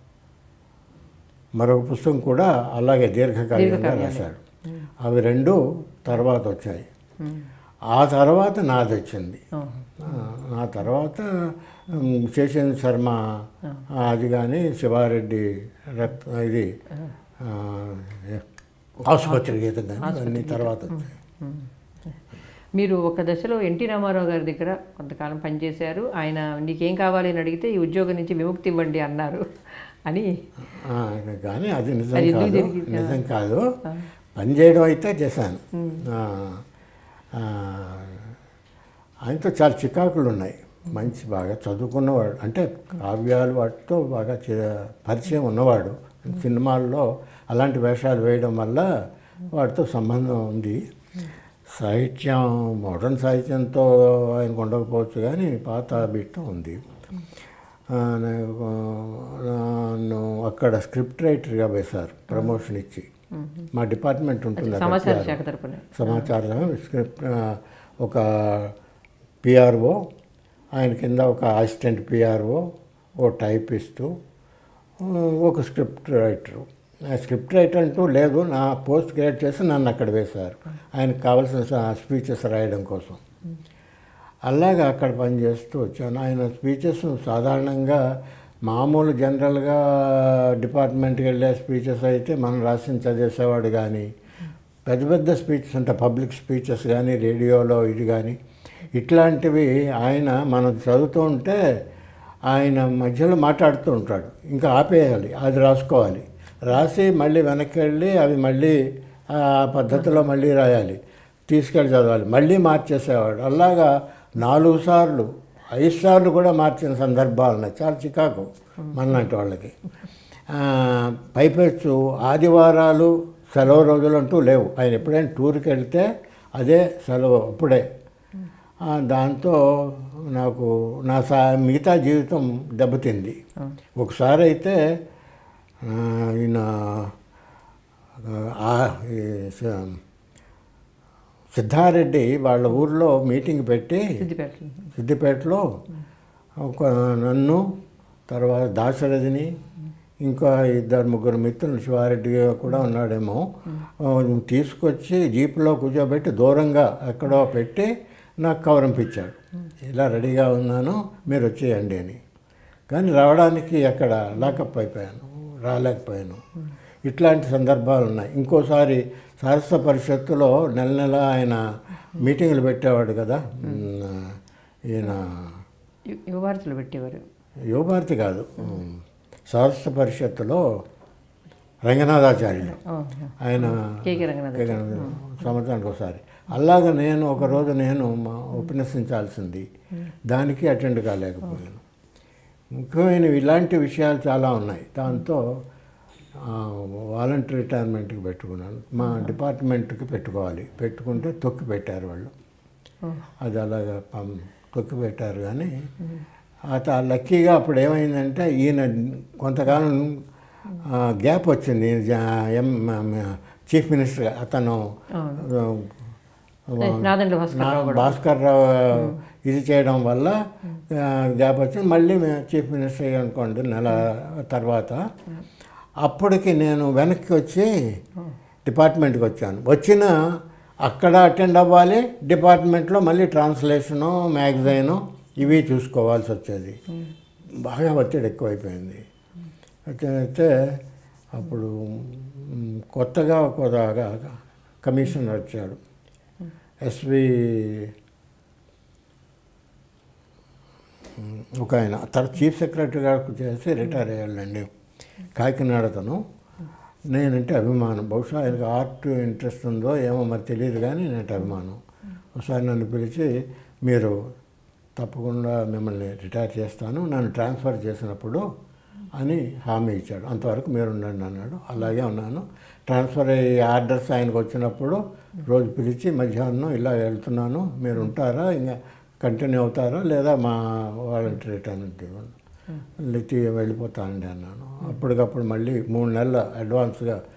మరొక పుస్తకం కూడా అలాగే దీర్ఘకాలికంగా రాశాడు అవి రెండు తర్వాత వచ్చాయి ఆ తర్వాత నాది వచ్చింది ఆ, ఆ తర్వాత ఉమ్, శేషన్ శర్మ అది కానీ శివారెడ్డి రక్త ఇది ఆ, ఆసుపత్రి గీతం కానీ అన్నీ తర్వాత వచ్చాయి మీరు ఒక దశలో ఎన్టీ రామారావు గారి దగ్గర కొంతకాలం పనిచేశారు ఆయన నీకేం కావాలి అని అడిగితే ఈ ఉద్యోగం నుంచి విముక్తి ఇవ్వండి అన్నారు అని ఆ, కానీ అది నిజం అది ఎందుకు కాదు జరిగింది? నిజం కాదు పని చేయడం అయితే చేశాను ఆ, ఆ, ఆయనతో చాలా చికాకులు ఉన్నాయి మంచి బాగా చదువుకున్నవాడు అంటే కావ్యాలు వాటితో బాగా చి- పరిచయం ఉన్నవాడు సినిమాల్లో అలాంటి వేషాలు వేయడం వల్ల వాటితో సంబంధం ఉంది సాహిత్యం మోడర్న్ సాహిత్యంతో ఆయనకు ఉండకపోవచ్చు కానీ పాత బిట్తో ఉంది ఆ, నాకు, నన్ను అక్కడ స్క్రిప్ట్ రైటర్గా వేశారు ప్రమోషన్ ఇచ్చి మా డిపార్ట్మెంట్ ఉంటుంది అక్కడ సమాచార PR. శాఖ తరపున సమాచారం స్క్రిప్ట్ ఆ, ఒక పిఆర్ఓ ఆయన కింద ఒక అసిస్టెంట్ పిఆర్ఓ ఓ టైపిస్టు ఒక స్క్రిప్ట్ రైటరు ఆ స్క్రిప్ట్ రైటర్ అంటూ లేదు నా పోస్ట్ గ్రేడ్ చేసి నన్ను అక్కడ వేశారు ఆయనకు కావాల్సిన స్పీచెస్ రాయడం కోసం అలాగా అక్కడ పనిచేస్తూ వచ్చాను ఆయన స్పీచెస్ సాధారణంగా మామూలు జనరల్గా డిపార్ట్మెంట్కి వెళ్ళే స్పీచెస్ అయితే మనం రాసిన చదివేసేవాడు కానీ పెద్ద పెద్ద స్పీచెస్ అంటే పబ్లిక్ స్పీచెస్ కానీ రేడియోలో ఇది కానీ ఇట్లాంటివి ఆయన మనం చదువుతూ ఉంటే ఆయన మధ్యలో మాట్లాడుతూ ఉంటాడు ఇంకా ఆపేయాలి అది రాసుకోవాలి రాసి మళ్ళీ వెనక్కి వెళ్ళి అవి మళ్ళీ ఆ పద్ధతిలో మళ్ళీ రాయాలి తీసుకెళ్ళి చదవాలి మళ్ళీ మార్చేసేవాడు అలాగా నాలుగు సార్లు ఐదు సార్లు కూడా మార్చిన సందర్భాలు ఉన్నాయి చాలా చికాకు మనలాంటి వాళ్ళకి ఆ, పైపెచ్చు ఆదివారాలు సెలవు రోజులు అంటూ లేవు ఆయన ఎప్పుడైనా టూర్కి వెళ్తే అదే సెలవు అప్పుడే ఆ, దాంతో నాకు నా సా మిగతా జీవితం దెబ్బతింది ఒకసారి అయితే ఆ, ఈయన ఆ, ఈ స- సిద్ధారెడ్డి వాళ్ళ ఊర్లో మీటింగ్ పెట్టి సిద్దిపేటలో సిద్దిపేటలో ఒక నన్ను తర్వాత దాశరథిని ఇంకా ఇద్దరు ముగ్గురు మిత్రులు శివారెడ్డి కూడా ఉన్నాడేమో ఆ, తీసుకొచ్చి జీపులో కూర్చోబెట్టి దూరంగా ఎక్కడో పెట్టి నాకు కవరింపించాడు ఇలా రెడీగా ఉన్నాను మీరు వచ్చేయండి అని కానీ రావడానికి అక్కడ లాకప్ అయిపోయాను రాలేకపోయాను ఇట్లాంటి సందర్భాలు ఉన్నాయి ఇంకోసారి సరస్వ పరిషత్తులో నెల నెల ఆయన మీటింగులు పెట్టేవాడు కదా ఉమ్, ఈయన యు- యువభారతిలో పెట్టేవారు యువభారతి కాదు ఉమ్, సరస్వ పరిషత్తులో రంగనాథాచార్యులు ఓ, ఆయన కేకే రంగనాథ్ సంవత్సరానికి ఒకసారి అలాగ నేను ఒకరోజు నేను మా- ఉపన్యసించాల్సింది దానికి అటెండ్ కాలేకపోయాను ముఖ్యమైనవి ఇలాంటి విషయాలు చాలా ఉన్నాయి దాంతో వాలంటరీ రిటైర్మెంట్కి పెట్టుకున్నాను మా డిపార్ట్మెంట్కి పెట్టుకోవాలి పెట్టుకుంటే తొక్కి పెట్టారు వాళ్ళు ఓ, అది అలాగా పం- తొక్కి పెట్టారు కానీ అత లక్కీగా అప్పుడు ఏమైందంటే ఈయన కొంతకాలం ఆ, గ్యాప్ వచ్చింది ఈయన జా- ఎం చీఫ్ మినిస్టర్ అతను ఆ, నాదండ్ల భాస్కర్ నా భాస్కర్ రావు ఇది చేయడం వల్ల ఆ, గ్యాప్ వచ్చింది మళ్ళీ మే- చీఫ్ మినిస్టర్ అయ్యి అనుకోండి నెల తర్వాత అప్పటికి నేను వెనక్కి వచ్చి డిపార్ట్మెంట్కి వచ్చాను వచ్చిన అక్కడ అటెండ్ అవ్వాలి డిపార్ట్మెంట్లో మళ్ళీ ట్రాన్స్లేషను మ్యాగజైను ఇవి చూసుకోవాల్సి వచ్చేది బాగా ఒత్తిడి ఎక్కువైపోయింది అయితే అప్పుడు మ్, కొత్తగా కొత్తగా కమిషనర్ వచ్చాడు ఎస్వి మ్, ఒక ఆయన తర్వాత చీఫ్ సెక్రటరీగా చేసి రిటైర్ అయ్యాడండి కాకినాడ తను నేనంటే అభిమానం బహుశా ఆయనకు ఆర్ట్ ఇంట్రెస్ట్ ఉందో ఏమో మరి తెలియదు కానీ నేనంటే అభిమానం ఒకసారి నన్ను పిలిచి మీరు తప్పకుండా మిమ్మల్ని రిటైర్ చేస్తాను నన్ను ట్రాన్స్ఫర్ చేసినప్పుడు అని హామీ ఇచ్చాడు అంతవరకు మీరు ఉండండి అన్నాడు అలాగే ఉన్నాను ట్రాన్స్ఫర్ అయ్యే ఆర్డర్స్ ఆయనకు వచ్చినప్పుడు రోజు పిలిచి మధ్యాహ్నం ఇలా వెళ్తున్నాను మీరు ఉంటారా ఇంకా కంటిన్యూ అవుతారా లేదా మా వాలంటీర్ రిటైర్మెంట్ ఇవ్వండి లేచి వెళ్ళిపోతానండి అన్నాను అప్పటికప్పుడు మళ్ళీ మూడు నెలల అడ్వాన్స్గా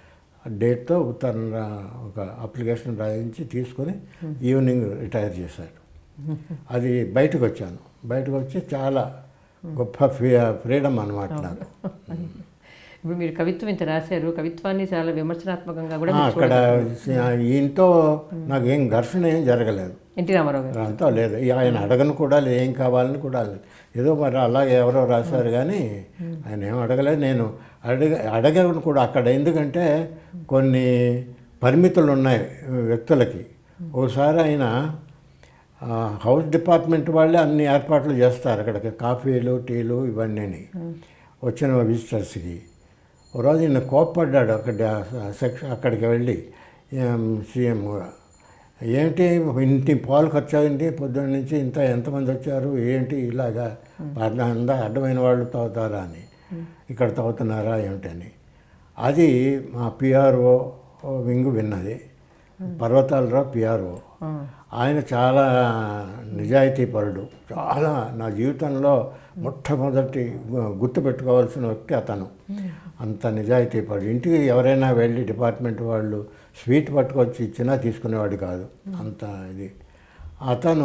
డేట్తో ఉత్తరం రా- ఒక అప్లికేషన్ రాయించి తీసుకొని ఈవినింగ్ రిటైర్ చేశారు అది బయటకు వచ్చాను బయటకు వచ్చి చాలా గొప్ప ఫ్రీ ఫ్రీడమ్ అనమాట నాకు ఇప్పుడు మీరు కవిత్వం ఇంత రాశారు కవిత్వాన్ని చాలా విమర్శనాత్మకంగా కూడా ఆ, మీరు అక్కడ ఈయనతో నాకు ఏం ఘర్షణ ఏం జరగలేదు ఎన్టీ రామారావు గారు అంతా లేదు ఈ ఆయన అడగను కూడా లేదు ఏం కావాలని కూడా లేదు ఏదో మరి అలాగే ఎవరో రాశారు కానీ ఆయన ఏం అడగలేదు నేను అడగ అడగను కూడా అక్కడ ఎందుకంటే కొన్ని పరిమితులు ఉన్నాయి వ్యక్తులకి ఒకసారి ఆయన ఆ, హౌస్ డిపార్ట్మెంట్ వాళ్ళే అన్ని ఏర్పాట్లు చేస్తారు అక్కడికి కాఫీలు టీలు ఇవన్నీ వచ్చిన విజిటర్స్కి ఓ రోజు ఈయన కోప్పడ్డాడు అక్కడ సెక్షన్ అక్కడికి వెళ్ళి సీఎం ఏంటి ఇంటి పాలు ఖర్చు అయింది పొద్దున్న నుంచి ఇంత ఎంతమంది వచ్చారు ఏంటి ఇలాగా అంద అడ్డమైన వాళ్ళు తాగుతారా అని ఇక్కడ తాగుతున్నారా ఏమిటని అది మా పిఆర్ఓ వింగ్ విన్నది పర్వతాలరావు పిఆర్ఓ ఆయన చాలా నిజాయితీపరుడు చాలా నా జీవితంలో మొట్టమొదటి గు- గుర్తుపెట్టుకోవాల్సిన వ్యక్తి అతను అంత నిజాయితీపరుడు ఇంటికి ఎవరైనా వెళ్ళి డిపార్ట్మెంట్ వాళ్ళు స్వీట్ పట్టుకొచ్చి ఇచ్చినా తీసుకునేవాడు కాదు అంత ఇది అతను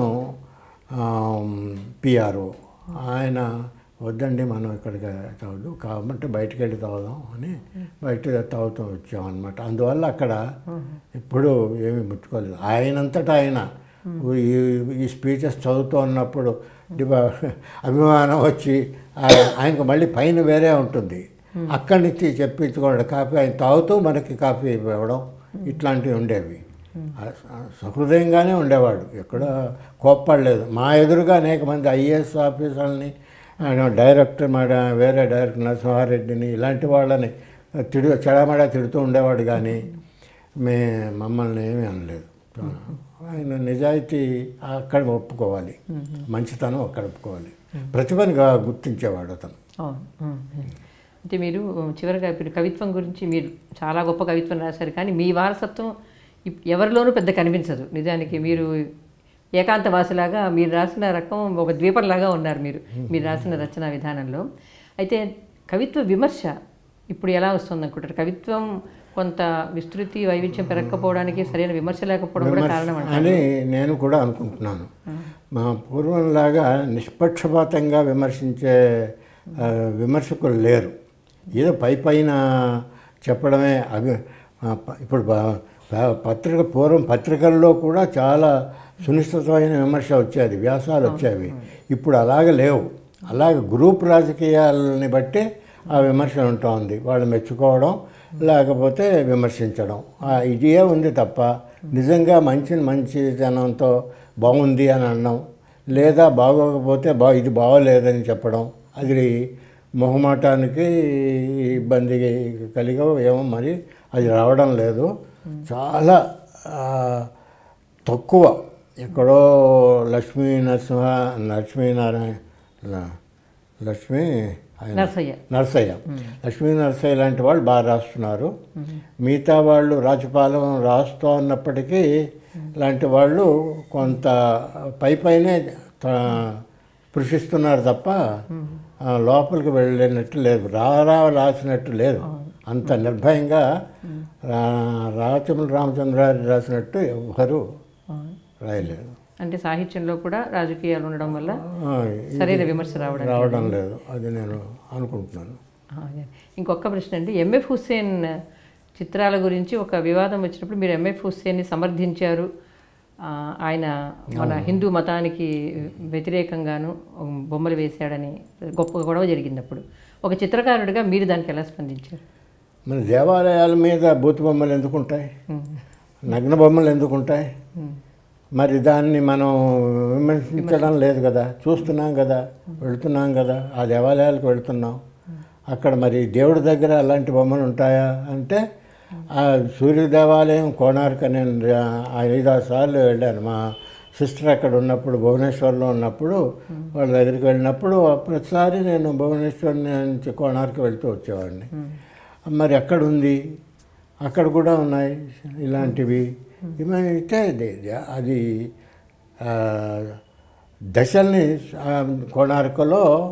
పిఆర్ఓ ఆయన వద్దండి మనం ఇక్కడికి తాగదు కాబట్టి బయటికి వెళ్ళి తాగుదాం అని బయట తాగుతూ వచ్చామన్నమాట అందువల్ల అక్కడ ఎప్పుడు ఏమీ ముట్టుకోలేదు ఆయనంతటా ఆయన ఈ- ఈ స్పీచెస్ చదువుతూ ఉన్నప్పుడు డిపా అభిమానం వచ్చి ఆ- ఆయనకు మళ్ళీ పైన వేరే ఉంటుంది అక్కడి నుంచి చెప్పించుకోవడం కాఫీ ఆయన తాగుతూ మనకి కాఫీ ఇవ్వడం ఇట్లాంటివి ఉండేవి ఆ- ఆ సహృదయంగానే ఉండేవాడు ఎక్కడ కోప్పడలేదు మా ఎదురుగా అనేక మంది ఐఏఎస్ ఆఫీసర్ని ఆయన డైరెక్టర్ మా డా- వేరే డైరెక్టర్ నరసింహారెడ్డిని ఇలాంటి వాళ్ళని తిడు చెడమడా తిడుతూ ఉండేవాడు కానీ మే మమ్మల్ని ఏమీ అనలేదు ఆయన నిజాయితీ అక్కడ ఒప్పుకోవాలి మంచితనం అక్కడ ఒప్పుకోవాలి ప్రతిభని గా- గుర్తించేవాడు అతను అవును ఉమ్, ఉమ్. అంటే మీరు చివరిగా ఇప్పుడు కవిత్వం గురించి మీరు చాలా గొప్ప కవిత్వం రాశారు కానీ మీ వారసత్వం ఇప్- ఎవరిలోనూ పెద్ద కనిపించదు నిజానికి మీరు ఏకాంతవాసిలాగా మీరు రాసిన రకం ఒక ద్వీపంలాగా ఉన్నారు మీరు మీరు రాసిన రచనా విధానంలో అయితే కవిత్వ విమర్శ ఇప్పుడు ఎలా వస్తుంది అనుకుంటారు కవిత్వం కొంత విస్తృతి వైవిధ్యం పెరగకపోవడానికి సరైన విమర్శ లేకపోవడం కూడా కారణం అంటారు అని నేను కూడా అనుకుంటున్నాను మా పూర్వంలాగా నిష్పక్షపాతంగా విమర్శించే ఆ, విమర్శకులు లేరు ఏదో పై పైన చెప్పడమే అవి ఆ, ప- ఇప్పుడు ప- ప- పత్రిక పూర్వం పత్రికల్లో కూడా చాలా సునిశ్చితమైన విమర్శ వచ్చేది వ్యాసాలు వచ్చేవి ఇప్పుడు అలాగ లేవు అలాగే గ్రూప్ రాజకీయాలని బట్టి ఆ విమర్శ ఉంటుంది వాళ్ళు మెచ్చుకోవడం లేకపోతే విమర్శించడం ఆ ఇదే ఉంది తప్ప నిజంగా మంచి మంచితనంతో బాగుంది అని అనడం లేదా బాగోకపోతే బా ఇది బాగోలేదని చెప్పడం అది మొహమాటానికి ఇబ్బంది కలిగో ఏమో మరి అది రావడం లేదు చాలా ఆ, తక్కువ ఎక్కడో లక్ష్మీ నరసింహ లక్ష్మీనారాయణ ల- లక్ష్మీ ఆయన నర్సయ్య నరసయ్య లక్ష్మీ నరసయ్య లాంటి వాళ్ళు బాగా రాస్తున్నారు మిగతా వాళ్ళు రాజపాలెం రాస్తూ ఉన్నప్పటికీ లాంటి వాళ్ళు కొంత పై పైనే త- స్పృశిస్తున్నారు తప్ప ఆ, లోపలికి వెళ్ళినట్టు లేదు రారా రాసినట్టు లేదు అంత నిర్భయంగా రా- రాచములు రామచంద్రారెడ్డి రాసినట్టు ఎవ్వరూ రాయలేదు అంటే సాహిత్యంలో కూడా రాజకీయాలు ఉండడం వల్ల ఆ, సరైన విమర్శ రావడం రావడం లేదు అది నేను అనుకుంటున్నాను ఆ, అదే. ఇంకొక ప్రశ్న అండి ఎంఎఫ్ హుస్సేన్ చిత్రాల గురించి ఒక వివాదం వచ్చినప్పుడు మీరు ఎంఎఫ్ హుస్సేన్ని సమర్థించారు ఆ, ఆయన మన హిందూ మతానికి వ్యతిరేకంగాను బొమ్మలు వేశాడని గొప్ప గొడవ జరిగినప్పుడు ఒక చిత్రకారుడిగా మీరు దానికి ఎలా స్పందించారు మన దేవాలయాల మీద బూతు బొమ్మలు ఎందుకు ఉంటాయి నగ్న బొమ్మలు ఎందుకు ఉంటాయి మరి దాన్ని మనం విమర్శించడం లేదు కదా చూస్తున్నాం కదా వెళుతున్నాం కదా ఆ దేవాలయాలకు వెళుతున్నాం అక్కడ మరి దేవుడి దగ్గర అలాంటి బొమ్మలు ఉంటాయా అంటే ఆ సూర్య దేవాలయం కోణార్క నేను రా- ఐదారు సార్లు వెళ్ళాను మా సిస్టర్ అక్కడ ఉన్నప్పుడు భువనేశ్వర్లో ఉన్నప్పుడు వాళ్ళ దగ్గరికి వెళ్ళినప్పుడు ప్రతిసారి నేను భువనేశ్వర్ నుంచి కోణార్క వెళ్తూ వచ్చేవాడిని మరి ఎక్కడ ఉంది అక్కడ కూడా ఉన్నాయి ఇలాంటివి ఏమైతే అది ఆ, దశల్ని ఆ, కోణార్కలో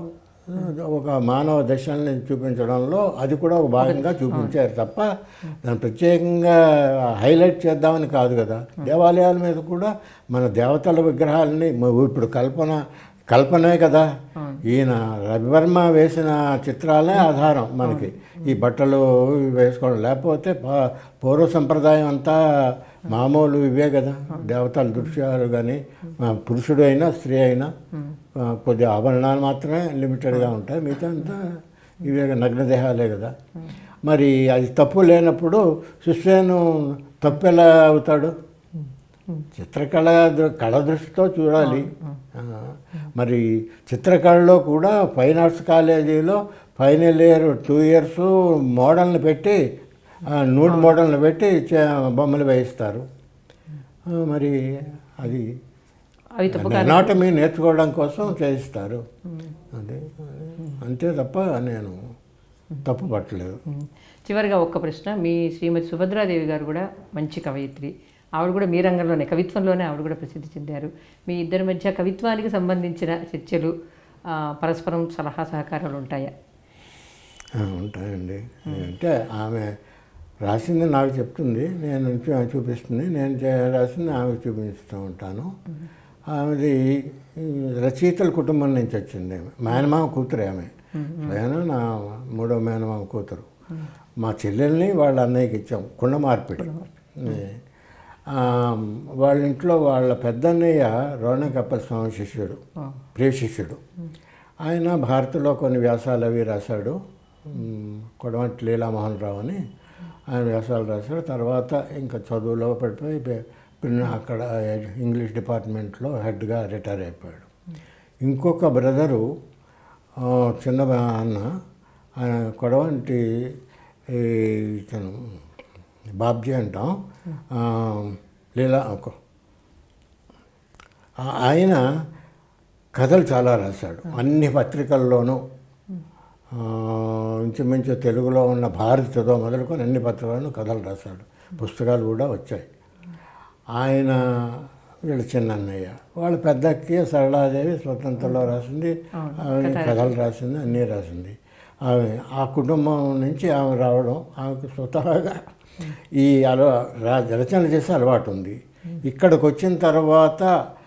ఒక మానవ దశల్ని చూపించడంలో అది కూడా ఒక భాగంగా చూపించారు తప్ప దాన్ని ప్రత్యేకంగా హైలైట్ చేద్దామని కాదు కదా దేవాలయాల మీద కూడా మన దేవతల విగ్రహాలని మ- ఇప్పుడు కల్పన కల్పనే కదా ఈయన రవివర్మ వేసిన చిత్రాలే ఆధారం మనకి ఈ బట్టలు ఇవి వేసుకోవడం లేకపోతే పా- పూర్వ సంప్రదాయం అంతా మామూలు ఇవే కదా దేవతల దృశ్యాలు కానీ పురుషుడు అయినా స్త్రీ అయినా ఆ, కొద్ది ఆభరణాలు మాత్రమే లిమిటెడ్గా ఉంటాయి మిగతా అంతా ఇవే నగ్న దేహాలే కదా మరి అది తప్పు లేనప్పుడు శిష్యును తప్పు ఎలా అవుతాడు చిత్రకళ దృ- కళ దృష్టితో చూడాలి ఆ, మరి చిత్రకళలో కూడా ఫైన్ ఆర్ట్స్ కాలేజీలో ఫైనల్ ఇయర్ టూ ఇయర్స్ మోడల్ని పెట్టి ఆ, నూడ్ మోడల్ని పెట్టి చే- బొమ్మలు వేయిస్తారు ఆ, మరి అది అవి తప్పు అనాటమీ నేర్చుకోవడం కోసం చేయిస్తారు అదే అంతే తప్ప నేను తప్పు పట్టలేదు ఉమ్. చివరిగా ఒక్క ప్రశ్న మీ శ్రీమతి సుభద్రాదేవి గారు కూడా మంచి కవయిత్రి ఆవిడ కూడా మీ రంగంలోనే కవిత్వంలోనే ఆవిడ కూడా ప్రసిద్ధి చెందారు మీ ఇద్దరి మధ్య కవిత్వానికి సంబంధించిన చర్చలు ఆ, పరస్పరం సలహా సహకారాలు ఉంటాయా ఆ, ఉంటాయండి అంటే ఆమె రాసింది నాకు చెప్తుంది నేను చూ- చూపిస్తుంది నేను చే- రాసింది ఆమెకు చూపిస్తూ ఉంటాను ఆమెది ఈ రచయితల కుటుంబం నుంచి వచ్చింది ఆమె మేనమామ కూతురు ఆమె నేను నా మూడో మేనమామ కూతురు మా చెల్లెల్ని వాళ్ళ అన్నయ్యకి ఇచ్చాం కుండ మార్పిడి ఆ, వాళ్ళ ఇంట్లో వాళ్ళ పెద్దన్నయ్య రోణకప్పల స్వామి శిష్యుడు ప్రియ శిష్యుడు ఆయన భారత్లో కొన్ని వ్యాసాలు అవి రాశాడు ఉమ్, కొడవంటి లీలామోహన్ రావు అని ఆయన వ్యాసాలు రాశాడు తర్వాత ఇంకా చదువులో పడిపోయి పె- పిన్న అక్కడ ఇంగ్లీష్ డిపార్ట్మెంట్లో హెడ్గా రిటైర్ అయిపోయాడు ఇంకొక బ్రదరు ఆ, చిన్న అన్న ఆయన కొడవంటి ఈ, ఇతను బాబ్జీ అంటాం ఆ, లీలా ఒక- ఆ- ఆయన కథలు చాలా రాశాడు అన్ని పత్రికల్లోనూ ఆ, ఇంచుమించు తెలుగులో ఉన్న భారతితో మొదలుకొని అన్ని పత్రికలను కథలు రాశాడు పుస్తకాలు కూడా వచ్చాయి ఆయన వీళ్ళ చిన్నన్నయ్య వాళ్ళ పెద్దకి సరళాదేవి స్వతంత్రంలో రాసింది ఆమె కథలు రాసింది అన్నీ రాసింది ఆమె ఆ కుటుంబం నుంచి ఆమె రావడం ఆమెకు స్వతహాగా ఈ అలవా రా రచన చేసే అలవాటు ఉంది ఇక్కడికి వచ్చిన తర్వాత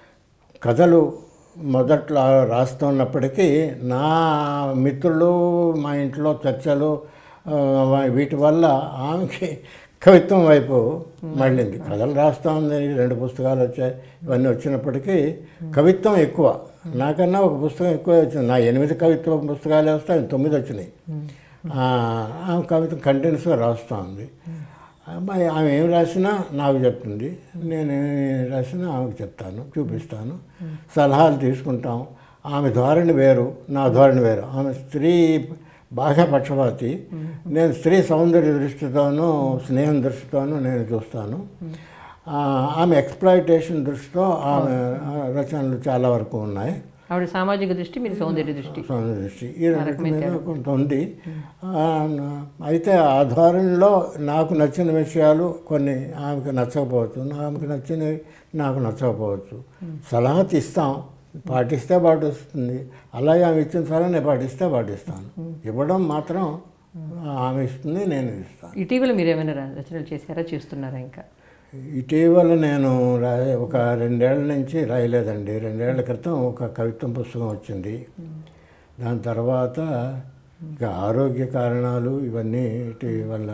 కథలు మొదట్లో రాస్తున్నప్పటికీ నా మిత్రులు మా ఇంట్లో చర్చలు ఆ, వీటి వల్ల ఆమెకి కవిత్వం వైపు మళ్ళింది కథలు రాస్తా ఉంది రెండు పుస్తకాలు వచ్చాయి ఇవన్నీ వచ్చినప్పటికీ కవిత్వం ఎక్కువ నాకన్నా ఒక పుస్తకం ఎక్కువ వచ్చింది నా ఎనిమిది కవిత్వ పుస్తకాలు వస్తాయి తొమ్మిది వచ్చినాయి ఆ, ఆమె కవిత్వం కంటిన్యూస్గా రాస్తూ ఉంది అమ్మాయి ఆమె ఏం రాసినా నాకు చెప్తుంది నేను ఏం రాసినా ఆమెకు చెప్తాను చూపిస్తాను సలహాలు తీసుకుంటాం ఆమె ధోరణి వేరు నా ధోరణి వేరు ఆమె స్త్రీ బాగా పక్షపాతి నేను స్త్రీ సౌందర్య దృష్టితోనూ స్నేహం దృష్టితోనూ నేను చూస్తాను ఆ, ఆమె ఎక్స్ప్లాయిటేషన్ దృష్టితో ఆమె రచనలు చాలా వరకు ఉన్నాయి ఆవిడ సామాజిక దృష్టి మీరు సౌందర్య దృష్టి స్వామి దృష్టి ఈ రెండింటి మీద కొంత ఉంది ఆ, నా- అయితే ఆ ధోరణిలో నాకు నచ్చిన విషయాలు కొన్ని ఆమెకు నచ్చకపోవచ్చు ఆమెకు నచ్చినవి నాకు నచ్చకపోవచ్చు సలహా ఇస్తాం పాటిస్తే పాటిస్తుంది అలాగే ఆమె ఇచ్చిన సలహా నేను పాటిస్తే పాటిస్తాను ఇవ్వడం మాత్రం ఆమె ఇస్తుంది నేను ఇస్తాను ఇటీవల మీరు ఏమైనా ర- రచనలు చేశారా చేస్తున్నారా ఇంకా ఇటీవల నేను రా ఒక రెండేళ్ల నుంచి రాయలేదండి రెండేళ్ల క్రితం ఒక కవిత్వం పుస్తకం వచ్చింది దాని తర్వాత ఇక ఆరోగ్య కారణాలు ఇవన్నీ ఇటు వల్ల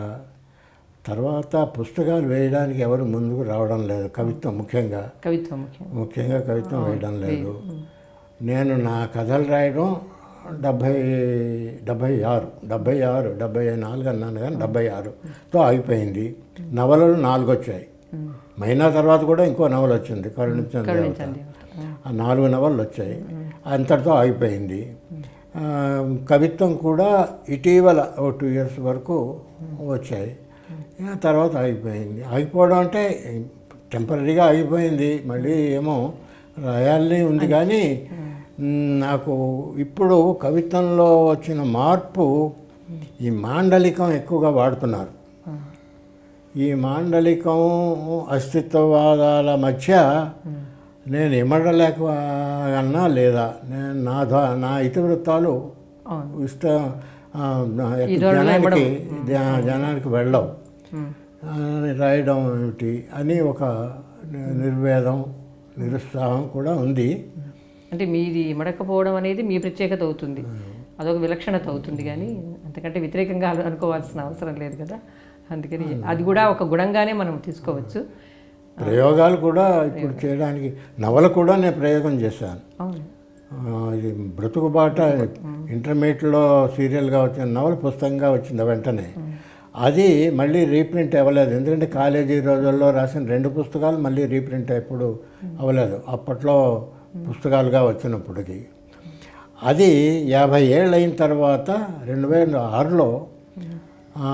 తర్వాత పుస్తకాలు వేయడానికి ఎవరు ముందుకు రావడం లేదు కవిత్వం ముఖ్యంగా కవిత్వం ముఖ్యం ముఖ్యంగా కవిత్వం వేయడం లేదు నేను నా కథలు రాయడం డెబ్భై డెబ్భై ఆరు డెబ్భై ఆరు డెబ్భై నాలుగు అన్నాను కానీ డెబ్భై ఆరుతో ఆగిపోయింది నవలలు నాలుగు వచ్చాయి మైనా తర్వాత కూడా ఇంకో నవల వచ్చింది కరుణించండి దేవత కరుణించండి ఆ నాలుగు నవలలు వచ్చాయి అంతటితో ఆగిపోయింది ఆ, కవిత్వం కూడా ఇటీవల ఓ టూ ఇయర్స్ వరకు వచ్చాయి ఇక తర్వాత ఆగిపోయింది ఆగిపోవడం అంటే టెంపరీగా ఆగిపోయింది మళ్ళీ ఏమో రాయాలని ఉంది కానీ మ్, నాకు ఇప్పుడు కవిత్వంలో వచ్చిన మార్పు ఈ మాండలికం ఎక్కువగా వాడుతున్నారు ఈ మాండలికం అస్తిత్వవాదాల మధ్య నేను ఇమడలేక అన్నా లేదా నేను నా ధ నా ఇతివృత్తాలు అవును ఇష్ట ఆ, జనానికి జ- జనానికి వెళ్ళవు ఉమ్. అని రాయడం ఏమిటి అని ఒక ని- నిర్వేదం నిరుత్సాహం కూడా ఉంది అంటే మీది మడకపోవడం అనేది మీ ప్రత్యేకత అవుతుంది అదొక విలక్షణత అవుతుంది కానీ అంతకంటే వ్యతిరేకంగా అను- అనుకోవాల్సిన అవసరం లేదు కదా అందుకని అది కూడా ఒక గుణంగానే మనం తీసుకోవచ్చు ప్రయోగాలు కూడా ఇప్పుడు చేయడానికి నవల కూడా నేను ప్రయోగం చేశాను అవును ఆ, ఇది బ్రతుకుబాట ఇంటర్మీడియట్లో సీరియల్గా వచ్చిన నవల పుస్తకంగా వచ్చింది వెంటనే అది మళ్ళీ రీప్రింట్ అవ్వలేదు ఎందుకంటే కాలేజీ రోజుల్లో రాసిన రెండు పుస్తకాలు మళ్ళీ రీప్రింట్ ఎప్పుడు అవ్వలేదు అప్పట్లో పుస్తకాలుగా వచ్చినప్పటికీ అది యాభై ఏళ్ళు అయిన తర్వాత రెండు వేల ఆరులో ఆ,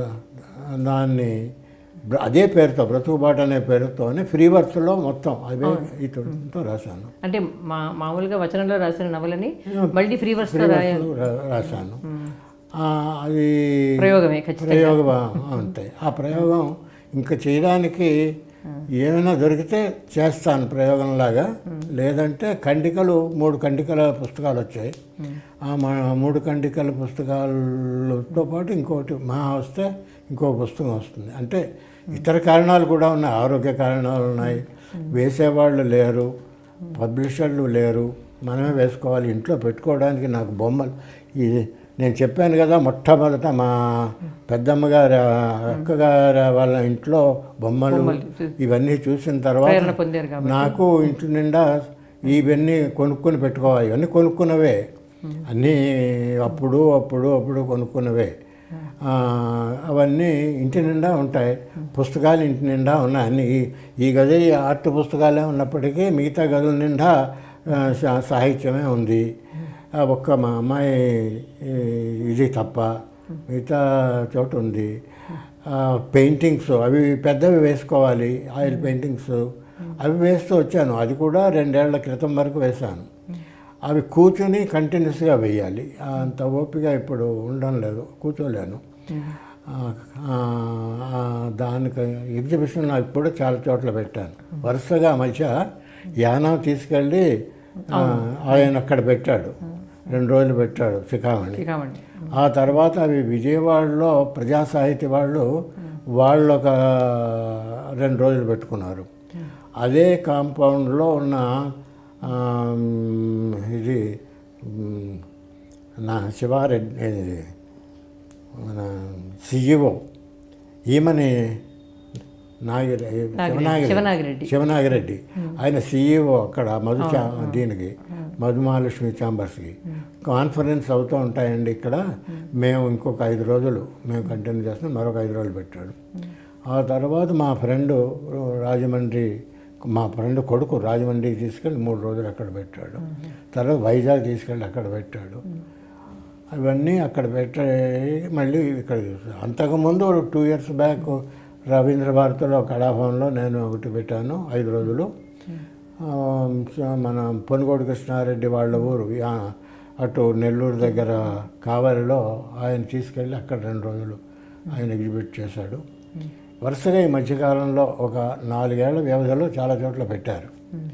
దాన్ని బ్ర- అదే పేరుతో బ్రతుకుబాట అనే పేరుతోనే ఫ్రీ వర్క్స్లో మొత్తం అదే ఇతడితో రాశాను అంటే మా మామూలుగా వచనంలో రాసిన నవలని మళ్ళీ ఫ్రీ వర్స్లో రాయాలి రా- రాశాను ఆ, అది ప్రయోగమే ఖచ్చితంగా ప్రయోగం అంతే ఆ ప్రయోగం ఇంకా చేయడానికి ఏమైనా దొరికితే చేస్తాను ప్రయోగంలాగా లేదంటే ఖండికలు మూడు ఖండికల పుస్తకాలు వచ్చాయి ఆ మా మూడు ఖండికల పుస్తకాలతో పాటు ఇంకోటి మా వస్తే ఇంకో పుస్తకం వస్తుంది అంటే ఇతర కారణాలు కూడా ఉన్నాయి ఆరోగ్య కారణాలు ఉన్నాయి వేసేవాళ్ళు లేరు పబ్లిషర్లు లేరు మనమే వేసుకోవాలి ఇంట్లో పెట్టుకోవడానికి నాకు బొమ్మలు ఇది నేను చెప్పాను కదా మొట్టమొదట మా పెద్దమ్మ గారి అక్కగారి వాళ్ళ ఇంట్లో బొమ్మలు ఇవన్నీ చూసిన తర్వాత ప్రేరణ పొందారు కాబట్టి నాకు ఇంటి నిండా ఇవన్నీ కొనుక్కొని పెట్టుకోవాలి ఇవన్నీ కొనుక్కున్నవే అన్నీ అప్పుడు అప్పుడు అప్పుడు కొనుక్కున్నవే ఆ, అవన్నీ ఇంటి నిండా ఉంటాయి పుస్తకాలు ఇంటి నిండా ఉన్నాయి అన్ని ఈ- ఈ గది ఆర్ట్ పుస్తకాలే ఉన్నప్పటికీ మిగతా గదుల నిండా ఆ, సా- సాహిత్యమే ఉంది ఆ, ఒక్క మా అమ్మాయి ఈ, ఇది తప్ప మిగతా చోట ఉంది ఆ, పెయింటింగ్స్ అవి పెద్దవి వేసుకోవాలి ఆయిల్ పెయింటింగ్స్ అవి వేస్తూ వచ్చాను అది కూడా రెండేళ్ల క్రితం వరకు వేశాను అవి కూర్చుని కంటిన్యూస్గా వేయాలి అంత ఓపిక ఇప్పుడు ఉండడం లేదు కూర్చోలేను ఆ, ఆ, ఆ, దానికి ఎగ్జిబిషన్ నాకు కూడా చాలా చోట్ల పెట్టాను వరుసగా మధ్య యానం తీసుకెళ్ళి ఆ, ఆయన అక్కడ పెట్టాడు రెండు రోజులు పెట్టాడు శిఖామణి కావండి ఆ తర్వాత అవి విజయవాడలో ప్రజా సాహితీ వాళ్ళు వాళ్ళు ఒక రెండు రోజులు పెట్టుకున్నారు అదే కాంపౌండ్లో ఉన్న ఆమ్, ఇది మ్, నా శివారెడ్డి ఇది, మన సిఇఓ ఈమెని నాగిరె శివనాగిరెడ్డి శివనాగిరెడ్డి శివనాగిరెడ్డి ఆయన సీఈఓ అక్కడ మధు చా దీనికి మధుమహాలక్ష్మి ఛాంబర్స్కి కాన్ఫరెన్స్ అవుతూ ఉంటాయండి ఇక్కడ మేము ఇంకొక ఐదు రోజులు మేము కంటిన్యూ చేస్తున్నాం మరొక ఐదు రోజులు పెట్టాడు ఆ తర్వాత మా ఫ్రెండ్ రాజమండ్రి మా ఫ్రెండ్ కొడుకు రాజమండ్రికి తీసుకెళ్ళి మూడు రోజులు అక్కడ పెట్టాడు తర్వాత వైజాగ్ తీసుకెళ్ళి అక్కడ పెట్టాడు అవన్నీ అక్కడ పెట్టే మళ్ళీ ఇక్కడ అంతకుముందు టూ ఇయర్స్ బ్యాక్ రవీంద్ర భారతిలో కళాభవన్లో నేను ఒకటి పెట్టాను ఐదు రోజులు ఆ, స- మన పొనుగోడు కృష్ణారెడ్డి వాళ్ళ ఊరు ఆ, అటు నెల్లూరు దగ్గర కావలిలో ఆయన తీసుకెళ్ళి అక్కడ రెండు రోజులు ఆయన ఎగ్జిబిట్ చేశాడు వరుసగా ఈ మధ్యకాలంలో ఒక నాలుగేళ్ల వ్యవధిలో చాలా చోట్ల పెట్టారు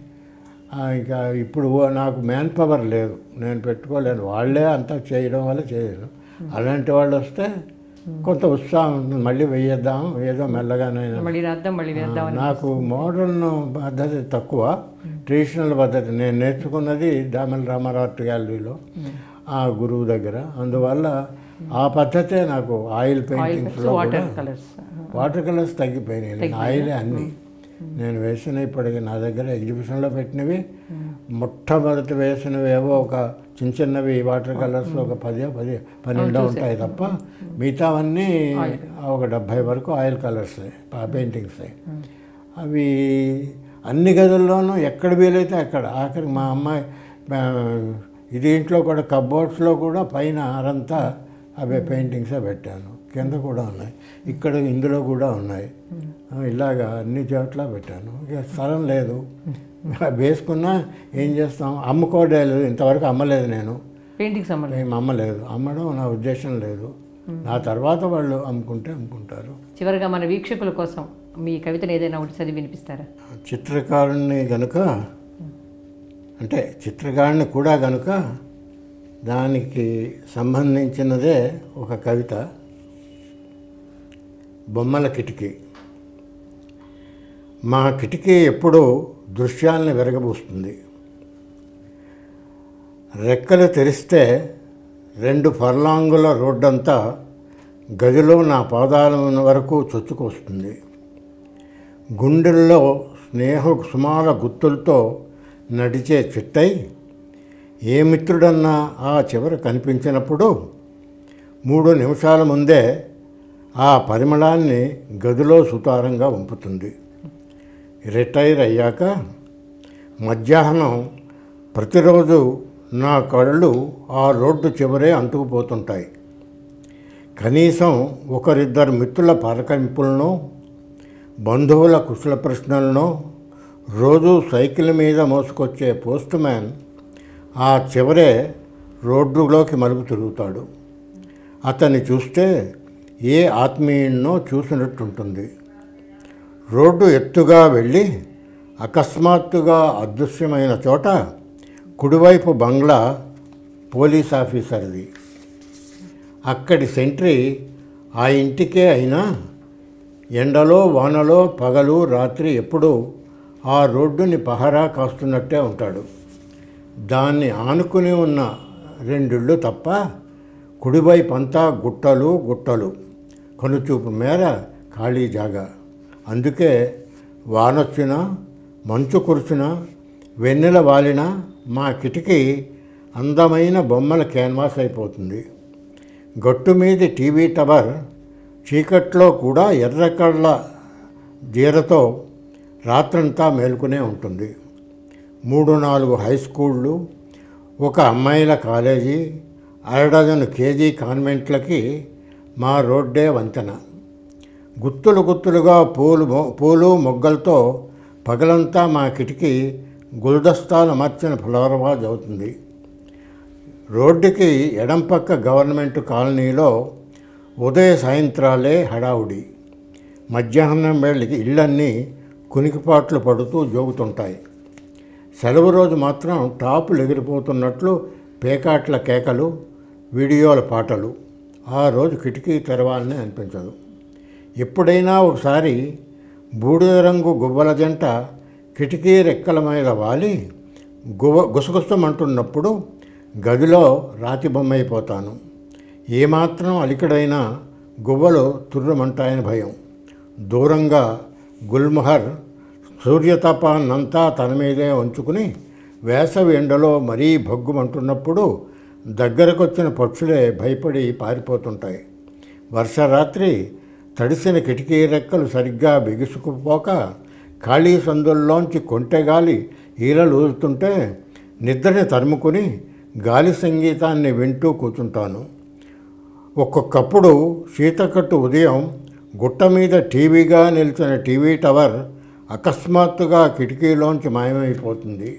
ఆ, ఇంకా ఇప్పుడు ఓ- నాకు మ్యాన్ పవర్ లేదు నేను పెట్టుకోలేను వాళ్ళే అంతా చేయడం వల్ల చేయను అలాంటి వాళ్ళు వస్తే కొంత ఉత్సాహం ఉంటుంది మళ్ళీ వెయ్యేద్దాం ఏదో మెల్లగానైనా మళ్ళీ రాద్దాం మళ్ళీ వేద్దాం నాకు మోడర్న్ పద్ధతి తక్కువ ట్రెడిషనల్ పద్ధతి నేను నేర్చుకున్నది దామల రామారావు ఆర్ట్ గ్యాలరీలో ఆ గురువు దగ్గర అందువల్ల ఆ పద్ధతే నాకు ఆయిల్ పెయింటింగ్స్లో కూడా వాటర్ కలర్స్ వాటర్ కలర్స్ తగ్గిపోయినాయి నేను ఆయిలే అన్నీ నేను వేసిన ఇప్పటికి నా దగ్గర ఎగ్జిబిషన్లో పెట్టినవి మొట్టమొదటి వేసినవి ఏవో ఒక చిన్న చిన్నవి వాటర్ కలర్స్ ఒక పది పది పన్నెండు ఉంటాయి తప్ప మిగతావన్నీ ఒక డెబ్భై వరకు ఆయిల్ కలర్స్ పెయింటింగ్స్ అవి అన్ని గదుల్లోనూ ఎక్కడ వీలైతే అక్కడ ఆఖరికి మా అమ్మాయి ఆ, ఇది ఇంట్లో కూడా కబోర్డ్స్లో కూడా పైన అరంతా అవే పెయింటింగ్సే పెట్టాను కింద కూడా ఉన్నాయి ఇక్కడ ఇందులో కూడా ఉన్నాయి ఆ, ఇలాగా అన్ని చోట్ల పెట్టాను ఇక స్థలం లేదు వేసుకున్నా ఏం చేస్తాం అమ్ముకోలేదు ఇంతవరకు అమ్మలేదు నేను పెయింటింగ్ సంబంధం ఏం అమ్మలేదు అమ్మడం నా ఉద్దేశం లేదు నా తర్వాత వాళ్ళు అమ్ముకుంటే అమ్ముకుంటారు చివరిగా మన వీక్షకుల కోసం మీ కవితను ఏదైనా ఒకటి చదివి వినిపిస్తారా చిత్రకారుణ్ణి గనుక అంటే చిత్రకారుని కూడా గనుక దానికి సంబంధించినదే ఒక కవిత బొమ్మల కిటికీ మా కిటికీ ఎప్పుడూ దృశ్యాలను వెరగబూస్తుంది రెక్కలు తెరిస్తే రెండు ఫర్లాంగుల రోడ్డంతా గదిలో నా పాదాల వరకు చొచ్చుకొస్తుంది గుండెల్లో స్నేహ సుమాల గుర్తులతో నడిచే చిట్టై ఏ మిత్రుడన్నా ఆ చివర కనిపించినప్పుడు మూడు నిమిషాల ముందే ఆ పరిమళాన్ని గదిలో సుతారంగా ఉంపుతుంది రిటైర్ అయ్యాక మధ్యాహ్నం ప్రతిరోజు నా కళ్ళు ఆ రోడ్డు చివరే అంటుకుపోతుంటాయి కనీసం ఒకరిద్దరు మిత్రుల పరకంపులను బంధువుల కుశల ప్రశ్నలను రోజు సైకిల్ మీద మోసుకొచ్చే పోస్ట్ మ్యాన్ ఆ చివరే రోడ్డులోకి మలుపు తిరుగుతాడు అతన్ని చూస్తే ఏ ఆత్మీయున్నో చూసినట్టుంటుంది రోడ్డు ఎత్తుగా వెళ్ళి అకస్మాత్తుగా అదృశ్యమైన చోట కుడివైపు బంగ్లా పోలీస్ ఆఫీసర్ది అక్కడి సెంట్రీ ఆ ఇంటికే అయినా ఎండలో వానలో పగలు రాత్రి ఎప్పుడూ ఆ రోడ్డుని పహరా కాస్తున్నట్టే ఉంటాడు దాన్ని ఆనుకుని ఉన్న రెండిళ్ళు తప్ప కుడివైపు అంతా గుట్టలు గుట్టలు కనుచూపు మేర ఖాళీ జాగా అందుకే వానొచ్చినా మంచు కురిసినా వెన్నెల వాలినా మా కిటికీ అందమైన బొమ్మల క్యాన్వాస్ అయిపోతుంది గట్టు మీది టీవీ టవర్ చీకట్లో కూడా ఎర్రకళ్ళ జీరతో రాత్రంతా మేలుకునే ఉంటుంది మూడు నాలుగు హై స్కూళ్ళు ఒక అమ్మాయిల కాలేజీ అరడజను కేజీ కాన్వెంట్లకి మా రోడ్డే వంతెన గుత్తులు గుత్తులుగా పూలు మొ- పూలు మొగ్గలతో పగలంతా మా కిటికీ గుల్దస్తాలు అమర్చిన ఫ్లవర్వాజ్ అవుతుంది రోడ్డుకి ఎడంపక్క గవర్నమెంట్ కాలనీలో ఉదయ సాయంత్రాలే హడావుడి మధ్యాహ్నం వేళకి ఇళ్ళన్నీ కునికిపాట్లు పడుతూ జోగుతుంటాయి సెలవు రోజు మాత్రం టాపులు ఎగిరిపోతున్నట్లు పేకాట్ల కేకలు వీడియోల పాటలు ఆ రోజు కిటికీ తెరవాలని అనిపించదు ఎప్పుడైనా ఒకసారి బూడిద రంగు గువ్వల జంట కిటికీ రెక్కల మీద వాలి గువ గుసగుసమంటున్నప్పుడు గదిలో రాతి బొమ్మ అయిపోతాను ఏమాత్రం అలికడైనా గువ్వలు తుర్రమంటాయని భయం దూరంగా గుల్మహర్ సూర్యతపాన్నంతా తన మీదే ఉంచుకుని వేసవి ఎండలో మరీ భగ్గుమంటున్నప్పుడు దగ్గరకొచ్చిన పక్షులే భయపడి పారిపోతుంటాయి వర్షరాత్రి తడిసిన కిటికీ రెక్కలు సరిగ్గా బిగుసుకుపోక ఖాళీ సందుల్లోంచి కొంటెగాలి ఈలలూరుతుంటే నిద్రని తరుముకుని గాలి సంగీతాన్ని వింటూ కూర్చుంటాను ఒక్కొక్కప్పుడు శీతకట్టు ఉదయం గుట్ట మీద టీవీగా నిలిచిన టీవీ టవర్ అకస్మాత్తుగా కిటికీలోంచి మాయమైపోతుంది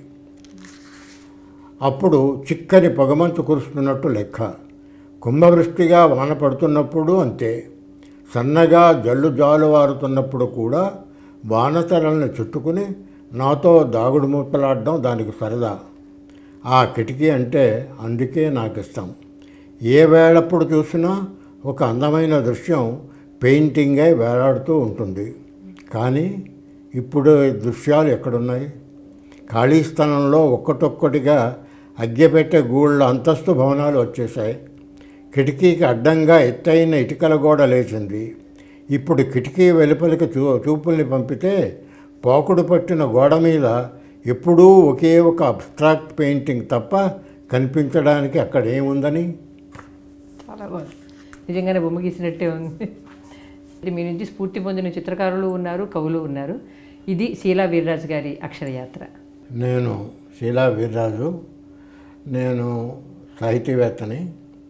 అప్పుడు చిక్కని పొగమంచు కురుస్తున్నట్టు లెక్క కుంభవృష్టిగా వాన పడుతున్నప్పుడు అంతే సన్నగా జల్లు జాలువారుతున్నప్పుడు కూడా వానతెరలను చుట్టుకుని నాతో దాగుడు మూతలాడడం దానికి సరదా ఆ కిటికీ అంటే అందుకే నాకు ఇష్టం ఏ వేళప్పుడు చూసినా ఒక అందమైన దృశ్యం పెయింటింగ్ అయి వేలాడుతూ ఉంటుంది కానీ ఇప్పుడు ఈ దృశ్యాలు ఎక్కడున్నాయి ఖాళీ స్థలంలో ఒక్కటొక్కటిగా అగ్గెపెట్టే గూళ్ళ అంతస్తు భవనాలు వచ్చేసాయి కిటికీకి అడ్డంగా ఎత్తైన ఇటుకల గోడ లేచింది ఇప్పుడు కిటికీ వెలుపలికి చూ చూపుల్ని పంపితే పోకుడు పట్టిన గోడ మీద ఎప్పుడూ ఒకే ఒక అబ్స్ట్రాక్ట్ పెయింటింగ్ తప్ప కనిపించడానికి అక్కడ ఏముందని చాలా బాగుంది నిజంగానే బొమ్మ గీసినట్టే ఉంది ఇది మీ నుంచి స్ఫూర్తి పొందిన చిత్రకారులు ఉన్నారు కవులు ఉన్నారు ఇది శీలా వీర్రాజు గారి అక్షరయాత్ర నేను శీలా వీర్రాజు నేను సాహితీవేత్తని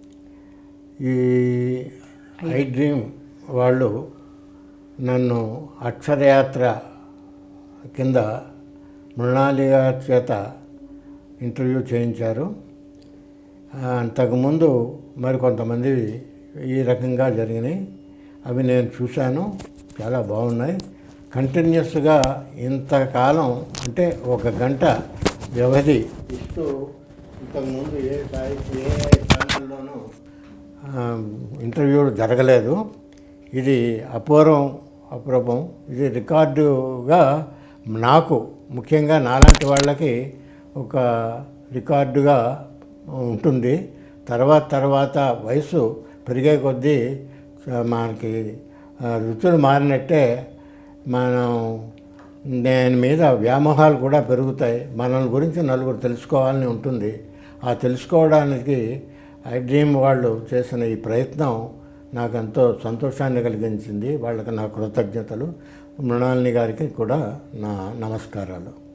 ఈ ఐ డ్రీమ్ వాళ్ళు నన్ను అక్షరయాత్ర కింద మృణాలి గారి చేత ఇంటర్వ్యూ చేయించారు ఆ, అంతకుముందు మరికొంతమంది ఈ రకంగా జరిగినాయి అవి నేను చూశాను చాలా బాగున్నాయి కంటిన్యూస్గా ఇంతకాలం అంటే ఒక గంట వ్యవధి ఇస్తూ ఇంతకుముందు ఏ సాహిత్య ఏ ఛానల్లోనూ ఆ, ఇంటర్వ్యూలు జరగలేదు ఇది అపూర్వం అపూర్వం ఇది రికార్డుగా నాకు ముఖ్యంగా నాలాంటి వాళ్ళకి ఒక రికార్డుగా ఉంటుంది తర్వాత తర్వాత వయసు పెరిగే కొద్దీ ఆ, మనకి ఆ, రుచులు మారినట్టే మనం దాని మీద వ్యామోహాలు కూడా పెరుగుతాయి మనల్ని గురించి నలుగురు తెలుసుకోవాలని ఉంటుంది ఆ తెలుసుకోవడానికి ఐ డ్రీమ్ వాళ్ళు చేసిన ఈ ప్రయత్నం నాకు ఎంతో సంతోషాన్ని కలిగించింది వాళ్ళకి నా కృతజ్ఞతలు మృణాలిని గారికి కూడా నా నమస్కారాలు